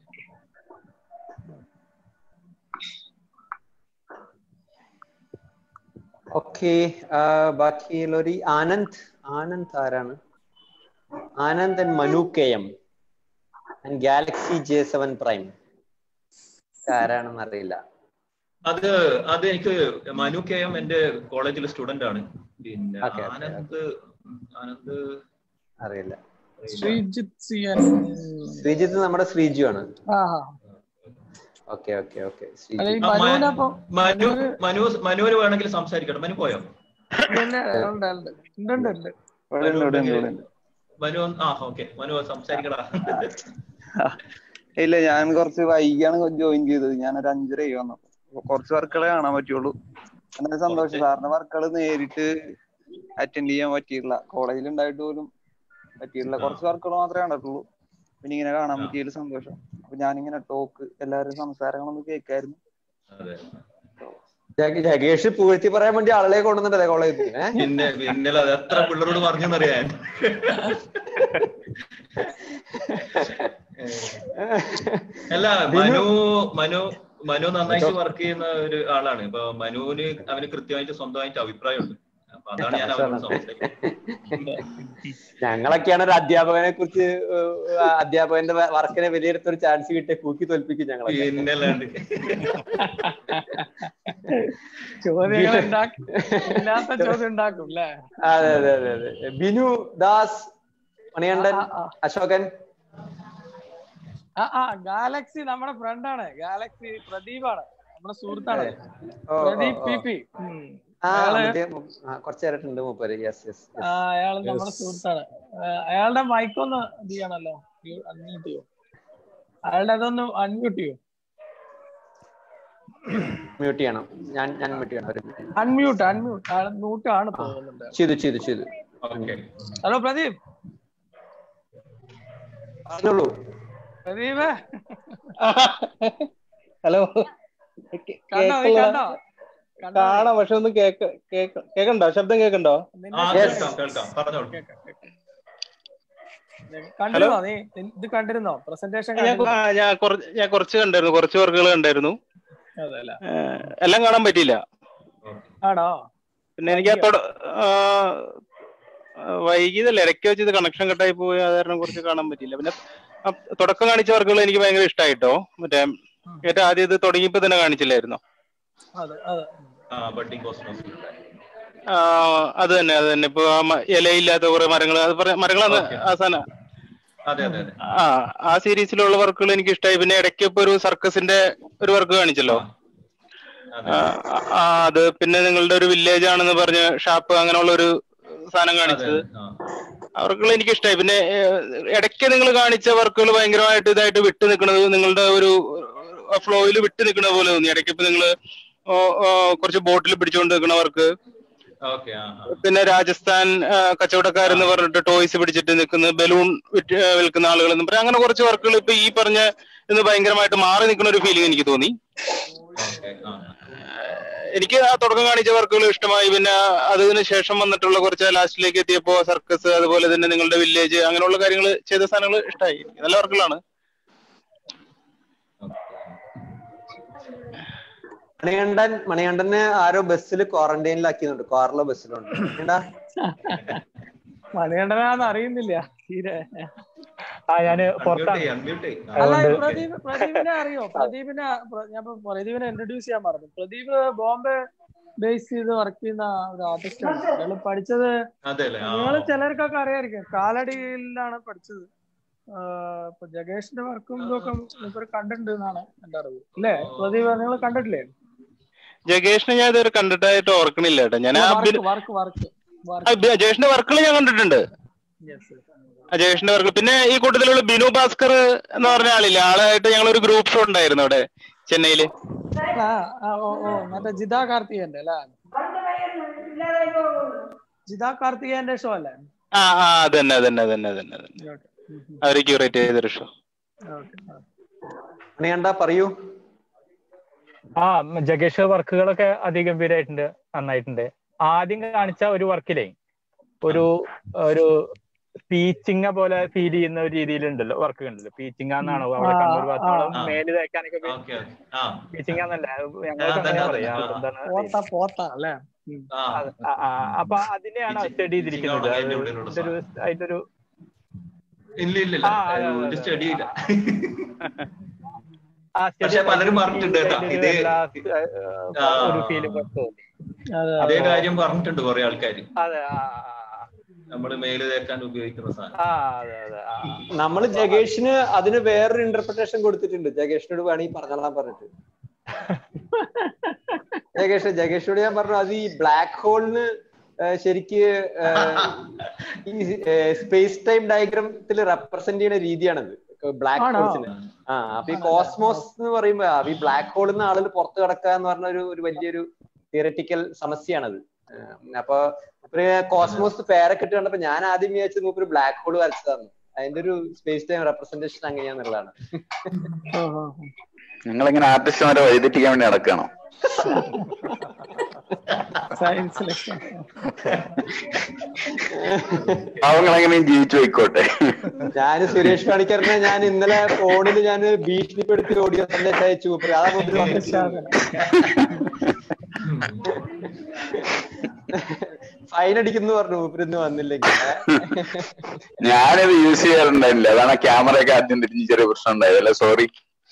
ഓക്കെ ബാക്കിയുള്ളൊരു ആനന്ദ് ആനന്ദ് ആരാണ് Anand and Manu K M and Galaxy J seven prime ആരാണെന്ന് അറിയില്ല അത് അത് എനിക്ക് മനു കെ എം എന്റെ കോളേജിലെ സ്റ്റുഡന്റ് ആണ് പിന്നെ Okay, okay, ആനന്ദ് ആനന്ദ് അറിയില്ല ശ്രീജിത്ത് സി എൻ ശ്രീജിത്ത് നമ്മുടെ ശ്രീജു ആണ് ആ ഓക്കെ ഓക്കെ ഓക്കെ അല്ല ഈ ശ്രീജു ആ, മ- മനുവിനപ്പം മനു മനു മനുവിന് വേണമെങ്കിൽ സംസാരിക്കട്ടെ മനു പോയോ പിന്നെ ഉണ്ട് ഉണ്ട് ഉണ്ട് ഉണ്ട് ഉണ്ട് ഇവിടെ ഉണ്ട്, ഇവിടെ ഉണ്ട്, ഇവിടെ ഉണ്ട്. മനു ഒന്ന്- ആ ഓക്കെ മനു സംസാരിക്കടാ ഇല്ല ഞാൻ കുറച്ച് വൈകിയാണ് ജോയിൻ ചെയ്തത് ഞാൻ ഒരു അഞ്ചരയായി വന്നപ്പോ അപ്പൊ കുറച്ച് വർക്കുകളെ കാണാൻ പറ്റുള്ളൂ എന്നാലും സന്തോഷം സാറിന്റെ വർക്കുകൾ നേരിട്ട് അറ്റൻഡ് ചെയ്യാൻ പറ്റിയിട്ടില്ല കോളേജിൽ ഉണ്ടായിട്ട് പോലും പറ്റിയിട്ടില്ല കുറച്ച് വർക്കുകൾ മാത്രമേ കണ്ടിട്ടുള്ളൂ പിന്നെ ഇങ്ങനെ കാണാൻ പറ്റിയതിൽ സന്തോഷം അപ്പൊ ഞാനിങ്ങനെ ടോക്ക് എല്ലാവരും സംസാരങ്ങളൊന്ന് കേൾക്കായിരുന്നു അതെ ജഗ- ജഗേഷ് പുകഴ്ത്തി പറയാൻ വേണ്ടി ആളെ കൊണ്ടുവന്നിട്ടല്ലേ കോളേജിൽ പിന്നെ പിന്നെ അത് എത്ര പിള്ളേരോട് പറഞ്ഞെന്നറിയാൻ അല്ല മനു മനു മനു നന്നായിട്ട് വർക്ക് ചെയ്യുന്ന ഒരു ആളാണ് ഇപ്പൊ മനുവിന് അവന് കൃത്യമായിട്ട് സ്വന്തമായിട്ട് അഭിപ്രായമുണ്ട് അപ്പൊ അതാണ് ഞാൻ അവനോട് സംസാരിക്കുന്നത് ഞങ്ങളൊക്കെയാണ് ഒരു അധ്യാപകനെ കുറിച്ച് അധ്യാപകന്റെ വർക്കിനെ വിലയിരുത്തൊരു ചാൻസ് കിട്ടിയ കൂക്കി തോൽപ്പിക്കും ഞങ്ങളൊക്കെ പിന്നല്ലാണ്ട് ചോദ്യങ്ങൾ ഉണ്ടാക്കും ഇല്ലാത്ത ചോദ്യം ഉണ്ടാക്കും അല്ലേ അതെ അതെ അതെ അതെ ബിനു ദാസ് മണികണ്ഠൻ അശോകൻ ആ ആ ഗാലക്സി നമ്മുടെ ഫ്രണ്ടാണ് ഗാലക്സി പ്രദീപാണ് നമ്മുടെ സുഹൃത്താണ് ഓ, ഓ, പ്രദീപ് ഓ. പി പി ആ അയാള് മറ്റേ ആ, കുറച്ച് നേരിട്ടുണ്ട് മൂപ്പര് യെസ് യെസ് ആ, അയാള് നമ്മുടെ സുഹൃത്താണ് ആ, അയാളുടെ മൈക്കൊന്ന് ഇത് ചെയ്യണല്ലോ അൺമ്യൂട്ട് ചെയ്യോ അയാളുടെ അതൊന്ന് അൺമ്യൂട്ട് ചെയ്യോ മ്യൂട്ട് ചെയ്യണം ഞാൻ ഞാൻ മ്യൂട്ട് ചെയ്യണം ഒരു minute. അൺമ്യൂട്ട് അൺമ്യൂട്ട് അയാൾ മ്യൂട്ട് ആണ് തോന്നുന്നുണ്ട് ചെയ്തു ചെയ്തു ചെയ്തു ഓക്കെ ഹലോ പ്രദീപ് പറഞ്ഞോളൂ പ്രദീപ് ഹലോ കണ്ടോ നീ കണ്ടോ കണ്ടോ കാണാം പക്ഷെ ഒന്ന് കേക്ക കേക്ക കേക്കണ്ടോ ശബ്ദം കേക്കണ്ടോ ആ കേൾക്കാം കേൾക്കാം പറഞ്ഞോളൂ കണ്ടിരുന്നോ നീ ഇത് കണ്ടിരുന്നോ പ്രസന്റേഷൻ ഞാൻ കൊ- ആ, ഞാൻ കുറച്ച് ഞാൻ കുറച്ച് കണ്ടായിരുന്നു കുറച്ച് വർക്കുകൾ കണ്ടായിരുന്നു അതെ അല്ല ഏഹ്, എല്ലാം കാണാൻ പറ്റിയില്ല ആണോ പിന്നെ എനിക്ക് ആ തൊട- ആ, ആ, വൈകിയതല്ല ഇടയ്ക്ക് വെച്ച് ഇത് കണക്ഷൻ കട്ടായി പോയി അത് കാരണം കുറച്ച് കാണാൻ പറ്റിയില്ല പിന്നെ ആ തുടക്കം കാണിച്ച വർക്കുകൾ എനിക്ക് ഭയങ്കര ഇഷ്ടമായിട്ടോ മറ്റേ ഏറ്റവും ആദ്യം ഇത് തുടങ്ങിയപ്പോ തന്നെ കാണിച്ചില്ലായിരുന്നോ അതെ അതെ ആ ബഡ്ഡിംഗ് കോസ്മോസ് ആ, അത് തന്നെ അത് തന്നെ ഇപ്പൊ ആ മ- ഇലയില്ലാത്ത കുറെ മരങ്ങൾ അത് പറയാ മരങ്ങളാണ് Okay. ആ സാധനം അതെ അതെ അതെ ആ ആ സീരീസിലുള്ള വർക്കുകൾ എനിക്ക് ഇഷ്ടമായി പിന്നെ ഇടയ്ക്ക് ഇപ്പൊ ഒരു സർക്കസിന്റെ ഒരു വർക്ക് കാണിച്ചല്ലോ ആ, ആ, അത് പിന്നെ നിങ്ങളുടെ ഒരു വില്ലേജ് ആണെന്ന് പറഞ്ഞ് ഷാപ്പ് അങ്ങനെയുള്ള ഒരു സാധനം കാണിച്ചത് അവർക്കുള്ള എനിക്ക് ഇഷ്ടമായി പിന്നെ ഏഹ്, ഇടയ്ക്ക് നിങ്ങൾ കാണിച്ച വർക്കുകൾ ഭയങ്കരമായിട്ട് ഇതായിട്ട് വിട്ടു നിൽക്കുന്നത് നിങ്ങളുടെ ഒരു ഫ്ലോയിൽ വിട്ടു നിൽക്കുന്ന പോലെ തോന്നി ഇടയ്ക്ക് ഇപ്പൊ നിങ്ങൾ കുറച്ച് ബോട്ടിൽ പിടിച്ചുകൊണ്ട് നിൽക്കുന്ന വർക്ക് ഓക്കെ ആ ആ. പിന്നെ രാജസ്ഥാൻ ആ, കച്ചവടക്കാരെന്ന് പറഞ്ഞിട്ട് ടോയ്സ് പിടിച്ചിട്ട് നിൽക്കുന്ന ബലൂൺ വിറ്റ് ആ, വിൽക്കുന്ന ആളുകൾ എന്ന് പറയാം അങ്ങനെ കുറച്ച് വർക്കുകൾ ഇപ്പൊ ഈ പറഞ്ഞ ഇന്ന് ഭയങ്കരമായിട്ട് മാറി നിൽക്കുന്ന ഒരു ഫീലിംഗ് എനിക്ക് തോന്നി ഓക്കെ ആ എനിക്ക് ആ തുടക്കം കാണിച്ച വർക്കുകൾ ഇഷ്ടമായി പിന്നെ അതിന് ശേഷം വന്നിട്ടുള്ള കുറച്ച് ലാസ്റ്റിലേക്ക് എത്തിയപ്പോ സർക്കസ് അതുപോലെ തന്നെ നിങ്ങളുടെ വില്ലേജ് അങ്ങനെയുള്ള കാര്യങ്ങൾ ചെയ്ത സാധനങ്ങൾ ഇഷ്ടമായി എനിക്ക് നല്ല വർക്കുകളാണ് മണികണ്ഠൻ മണികണ്ഠനെ ആരോ ബസ്സിൽ ക്വാറന്റൈനിലാക്കിയുന്നുണ്ട് കാറിലോ ബസ്സിലുണ്ട് എന്താ മണികണ്ഠനാന്ന് അറിയുന്നില്ല തീരെ ആ ഞാന് പുറത്താണ് അൺമ്യൂട്ട് അല്ല അതുകൊണ്ട് പ്രദീപ് പ്രദീപിനെ അറിയോ പ്രദീപിനെ പ്ര- ഞാൻ ഇപ്പൊ പ്രദീപിനെ ഇൻട്രൊഡ്യൂസ് ചെയ്യാൻ പറഞ്ഞു പ്രദീപ് ബോംബെ ബേസ് ചെയ്ത് വർക്ക് ചെയ്യുന്ന ഒരു ആർട്ടിസ്റ്റാണ് നിങ്ങൾ പഠിച്ചത് അതെ അല്ലേ ആ നിങ്ങൾ ചിലർക്കൊക്കെ അറിയായിരിക്കും കാലടിയിലാണ് പഠിച്ചത് ആഹ് ഇപ്പൊ ജഗേഷിന്റെ വർക്കും ഇതൊക്കെ ഇവർ കണ്ടിട്ടുണ്ട് എന്നാണ് എന്റെ അറിവ് അല്ലേ പ്രദീപ് നിങ്ങൾ കണ്ടിട്ടില്ലേ ജഗേഷിനെ ഞാൻ ഇതുവരെ കണ്ടിട്ടായിട്ട് ഓർക്കണില്ല കേട്ടോ ഞാൻ ആ വർക്ക് ബിനു- വർക്ക് വർക്ക് ആ, ബി- ജഗേഷിന്റെ വർക്കുകൾ ഞാൻ കണ്ടിട്ടുണ്ട് യെസ് ആ ജഗേഷിന്റെ വർക്ക് പിന്നെ ഈ കൂട്ടത്തിലുള്ള ബിനു ഭാസ്കർ എന്ന് പറഞ്ഞ ആളില്ലേ ആളായിട്ട് ഞങ്ങൾ ഒരു ഗ്രൂപ്പ് ഷോ ഉണ്ടായിരുന്നു അവിടെ ചെന്നൈയില് ആ ആ, ഓ ഓ മറ്റേ ജിതാ കാർത്തികേയന്റെ അല്ലേ ജിതാ കാർത്തികേയന്റെ ഷോ അല്ലേ ആ ആ അതന്നെ അതന്നെ അതന്നെ അതന്നെ അതന്നെ ഓക്കെ അവര് ക്യൂറേറ്റ് ചെയ്തൊരു ഷോ ഓക്കെ കണ്ട പറയൂ ആ ജഗേഷ് വർക്കുകളൊക്കെ അതിഗംഭീരമായിട്ടുണ്ട് നന്നായിട്ടുണ്ട് ആദ്യം കാണിച്ച ഒരു വർക്കിലേ ഒരു ഒരു പീച്ചിങ്ങ പോലെ ഫീൽ ചെയ്യുന്ന ഒരു രീതിയിലുണ്ടല്ലോ വർക്ക് ഉണ്ടല്ലോ പീച്ചിങ്ങ എന്നാണോ അവിടെ ആ, കണ്ണൂർ ഭാഗത്തോളം ആ. മേല് തേക്കാനൊക്കെ ഓക്കെ ഓക്കെ ആ പീച്ചിങ്ങ എന്നല്ല ഞങ്ങൾക്ക് ആ, അങ്ങനെ അതന്നെ, പറയാ അതന്നെ. അവിടെ എന്താണ് പോത്ത പോത്ത അല്ലേ ഉം. ആ അത് ആ, ആ, അപ്പൊ അതിനെയാണ് സ്റ്റഡി ചെയ്തിരിക്കുന്നത് പീച്ചിങ്ങ അത് അതിന്റെ ഉള്ളിലുള്ള അതിന്റെ ഒരു അതിന്റെ ഒരു ഇല്ല ഇല്ല ഇല്ല ആ, അതെ, അതെ, ഒരു അതെ. സ്റ്റഡി ഇല്ല ആ study പക്ഷെ പലരും അതിന്റെ പറഞ്ഞിട്ടുണ്ട് കേട്ടോ ഒരു ഇത് എല്ലാ, ആ, ഒരു ഫീല് തോന്നി അതെ ഇതേ അപ്പൊ കാര്യം പറഞ്ഞിട്ടുണ്ട് കുറെ ആൾക്കാർ അതെ ആ, ആ, നമ്മള് മേല് തേക്കാൻ ഉപയോഗിക്കുന്ന സാധനം ആ അതെ അതെ ആ നമ്മൾ ജഗേഷിന് അതിന് വേറൊരു ഇന്റർപ്രിട്ടേഷൻ കൊടുത്തിട്ടുണ്ട് ജഗേഷിനോട് വേണമെങ്കിൽ പറഞ്ഞോളാൻ പറഞ്ഞിട്ട് ജഗേഷ് ജഗേഷിനോട് ഞാൻ പറഞ്ഞു അത് ഈ ബ്ലാക്ക് ഹോളിന് ശരിക്ക് ഏഹ്, ഈ സ്പേസ് ടൈം ഡയഗ്രത്തിൽ റെപ്രസെന്റ് ചെയ്യുന്ന രീതിയാണത് ബ്ലാക്ക് ആണോ? ഹോൾസിന് ആ അപ്പൊ ഈ കോസ്മോസ് എന്ന് പറയുമ്പോ ആ, ഈ ബ്ലാക്ക് ഹോളിൽ നിന്ന് ആളുകൾ പുറത്തു കടക്കുക എന്ന് പറഞ്ഞ ഒരു ഒരു വലിയൊരു തിയററ്റിക്കൽ സമസ്യയാണത് ഏഹ്, അപ്പൊ ഒരു കോസ്മോസ് പേരൊക്കെ ഇട്ട് കണ്ടപ്പോ ഞാൻ ആദ്യം വിചാരിച്ചത് മൂപ്പര് ബ്ലാക്ക് ഹോൾ വരച്ചതാണ് അതിന്റെ ഒരു സ്പേസ് ടൈം റെപ്രസെന്റേഷൻ അങ്ങനെയാന്നുള്ളതാണ് നിങ്ങൾ ഇങ്ങനെ ആർട്ടിസ്റ്റുമാരെ വഴിതെറ്റിക്കാൻ വേണ്ടി നടക്കുകയാണോ സയൻസിലൊക്കെ പാവങ്ങൾ എങ്ങനെയും ജീവിച്ചു പോയിക്കോട്ടെ ഞാൻ സുരേഷ് പണിക്കറിനെ ഞാൻ ഇന്നലെ ഫോണിൽ ഞാൻ ഭീഷണിപ്പെടുത്തി ഓഡിയോ സന്ദേശം അയച്ചു മൂപ്പര് അതാ മൂപ്പര് വന്നിരിക്കുന്നത്. ഫൈൻ അടിക്കുന്നു പറഞ്ഞു മൂപ്പര് ഇന്ന് വന്നില്ലെങ്കിൽ ഞാനത് യൂസ് ചെയ്യാറുണ്ടായില്ല അതാണ് ക്യാമറയൊക്കെ ആദ്യം തിരിഞ്ഞ് ചെറിയ പ്രശ്നം ഉണ്ടായത് അല്ലേ സോറി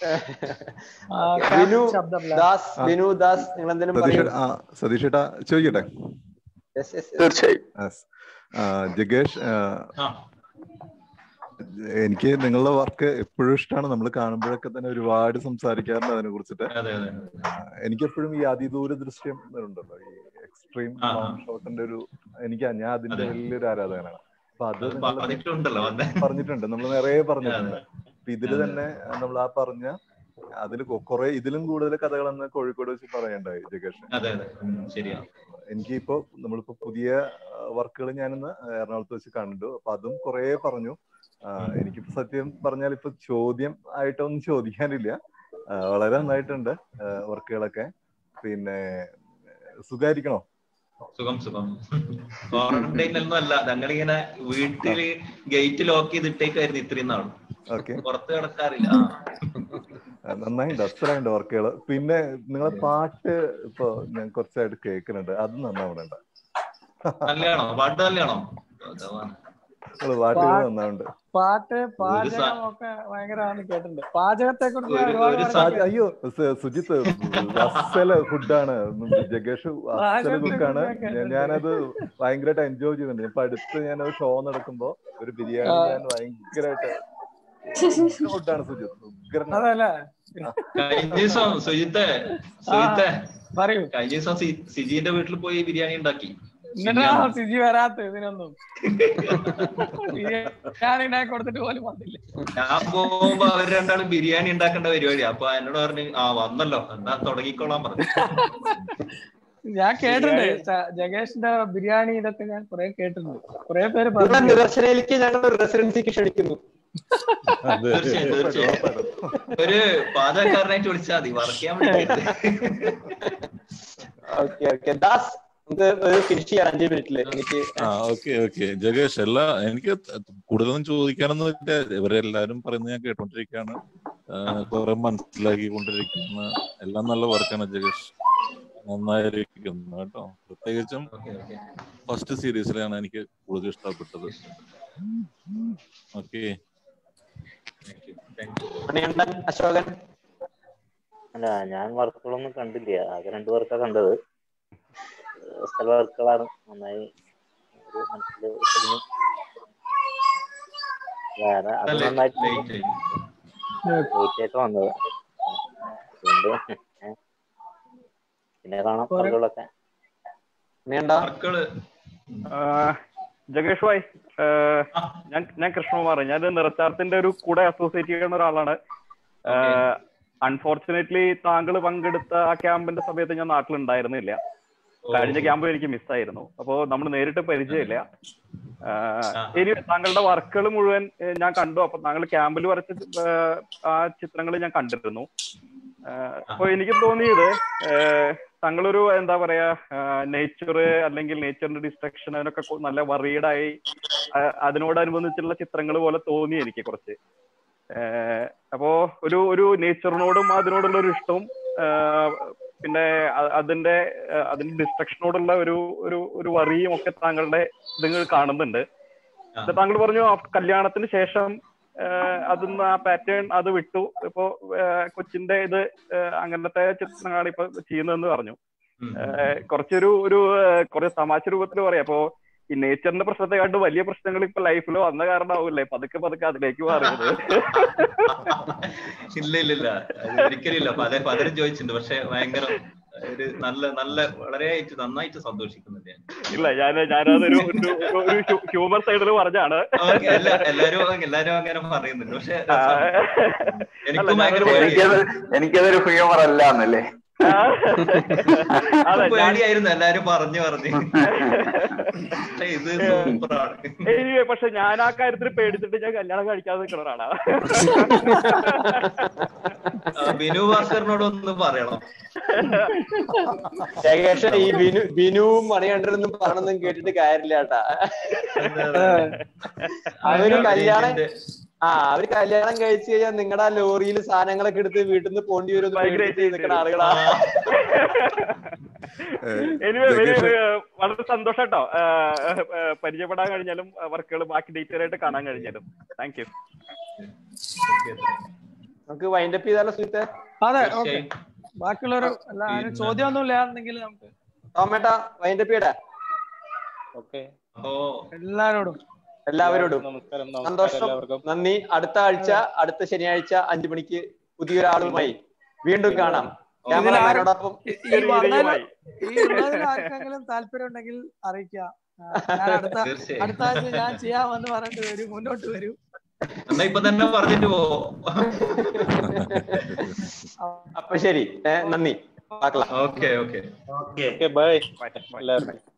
ബിനു ശബ്ദമില്ല ദാസ് ആ. ബിനു ദാസ് നിങ്ങൾ എന്തെങ്കിലും പറയൂ സതീഷ് ആ സതീഷ് ഏട്ടാ ചോദിക്കട്ടെ Yes, yes, yes. തീർച്ചയായും Yes. ആ, ജഗേഷ് ആ, ആ എനിക്ക് നിങ്ങളുടെ വർക്ക് എപ്പോഴും ഇഷ്ടമാണ് നമ്മൾ കാണുമ്പോഴൊക്കെ തന്നെ ഒരുപാട് സംസാരിക്കാറുണ്ട് അതിനെ കുറിച്ചിട്ട് അതെ അതെ എനിക്ക് എപ്പോഴും ഈ അതിദൂര ദൃശ്യം ഉണ്ടല്ലോ ഈ എക്സ്ട്രീം ആ, ആ. ലോങ് ഷോട്ടിന്റെ ഒരു എനിക്ക് ഞാൻ അതിന്റെ അതെ. വലിയൊരു ആരാധകനാണ് അപ്പൊ അത് അത് നിങ്ങൾ പറഞ്ഞിട്ടുണ്ടല്ലോ വന്നേ പറഞ്ഞിട്ടുണ്ട് നമ്മൾ നിറയെ പറഞ്ഞിട്ടുണ്ട് അതെ. അപ്പൊ ഇതില് അതെ. തന്നെ നമ്മൾ ആ പറഞ്ഞ അതിൽ കുറെ ഇതിലും കൂടുതൽ കഥകളെന്ന് കോഴിക്കോട് വെച്ച് പറയണ്ടായി ജഗേഷ് അതെ അതെ ഉം, ശരിയാ എനിക്കിപ്പോ നമ്മളിപ്പോ പുതിയ വർക്കുകൾ ഞാനിന്ന് എറണാകുളത്ത് വെച്ച് കണ്ടു അപ്പൊ അതും കുറെ പറഞ്ഞു ആ, എനിക്കിപ്പോ സത്യം പറഞ്ഞാൽ ഇപ്പൊ ചോദ്യം ആയിട്ടൊന്നും ചോദിക്കാനില്ല ആ, വളരെ നന്നായിട്ടുണ്ട് വർക്കുകളൊക്കെ പിന്നെ സുഖായിരിക്കണോ സുഖം സുഖം ക്വാറന്റൈൻ ഒന്നും അല്ല ഞങ്ങളിങ്ങനെ വീട്ടില് ഗേറ്റ് ലോക്ക് ചെയ്തിട്ടേക്കായിരുന്നു ഇത്രയും നാളും ഓക്കെ പുറത്ത് കിടക്കാറില്ല ആ. നന്നായിണ്ട് അത്രയുണ്ട് വർക്കുകൾ പിന്നെ നിങ്ങളെ പാട്ട് ഇപ്പൊ ഞാൻ കുറച്ചായിട്ട് കേൾക്കുന്നുണ്ട് അത് നന്നാവുന്നുണ്ട് നല്ലയാണോ പാട്ട് നല്ലയാണോ ഭഗവാൻ. നിങ്ങള് പാട്ടുകൾ പാട്ട് നന്നാവുന്നുണ്ട് പാട്ട് ഒരു പാചകം സ- ഒക്കെ ഭയങ്കരമാണ് കേട്ടിട്ടുണ്ട് പാചകത്തെ കുറിച്ച് ഒരു- ഒരുപാട് ഒരു പേർക്ക് പാച- അയ്യോ സു- സുജിത്ത് അസല ഫുഡാണ് ജഗേഷ് അസല പാചകത്തെ കുക്കാണ് കുറിച്ച് ഞാൻ കേട്ടിട്ടുണ്ട്. ഞാനത് ഭയങ്കരമായിട്ട് എൻജോയ് ചെയ്യുന്നുണ്ട് ഇപ്പൊ അടുത്ത് ഞാൻ ഒരു ഷോ നടക്കുമ്പോ ഒരു ബിരിയാണി ആ. ഞാൻ ഭയങ്കരമായിട്ട് ഫുഡാണ് സുജിത്ത് ഉഗ്രനാണ് അതല്ലേ കഴിഞ്ഞ ദിവസം സുജിത്തെ സുജിത്തെ പറയൂ കഴിഞ്ഞ ദിവസം സി- സിജിന്റെ വീട്ടിൽ പോയി ബിരിയാണി ഉണ്ടാക്കി എന്നിട്ടാണോ സിജി വരാത്ത ഇതിനൊന്നും ബിരിയാണി ഉണ്ടാക്കി കൊടുത്തിട്ട് പോലും വന്നില്ല ഞാൻ പോകുമ്പോ അവർ രണ്ടാളും ബിരിയാണി ഉണ്ടാക്കേണ്ട പരിപാടി അപ്പൊ എന്നോട് പറഞ്ഞു ആ വന്നല്ലോ എന്നാ തുടങ്ങിക്കോളാൻ പറഞ്ഞു ഞാൻ കേട്ടിട്ടുണ്ട് സ- ജഗേഷിന്റെ ബിരിയാണി ഇതൊക്കെ ഞാൻ കുറെ കേട്ടിട്ടുണ്ട് കുറെ പേര് ഇവിടെ പറഞ്ഞു നിദർശനയിലേക്ക് ഞങ്ങൾ ഒരു റെസിഡൻസിക്ക് ക്ഷണിക്കുന്നു തീർച്ചയായും തീർച്ചയായും ഒരു പാചകക്കാരനായിട്ട് വിളിച്ചാൽ മതി വർക്ക് ചെയ്യാൻ വേണ്ടി ഓക്കെ ഓക്കെ ദാസ് നമുക്ക് ഒരു ഫിനിഷ് ചെയ്യാം അഞ്ച് മിനിറ്റില് എനിക്ക് ആ ഓക്കെ ഓക്കെ ജഗേഷ് എല്ലാ എനിക്ക് കൂടുതലൊന്നും ചോദിക്കാനൊന്നും ഇല്ല ഇവരെല്ലാരും പറയുന്നത് ഞാൻ കേട്ടോണ്ടിരിക്കുകയാണ് കുറെ മനസ്സിലാക്കിക്കൊണ്ടിരിക്കുന്ന എല്ലാം നല്ല വർക്കാണ് ജഗേഷ് നന്നായിരിക്കുന്നു കേട്ടോ പ്രത്യേകിച്ചും ഫസ്റ്റ് സീരീസിലാണ് എനിക്ക് കൂടുതൽ ഇഷ്ടപ്പെട്ടത് ഓക്കെ മണികണ്ഠൻ അശോകൻ അല്ല ഞാൻ വർക്കുകളൊന്നും കണ്ടില്ല ആകെ രണ്ടു വർക്കാ കണ്ടത് പോസ്റ്റൽ വർക്കുകളാണ് നന്നായി ഒരു മനസ്സിൽ ഒതുങ്ങി. വേറെ അത് അല്ല, നന്നായിട്ട് late ആയി. ലേറ്റ് ആയിട്ട് വന്നത് അതുകൊണ്ട് ഏ. പിന്നെ കാണാം വർക്കുകളൊക്കെ വർക്കുകള് ജഗേഷ് ഭായ് ഏഹ്, ഞാൻ ഞാൻ കൃഷ്ണകുമാർ ഞാൻ നിറച്ചാർത്തിന്റെ ഒരു കൂടെ അസോസിയേറ്റ് ചെയ്യുന്ന ഒരാളാണ് അൺഫോർച്ചുനേറ്റ്ലി താങ്കൾ പങ്കെടുത്ത ആ ക്യാമ്പിന്റെ സമയത്ത് ഞാൻ നാട്ടിലുണ്ടായിരുന്നില്ല കഴിഞ്ഞ ക്യാമ്പ് എനിക്ക് മിസ്സായിരുന്നു അപ്പോ നമ്മൾ നേരിട്ട് പരിചയമില്ല ആഹ്, ഇനി താങ്കളുടെ വർക്കുകൾ മുഴുവൻ ഏഹ്, ഞാൻ കണ്ടു അപ്പൊ താങ്കൾ ക്യാമ്പിൽ വരച്ച ഏഹ്, ആ ചിത്രങ്ങൾ ഞാൻ കണ്ടിരുന്നു ആഹ്, അപ്പൊ എനിക്ക് തോന്നിയത് ഏഹ്, താങ്കളൊരു എന്താ പറയാ നേച്ചർ അല്ലെങ്കിൽ നേച്ചറിന്റെ ഡിസ്ട്രക്ഷൻ അതിനൊക്കെ കൊ- നല്ല വറീഡായി അതിനോടനുബന്ധിച്ചുള്ള ചിത്രങ്ങൾ പോലെ തോന്നി എനിക്ക് കുറച്ച് ഏഹ്, അപ്പോ ഒരു ഒരു നേച്ചറിനോടും അതിനോടുള്ള ഒരു ഇഷ്ടവും ആഹ്, പിന്നെ അ- അതിന്റെ ആഹ്, അതിന്റെ ഡിസ്ട്രക്ഷനോടുള്ള ഒരു ഒരു ഒരു വറിയും ഒക്കെ താങ്കളുടെ നിങ്ങൾ കാണുന്നുണ്ട് ഇത് താങ്കൾ പറഞ്ഞു ആ കല്യാണത്തിന് ശേഷം ആഹ്, അതിന്ന് ആ പാറ്റേൺ അത് വിട്ടു ഇപ്പോ ആഹ്, കൊച്ചിന്റെ ഇത് ആഹ്, അങ്ങനത്തെ ചിത്രങ്ങളാണ് ഇപ്പൊ ചെയ്യുന്നതെന്ന് പറഞ്ഞു ആഹ്, കുറച്ചൊരു ഒരു ആഹ്, കുറച്ച് തമാശ രൂപത്തിൽ പറയാം അപ്പോ ഈ നേച്ചറിന്റെ പ്രശ്നത്തെ കണ്ട് വലിയ പ്രശ്നങ്ങൾ ഇപ്പൊ ലൈഫിൽ വന്ന കാരണമാവില്ലേ പതുക്കെ പതുക്കെ അതിലേക്ക് മാറിയത് ഇല്ല ഇല്ല ഇല്ല അത് ഒരിക്കലും ഇല്ല പല പലരും ചോദിച്ചിട്ടുണ്ട് പക്ഷെ ഭയങ്കര ഒരു നല്ല നല്ല വളരെ ആയിട്ട് നന്നായിട്ട് സന്തോഷിക്കുന്നുണ്ട് ഞാൻ ഇല്ല ഞാൻ ഞാനതൊരു ഒരു- ഒരു ഹ്യൂമർ സൈഡിൽ പറഞ്ഞാണ് ഓക്കേ, എല്ലാ- എല്ലാരും എല്ലാരും അങ്ങനെ പറയുന്നുണ്ട് പക്ഷെ എനിക്കും ഭയങ്കര എനിക്കത് എനിക്കതൊരു ഹ്യൂമർ അല്ല എന്നല്ലേ അതെ, ഞാൻ- പേടിയായിരുന്നു എല്ലാരും പറഞ്ഞു പറഞ്ഞു പക്ഷെ ഇത് സൂപ്പറാണ് എനിവേ പക്ഷെ ഞാൻ ആ കാര്യത്തിൽ പേടിച്ചിട്ട് ഞാൻ കല്യാണം കഴിക്കാതെ നിൽക്കുന്ന ഒരാളാണ് ആ, ബിനു ഭാസ്കറിനോട് ഒന്ന് പറയണം ഏകദേശം ഈ ബിനു ബിനുവും മണികണ്ഠനൊന്നും പറഞ്ഞൊന്നും കേട്ടിട്ട് കാര്യമില്ല കേട്ടാ അവര് കല്യാണം ആ അവര് കല്യാണം കഴിച്ചു കഴിഞ്ഞാൽ നിങ്ങളുടെ ആ ലോറിയിൽ സാധനങ്ങളൊക്കെ എടുത്ത് വീട്ടിൽ നിന്ന് പോണ്ടി വരും നിൽക്കുന്ന ആളുകളാ എനിവേ വെരി വളരെ സന്തോഷം കേട്ടോ പരിചയപ്പെടാൻ കഴിഞ്ഞാലും വർക്കുകൾ ബാക്കി ഡീറ്റെയിൽ ആയിട്ട് കാണാൻ കഴിഞ്ഞാലും താങ്ക് യു നമുക്ക് വൈൻഡപ്പ് ചെയ്താലോ സുഹൃത്തെ അതെ ഓക്കെ ബാക്കിയുള്ളവർ അല്ല അതിന് ചോദ്യമൊന്നും ഇല്ലാന്നുണ്ടെങ്കിൽ നമുക്ക് ടോമേട്ടാ വൈൻഡപ്പ് ചെയ്യടാ ഓക്കെ എല്ലാരോടും എല്ലാവരോടും നമസ്കാരം സന്തോഷം നന്ദി അടുത്ത ആഴ്ച അടുത്ത ശനിയാഴ്ച അഞ്ചു മണിക്ക് പുതിയൊരാളുമായി വീണ്ടും കാണാം ക്യാമറമാനോടൊപ്പം ഈ- ഈ വന്നതിൽ- ഈ ഉള്ളതിൽ ആർക്കെങ്കിലും താല്പര്യം ഉണ്ടെങ്കിൽ അറിയിക്കുക ആ, ഞാൻ അടുത്ത തീർച്ചയായും. അടുത്ത ആഴ്ച ഞാൻ ചെയ്യാമെന്ന് പറഞ്ഞിട്ട് വരും മുന്നോട്ട് വരും എന്നാ ഇപ്പൊ തന്നെ പറഞ്ഞിട്ട് പോ അപ്പൊ ശരി ഏ, നന്ദി പാക്കലാം ഓക്കെ ഓക്കെ ഓക്കെ ബൈ എല്ലാവർക്കും